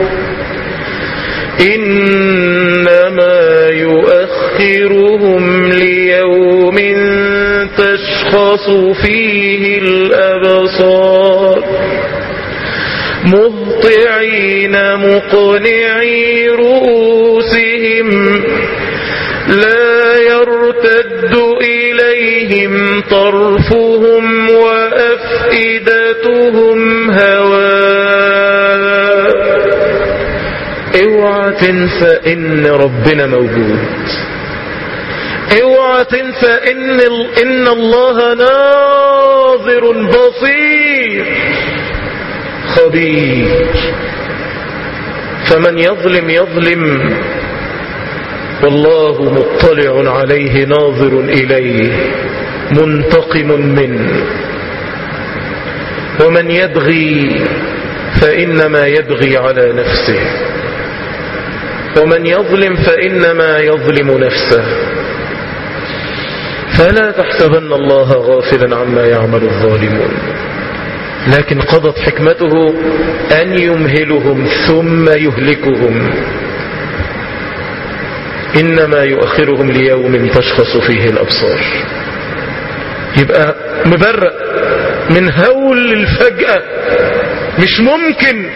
S2: إنما يؤخرهم ليوم تشخص فيه الأبصار مهطعين مقنعي رؤوسهم لا يرتد إليهم طرفهم وأفئدتهم هواء اوعى تنسى ان ربنا موجود اوعى تنسى ان, إن الله ناظر بصير خبير فمن يظلم يظلم والله مطلع عليه ناظر إليه منتقم منه ومن يبغي فإنما يبغي على نفسه ومن يظلم فإنما يظلم نفسه فلا تحسبن الله غافلا عما يعمل الظالمون لكن قضت حكمته أن يمهلهم ثم يهلكهم إنما يؤخرهم ليوم تشخص فيه الأبصار يبقى مبرأ من هول الفجأة مش ممكن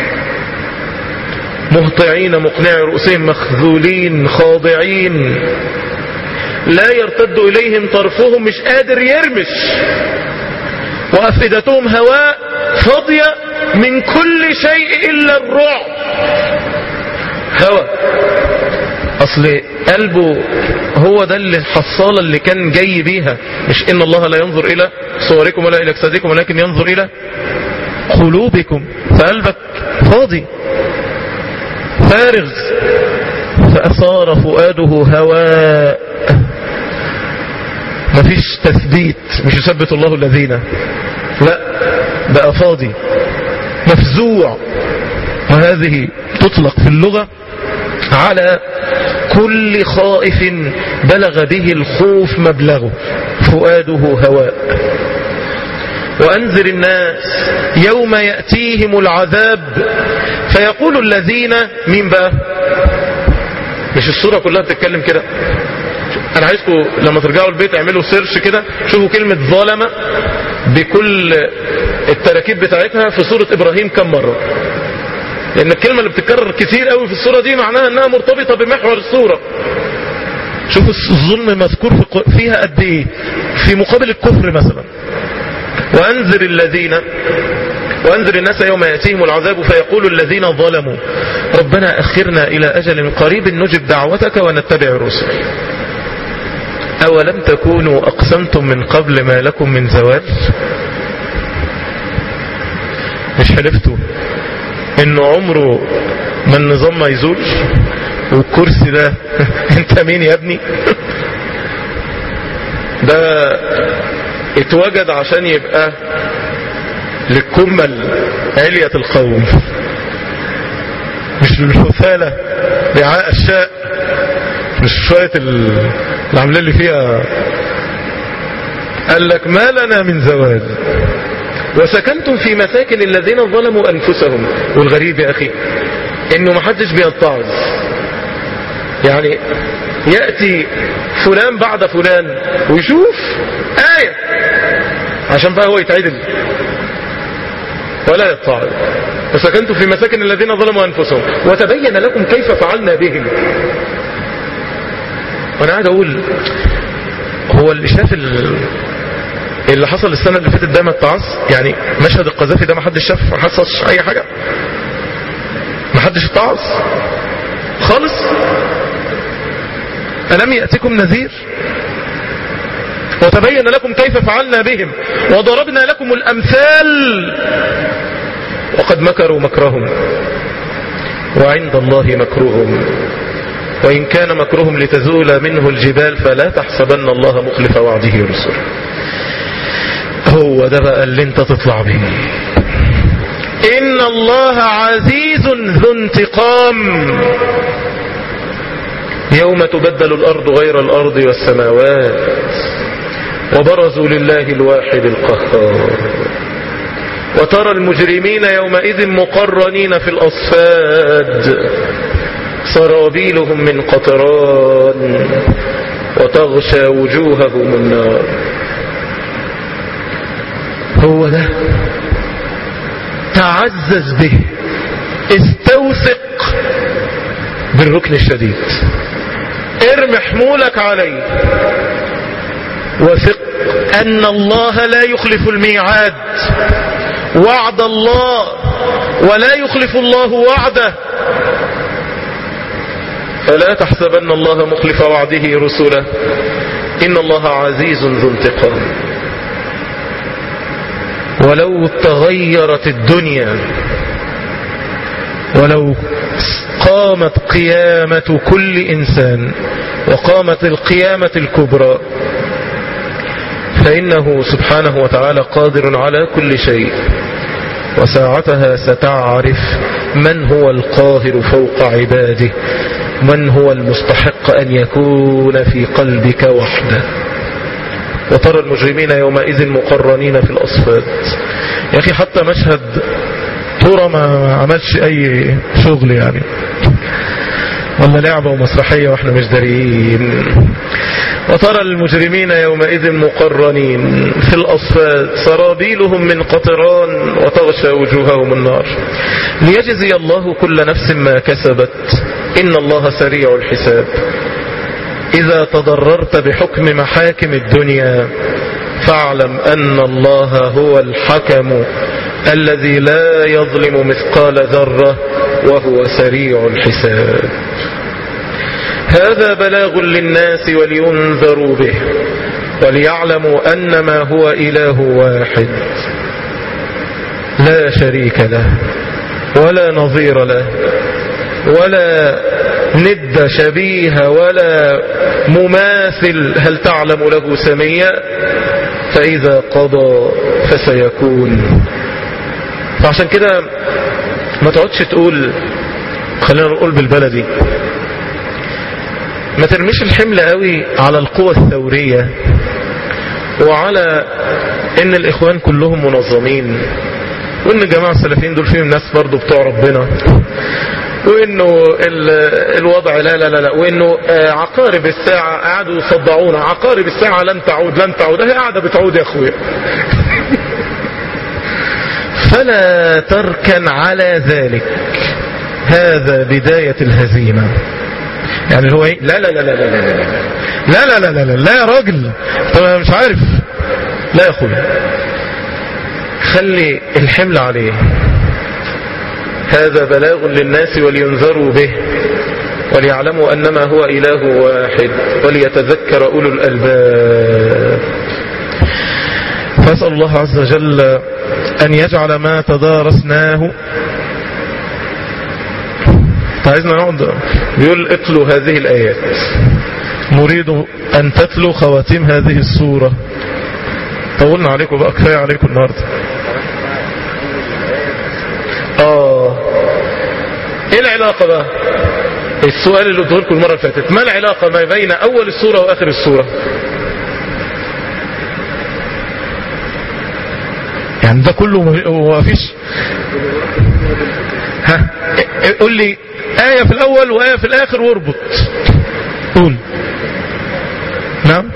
S2: مهطعين مقنعي رؤوسهم مخذولين خاضعين لا يرتد إليهم طرفهم مش قادر يرمش وأفئدتهم هواء فاضية من كل شيء إلا الرعب هواء أصل قلبه هو ده اللي الحصالة اللي كان جاي بيها مش إن الله لا ينظر إلى صوركم ولا إلى أجسادكم ولكن ينظر إلى قلوبكم فقلبك فاضي فارغ فأثار فؤاده هواء مفيش تثبيت مش يثبت الله الذين لا بقى فاضي مفزوع وهذه تطلق في اللغة على كل خائف بلغ به الخوف مبلغه فؤاده هواء وأنذر الناس يوم يأتيهم العذاب فيقول الذين مين بقى مش الصورة كلها بتتكلم كده انا عايزكم لما ترجعوا البيت اعملوا سيرش كده شوفوا كلمة ظلمة بكل التراكيب بتاعتها في سورة ابراهيم كم مرة لان الكلمة اللي بتتكرر كتير قوي في السورة دي معناها انها مرتبطة بمحور السورة شوفوا الظلم مذكور فيها قد ايه في مقابل الكفر مثلا وانذر الذين وانذر الناس يوم يأتيهم العذاب فيقول الذين ظلموا ربنا أخرنا إلى أجل قريب نجب دعوتك ونتبع الرسل أولم تكونوا أقسمتم من قبل ما لكم من زوال مش حلفتوا إنه عمره ما النظام ما يزول والكرسي ده انت مين يا ابني ده اتوجد عشان يبقى للكمل علية القوم مش للحثالة رعاء الشاء مش شوية العملية اللي فيها قال لك ما لنا من زوال وسكنتم في مساكن الذين ظلموا أنفسهم والغريب يا أخي إنه محدش بيتعظ يعني يأتي فلان بعد فلان ويشوف آية عشان بقى هو يتعدل ولا يتعظ وسكنتم في مساكن الذين ظلموا أنفسهم وتبين لكم كيف فعلنا بهم وانا قاعد اقول هو اللي شاف اللي حصل السنة اللي فاتت ده ما اتعظ يعني مشهد القذافي ده ما حدش شاف ما حصلش اي حاجة ما حدش اتعظ خالص ألم يأتكم نذير وتبين لكم كيف فعلنا بهم وضربنا لكم الأمثال وقد مكروا مكرهم وعند الله مكرهم وإن كان مكرهم لتزول منه الجبال فلا تحسبن الله مخلف وعده رسله هو ده بقى اللي انت تطلع به إن الله عزيز ذو انتقام يوم تبدل الأرض غير الأرض والسماوات وبرزوا لله الواحد القهار وترى المجرمين يومئذ مقرنين في الأصفاد سرابيلهم من قطران وتغشى وجوههم النار هو ده تعزز به استوثق بالركن الشديد ارم حمولك عليه وثق أن الله لا يخلف الميعاد وعد الله ولا يخلف الله وعده فلا تحسبن الله مخلف وعده رسله إن الله عزيز ذو انتقام ولو تغيرت الدنيا ولو قامت قيامة كل إنسان وقامت القيامة الكبرى فإنه سبحانه وتعالى قادر على كل شيء وساعتها ستعرف من هو القاهر فوق عباده من هو المستحق أن يكون في قلبك وحده وترى المجرمين يومئذ مقرنين في الأصفاد يا أخي حتى مشهد ترى ما عملش أي شغل يعني ولا لعبة ومسرحية واحنا مش داريين وترى المجرمين يومئذ مقرنين في الأصفاد سرابيلهم من قطران وتغشى وجوههم النار ليجزي الله كل نفس ما كسبت إن الله سريع الحساب إذا تضررت بحكم محاكم الدنيا فاعلم أن الله هو الحكم الذي لا يظلم مثقال ذرة وهو سريع الحساب هذا بلاغ للناس ولينذروا به وليعلموا أنما هو إله واحد لا شريك له ولا نظير له ولا ند شبيه ولا مماثل هل تعلم له سميا فإذا قضى فسيكون فعشان كده ما تقعدش تقول خلينا نقول بالبلدي ما ترميش الحمل قوي على القوى الثورية وعلى ان الاخوان كلهم منظمين وان الجماعة السلفيين دول فيهم ناس برضو بتوع ربنا وانه ال- الوضع لا لا لا لا وانه آه، عقارب الساعة قعدوا يصدعونا عقارب الساعة لن تعود لن تعود هي قاعدة بتعود يا اخويا فلا تركن على ذلك هذا بداية الهزيمة يعني هو ايه لا لا لا لا لا لا لا لا لا لا لا لا يا راجل طب أنا مش عارف لا يا اخويا خلي الحمل عليه هذا بلاغ للناس ولينذروا به وليعلموا أنما هو إله واحد وليتذكر أولو الألباب فأسأل الله عز وجل أن يجعل ما تدارسناه عايزنا نقعد بيقول اتلوا هذه الآيات نريد أن تتلوا خواتيم هذه السورة طولنا عليكم بقى كفاية عليكم النهاردة آه إيه العلاقة بقى السؤال اللي قلته لكم المرة اللي فاتت ما العلاقة ما بين أول السورة وآخر السورة يعني ده كله ما فيش ها قول لي آية في الأول وآية في الآخر واربط قول نعم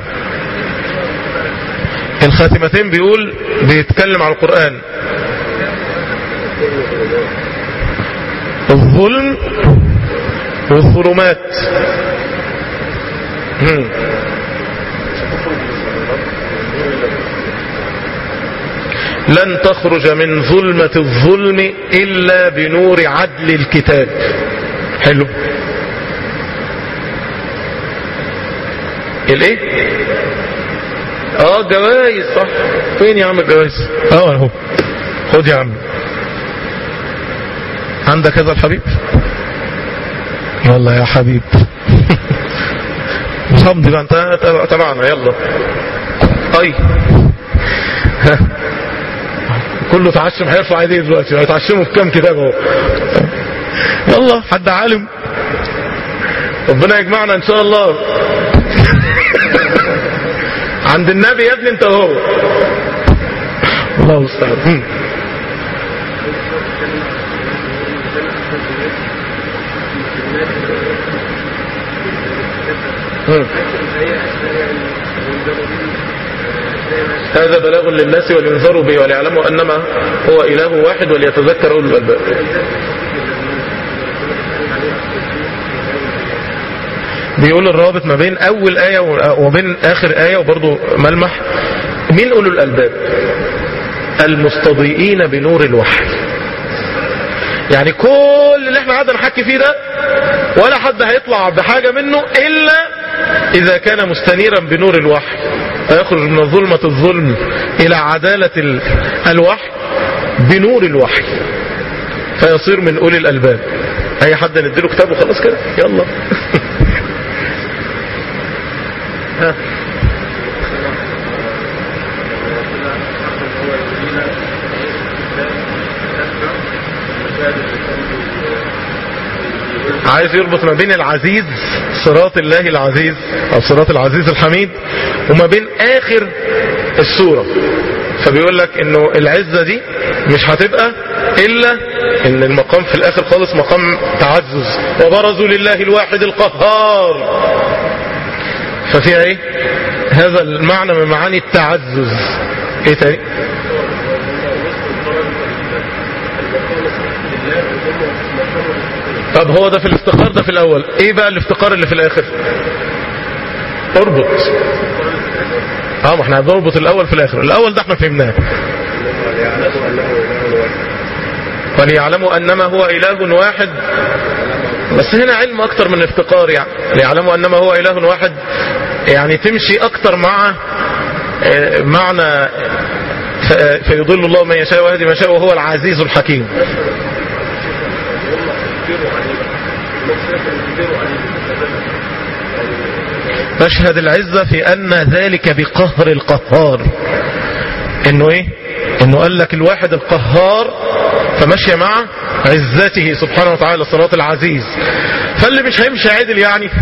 S2: الخاتمتين بيقول بيتكلم عن القرآن الظلم والظلمات مم. لن تخرج من ظلمة الظلم إلا بنور عدل الكتاب حلو الايه اه جوائز صح فين يا عم الجوائز اه اهو خد يا عم عندك هذا الحبيب يلا يا حبيب مش همضي بقى انت تبعنا يلا اي كله تعشم هيرفع ايديه دلوقتي هيتعشموا في كام كتاب اهو يلا حد عالم ربنا يجمعنا ان شاء الله عند النبي يا ابني انت هو الله المستعان هذا بلاغ للناس ولينذروا به وليعلموا انما هو اله واحد وليتذكر اولو الالباب بيقول الرابط ما بين اول آية وبين اخر آية وبرضه ملمح مين اولو الالباب المستضيئين بنور الوحي يعني كل اللي احنا قاعدين نحكي فيه ده ولا حد هيطلع بحاجة منه الا اذا كان مستنيرا بنور الوحي فيخرج من ظلمة الظلم الى عدالة ال- الوحي بنور الوحي فيصير من اولي الالباب اي حد نديله كتاب وخلاص كده يلا ها. عايز يربط ما بين العزيز صراط الله العزيز او صراط العزيز الحميد وما بين اخر السورة فبيقول لك انه العزة دي مش هتبقى الا ان المقام في الاخر خالص مقام تعزز وبرزوا لله الواحد القهار ففيها ايه هذا المعنى من معاني التعزز ايه تاني طب هو ده في الافتقار ده في الاول ايه بقى الافتقار اللي في الاخر اربط اه ما احنا هنربط الاول في الاخر الاول ده احنا فهمناه وليعلموا انما هو اله واحد بس هنا علم اكتر من افتقار يعني ليعلموا انما هو اله واحد يعني تمشي اكتر مع آه، معنى ف- فيضل الله من يشاء ويهدي من يشاء وهو العزيز الحكيم مشهد العزة في أن ذلك بقهر القهار إنه إيه إنه قال لك الواحد القهار فمشي مع عزته سبحانه وتعالى صراط العزيز فاللي مش هيمشي عدل يعني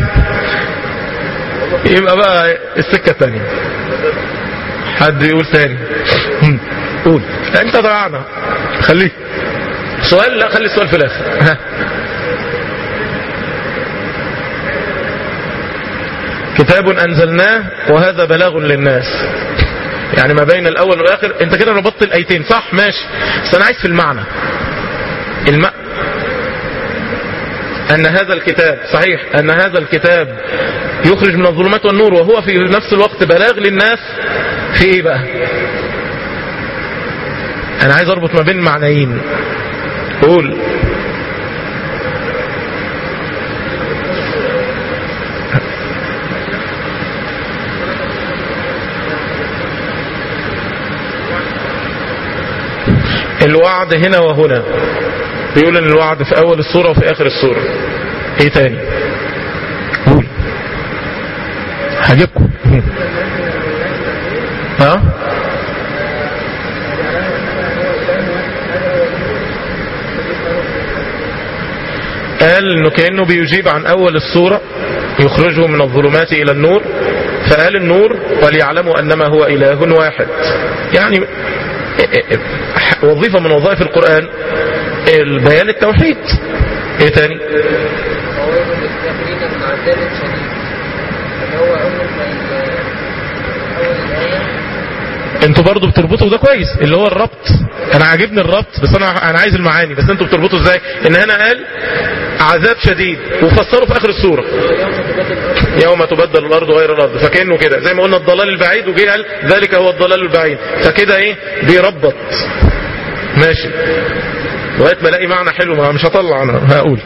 S2: يبقى بقى السكة الثانية حد يقول تاني هم، قول انت ضيعنا خليه سؤال لا خلي السؤال في الاخر ها كتاب انزلناه وهذا بلاغ للناس يعني ما بين الاول والاخر انت كده ربطت الايتين صح ماشي بس انا عايز في المعنى الم... ان هذا الكتاب صحيح ان هذا الكتاب يخرج من الظلمات والنور وهو في نفس الوقت بلاغ للناس في ايه بقى انا عايز اربط ما بين معنيين قول الوعد هنا وهنا بيقول ان الوعد في اول السورة وفي اخر السورة ايه تاني قول هجيبكم ها قال انه كأنه بيجيب عن اول السورة يخرجه من الظلمات الى النور فقال النور وليعلموا انما هو اله واحد يعني وظيفة من وظائف القرآن البيان التوحيد ايه تاني
S3: فوائد للكافرين من عذاب شديد اللي هو أول ما ي- أول الآية
S2: انتوا برضو بتربطوا ده كويس اللي هو الربط انا عاجبني الربط بس انا انا عايز المعاني بس انتوا بتربطوا ازاي ان هنا قال عذاب شديد وفسروا في اخر السوره يوم تبدل الارض غير الارض فكانه كده زي ما قلنا الضلال البعيد وجه قال ذلك هو الضلال البعيد فكده ايه بيربط ماشي لغايه ما الاقي معنى حلو ما مش هطلع انا هقول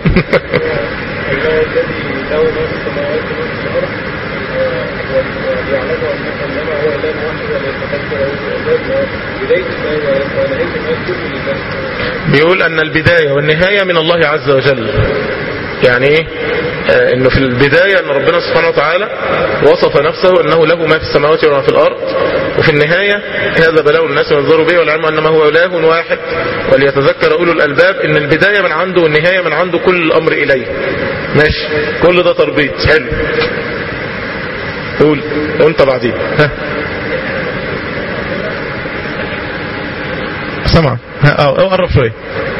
S2: بيقول ان البداية والنهاية من الله عز وجل يعني ايه آه انه في البداية ان ربنا سبحانه وتعالى وصف نفسه انه له ما في السماوات وما في الارض وفي النهاية هذا بلاء الناس ينظروا به والعلم انما هو اله واحد وليتذكر اولو الالباب ان البداية من عنده والنهاية من عنده كل الامر اليه ماشي كل ده تربيط حلو قول وانت بعدين ها سمع ها اه اه قرب شويه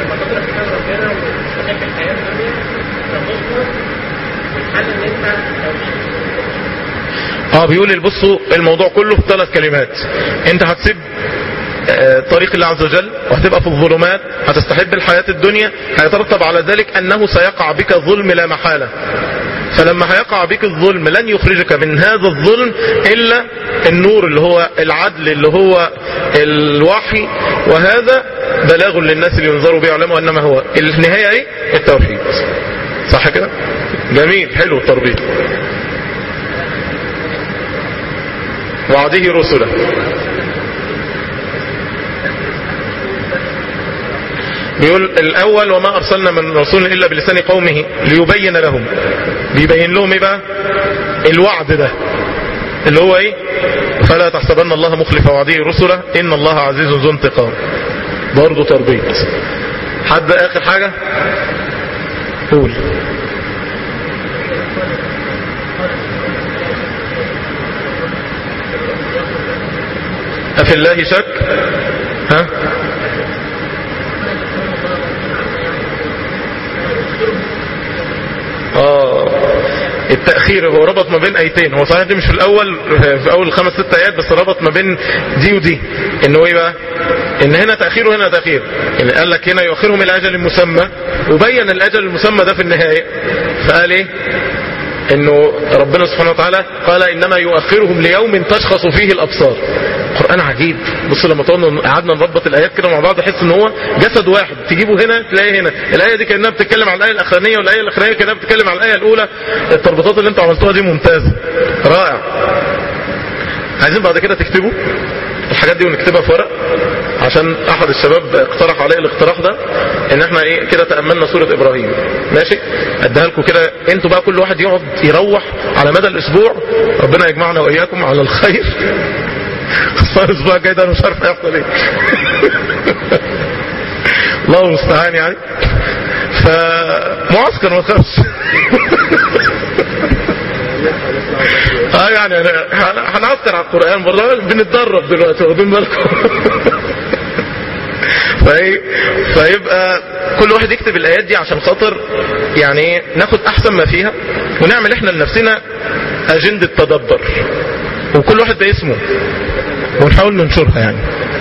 S2: اه بيقول بصوا الموضوع كله في ثلاث كلمات انت هتسيب آه، طريق الله عز وجل وهتبقى في الظلمات هتستحب الحياة الدنيا هيترتب على ذلك انه سيقع بك ظلم لا محالة فلما هيقع بك الظلم لن يخرجك من هذا الظلم الا النور اللي هو العدل اللي هو الوحي وهذا بلاغ للناس لينظروا به ويعلموا انما هو النهاية ايه التوحيد صح كده جميل حلو التربيط وعده رسله بيقول الاول وما ارسلنا من رسول الا بلسان قومه ليبين لهم بيبين لهم ايه بقى الوعد ده اللي هو ايه فلا تحسبن الله مخلف وعده رسله ان الله عزيز ذو انتقام برضه تربيط حد اخر حاجه قول أفي الله شك ها اه التأخير هو ربط ما بين ايتين هو صحيح دي مش في الاول في اول خمس ست ايات بس ربط ما بين دي ودي انه ايه بقى ان هنا تأخير وهنا تأخير يعني قال لك هنا يؤخرهم الى اجل مسمى وبين الاجل المسمى ده في النهاية فقال ايه انه ربنا سبحانه وتعالى قال انما يؤخرهم ليوم تشخص فيه الابصار قرآن عجيب بص لما طولنا قعدنا نربط الايات كده مع بعض احس ان هو جسد واحد تجيبه هنا تلاقيه هنا الايه دي كانها بتتكلم على الايه الاخرانيه والايه الاخرانيه كانها بتتكلم على الايه الاولى التربطات اللي انتوا عملتوها دي ممتازه رائع عايزين بعد كده تكتبوا الحاجات دي ونكتبها في ورق عشان احد الشباب اقترح علي الاقتراح ده ان احنا ايه كده تاملنا سوره ابراهيم ماشي اديها لكم كده انتوا بقى كل واحد يقعد يروح على مدى الاسبوع ربنا يجمعنا واياكم على الخير خصوصا الاسبوع الجاي ده انا مش عارف هيحصل ايه الله المستعان يعني فمعسكر ما تخافش اه يعني أنا- هنعسكر على القران والله بنتدرب دلوقتي واخدين بالكم فايه فيبقى كل واحد يكتب الايات دي عشان خاطر يعني إيه، ناخد احسن ما فيها ونعمل احنا لنفسنا اجندة تدبر وكل واحد باسمه ونحاول ننشرها يعني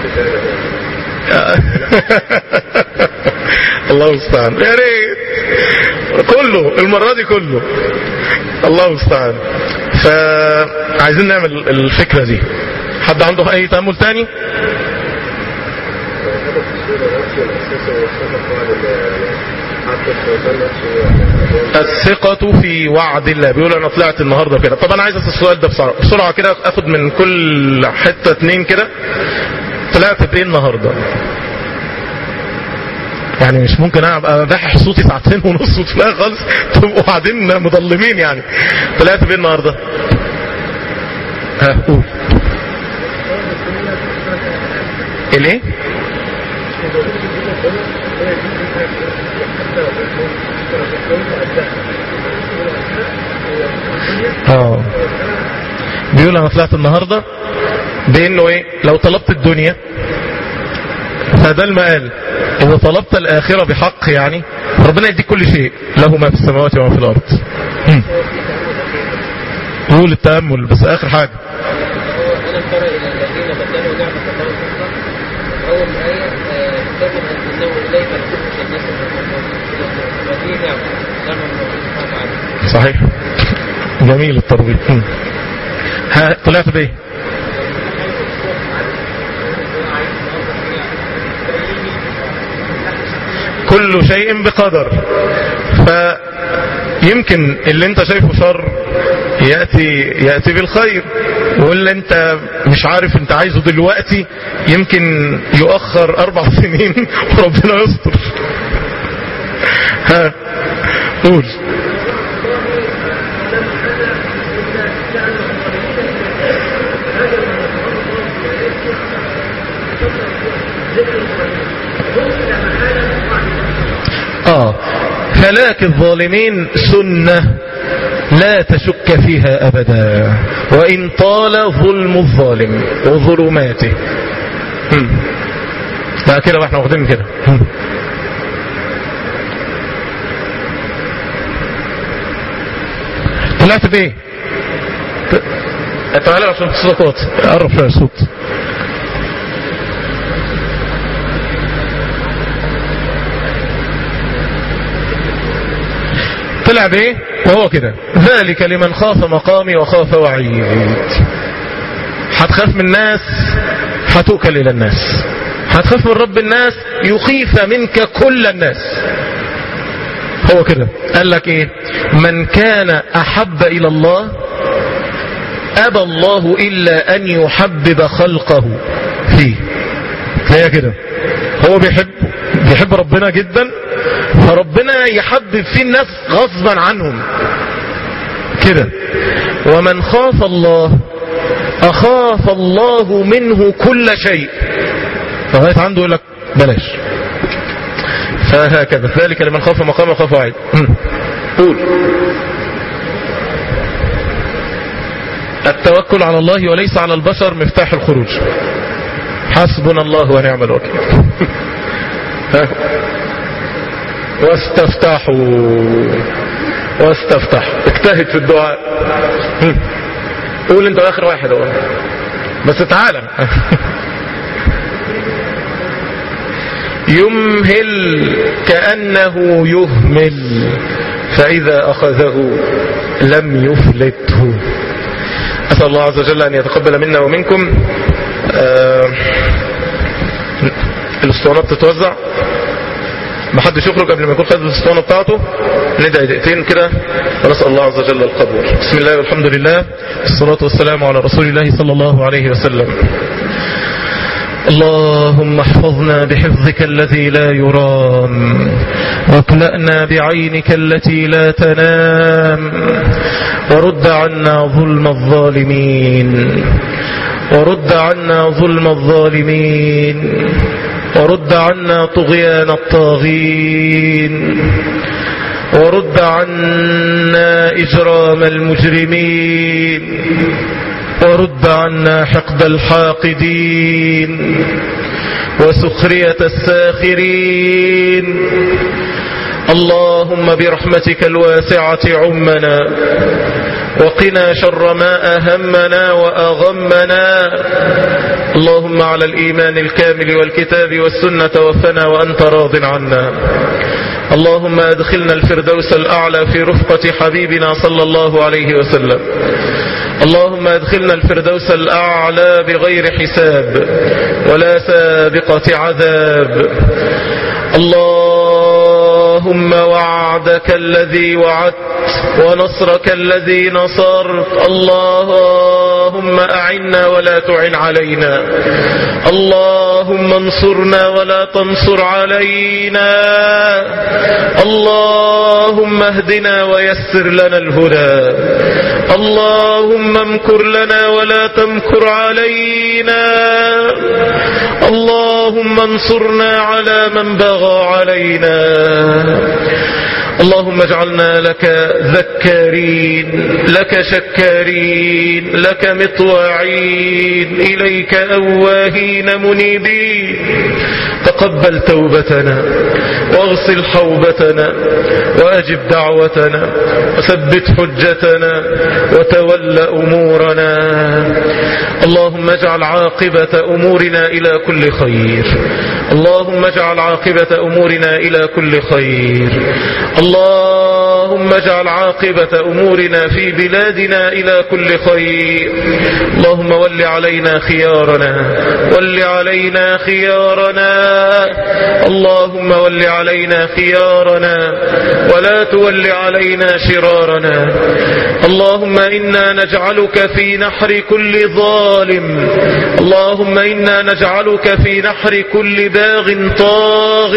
S2: الله المستعان يا ريت كله المرة دي كله الله المستعان فعايزين نعمل الفكرة دي حد عنده اي تأمل تاني الثقة في وعد الله بيقول انا طلعت النهاردة كده طب انا عايز اسال السؤال ده بسرعة بسرعة كده اخد من كل حتة اتنين كده طلعت بايه النهاردة يعني مش ممكن ابقى باحح صوتي ساعتين ونص وفي الاخر خالص تبقوا قاعدين مضلمين يعني طلعت بايه النهارده؟ ها قول الايه؟ اه بيقول انا طلعت النهارده بانه ايه لو طلبت الدنيا فده المقال إذا طلبت الآخرة بحق يعني ربنا يديك كل شيء له ما في السماوات وما في الأرض هم. قول التأمل بس آخر حاجة
S3: ألم تر إلى الذين بدلوا نعمة الله كفرا أول آية آه، كتاب أنزلناه إليك لتخرج الناس من الظلمات ودي نعمة نعمة من الله سبحانه وتعالى
S2: صحيح جميل التربيط هم. ها طلعت بإيه كل شيء بقدر فيمكن اللي انت شايفه شر يأتي, يأتي بالخير واللي انت مش عارف انت عايزه دلوقتي يمكن يؤخر اربع سنين وربنا يستر ها قول اه هلاك الظالمين سنة لا تشك فيها ابدا وان طال ظلم الظالم وظلماته هم. لا كده واحنا واخدين كده هم. طلعت بايه تعالى عشان الصوت قرب شويه الصوت طلع بايه وهو كده ذلك لمن خاف مقامي وخاف وعيد هتخاف من الناس هتؤكل الى الناس هتخاف من رب الناس يخيف منك كل الناس هو كده قال لك ايه من كان احب الى الله ابى الله الا ان يحبب خلقه فيه هي كده هو بيحب بيحب ربنا جدا فربنا يحبب فيه الناس غصبا عنهم كده ومن خاف الله اخاف الله منه كل شيء لغايه عنده يقول لك بلاش فهكذا ذلك لمن خاف مقام وخاف وعيد قول التوكل على الله وليس على البشر مفتاح الخروج حسبنا الله ونعم الوكيل ها. واستفتحوا واستفتحوا اجتهد في الدعاء هم. قول انت اخر واحد اهو بس تعالى يمهل كأنه يهمل فإذا أخذه لم يفلته أسأل الله عز وجل أن يتقبل منا ومنكم آه الاسطوانات تتوزع محدش يخرج قبل ما يكون خد الاسطوانه بتاعته ندعي دقيقتين كده ونسال الله عز وجل القبول بسم الله والحمد لله والصلاه والسلام على رسول الله صلى الله عليه وسلم اللهم احفظنا بحفظك الذي لا يرام واكلأنا بعينك التي لا تنام ورد عنا ظلم الظالمين ورد عنا ظلم الظالمين ورد عنا طغيان الطاغين ورد عنا إجرام المجرمين ورد عنا حقد الحاقدين وسخرية الساخرين اللهم برحمتك الواسعة عمنا وقنا شر ما أهمنا وأغمنا اللهم على الإيمان الكامل والكتاب والسنة توفنا وأنت راض عنا اللهم أدخلنا الفردوس الأعلى في رفقة حبيبنا صلى الله عليه وسلم اللهم ادخلنا الفردوس الأعلى بغير حساب ولا سابقة عذاب اللهم وعدك الذي وعدت ونصرك الذي نصرت اللهم أعنا ولا تعن علينا اللهم انصرنا ولا تنصر علينا اللهم اهدنا ويسر لنا الهدى اللهم امكر لنا ولا تمكر علينا اللهم انصرنا على من بغى علينا اللهم اجعلنا لك ذكارين لك شكارين لك مطواعين إليك أواهين منيبين تقبل توبتنا واغسل حوبتنا وأجب دعوتنا وثبت حجتنا وتول أمورنا اللهم اجعل عاقبة أمورنا إلى كل خير اللهم اجعل عاقبة أمورنا إلى كل خير اللهم اجعل عاقبة أمورنا في بلادنا إلى كل خير اللهم ول علينا خيارنا ول علينا خيارنا اللهم ول علينا خيارنا ولا تول علينا شرارنا اللهم إنا نجعلك في نحر كل ظالم اللهم إنا نجعلك في نحر كل باغ طاغ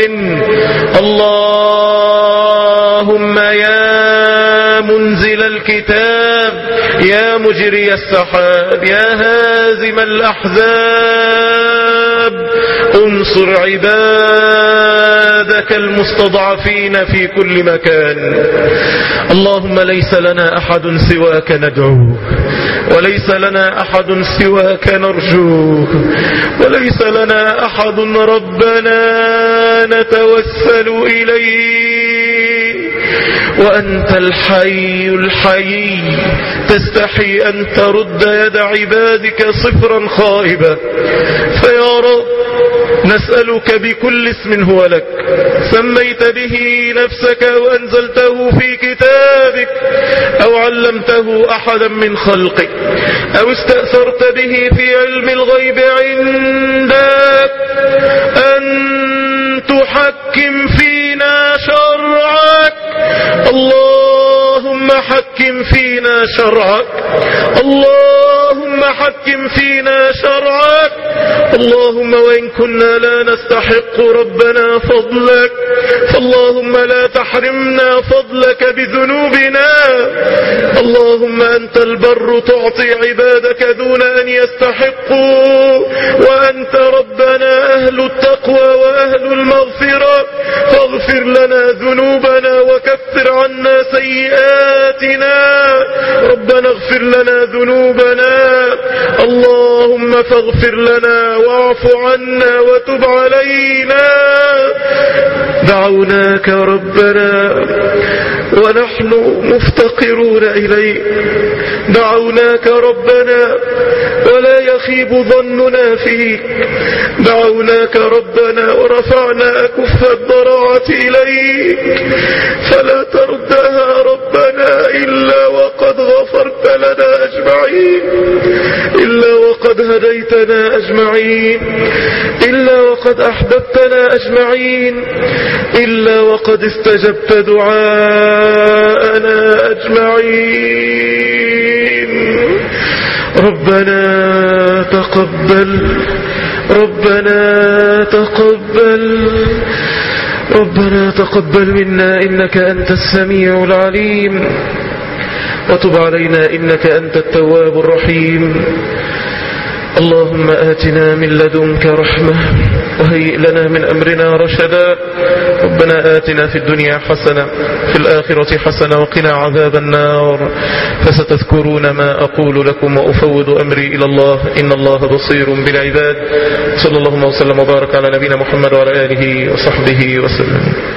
S2: اللهم يا منزل الكتاب يا مجري السحاب يا هازم الأحزاب انصر عبادك المستضعفين في كل مكان اللهم ليس لنا أحد سواك ندعوه وليس لنا أحد سواك نرجوه وليس لنا أحد ربنا نتوسل إليه وأنت الحي الحي تستحي أن ترد يد عبادك صفرا خائبا فيا رب نسألك بكل اسم هو لك سميت به نفسك وأنزلته في كتابك أو علمته أحدا من خلقك أو استأثرت به في علم الغيب عندك أن تحكم فينا شرعك اللهم حكم فينا شرعك اللهم حكم فينا شرعك اللهم وإن كنا لا نستحق ربنا فضلك فاللهم لا تحرمنا فضلك بذنوبنا اللهم أنت البر تعطي عبادك دون أن يستحقوا وأنت ربنا أهل التقوى وأهل المغفرة فاغفر لنا ذنوبنا وكفر عنا سيئاتنا ربنا اغفر لنا ذنوبنا اللهم فاغفر لنا واعف عنا وتب علينا دعوناك ربنا ونحن مفتقرون إليك دعوناك ربنا ولا يخيب ظننا فيك دعوناك ربنا ورفعنا أكف الضراعة إليك فلا تردها ربنا إلا وقد غفرت لنا أجمعين إلا وقد هديتنا أجمعين إلا وقد أحببتنا أجمعين إلا وقد استجبت دعاءنا أجمعين ربنا تقبل ربنا تقبل ربنا تقبل منا إنك أنت السميع العليم وتب علينا إنك أنت التواب الرحيم اللهم آتنا من لدنك رحمة وهيئ لنا من أمرنا رشدا ربنا آتنا في الدنيا حسنة في الآخرة حسنة وقنا عذاب النار فستذكرون ما أقول لكم وأفوض أمري إلى الله إن الله بصير بالعباد صلى الله وسلم وبارك على نبينا محمد وعلى آله وصحبه وسلم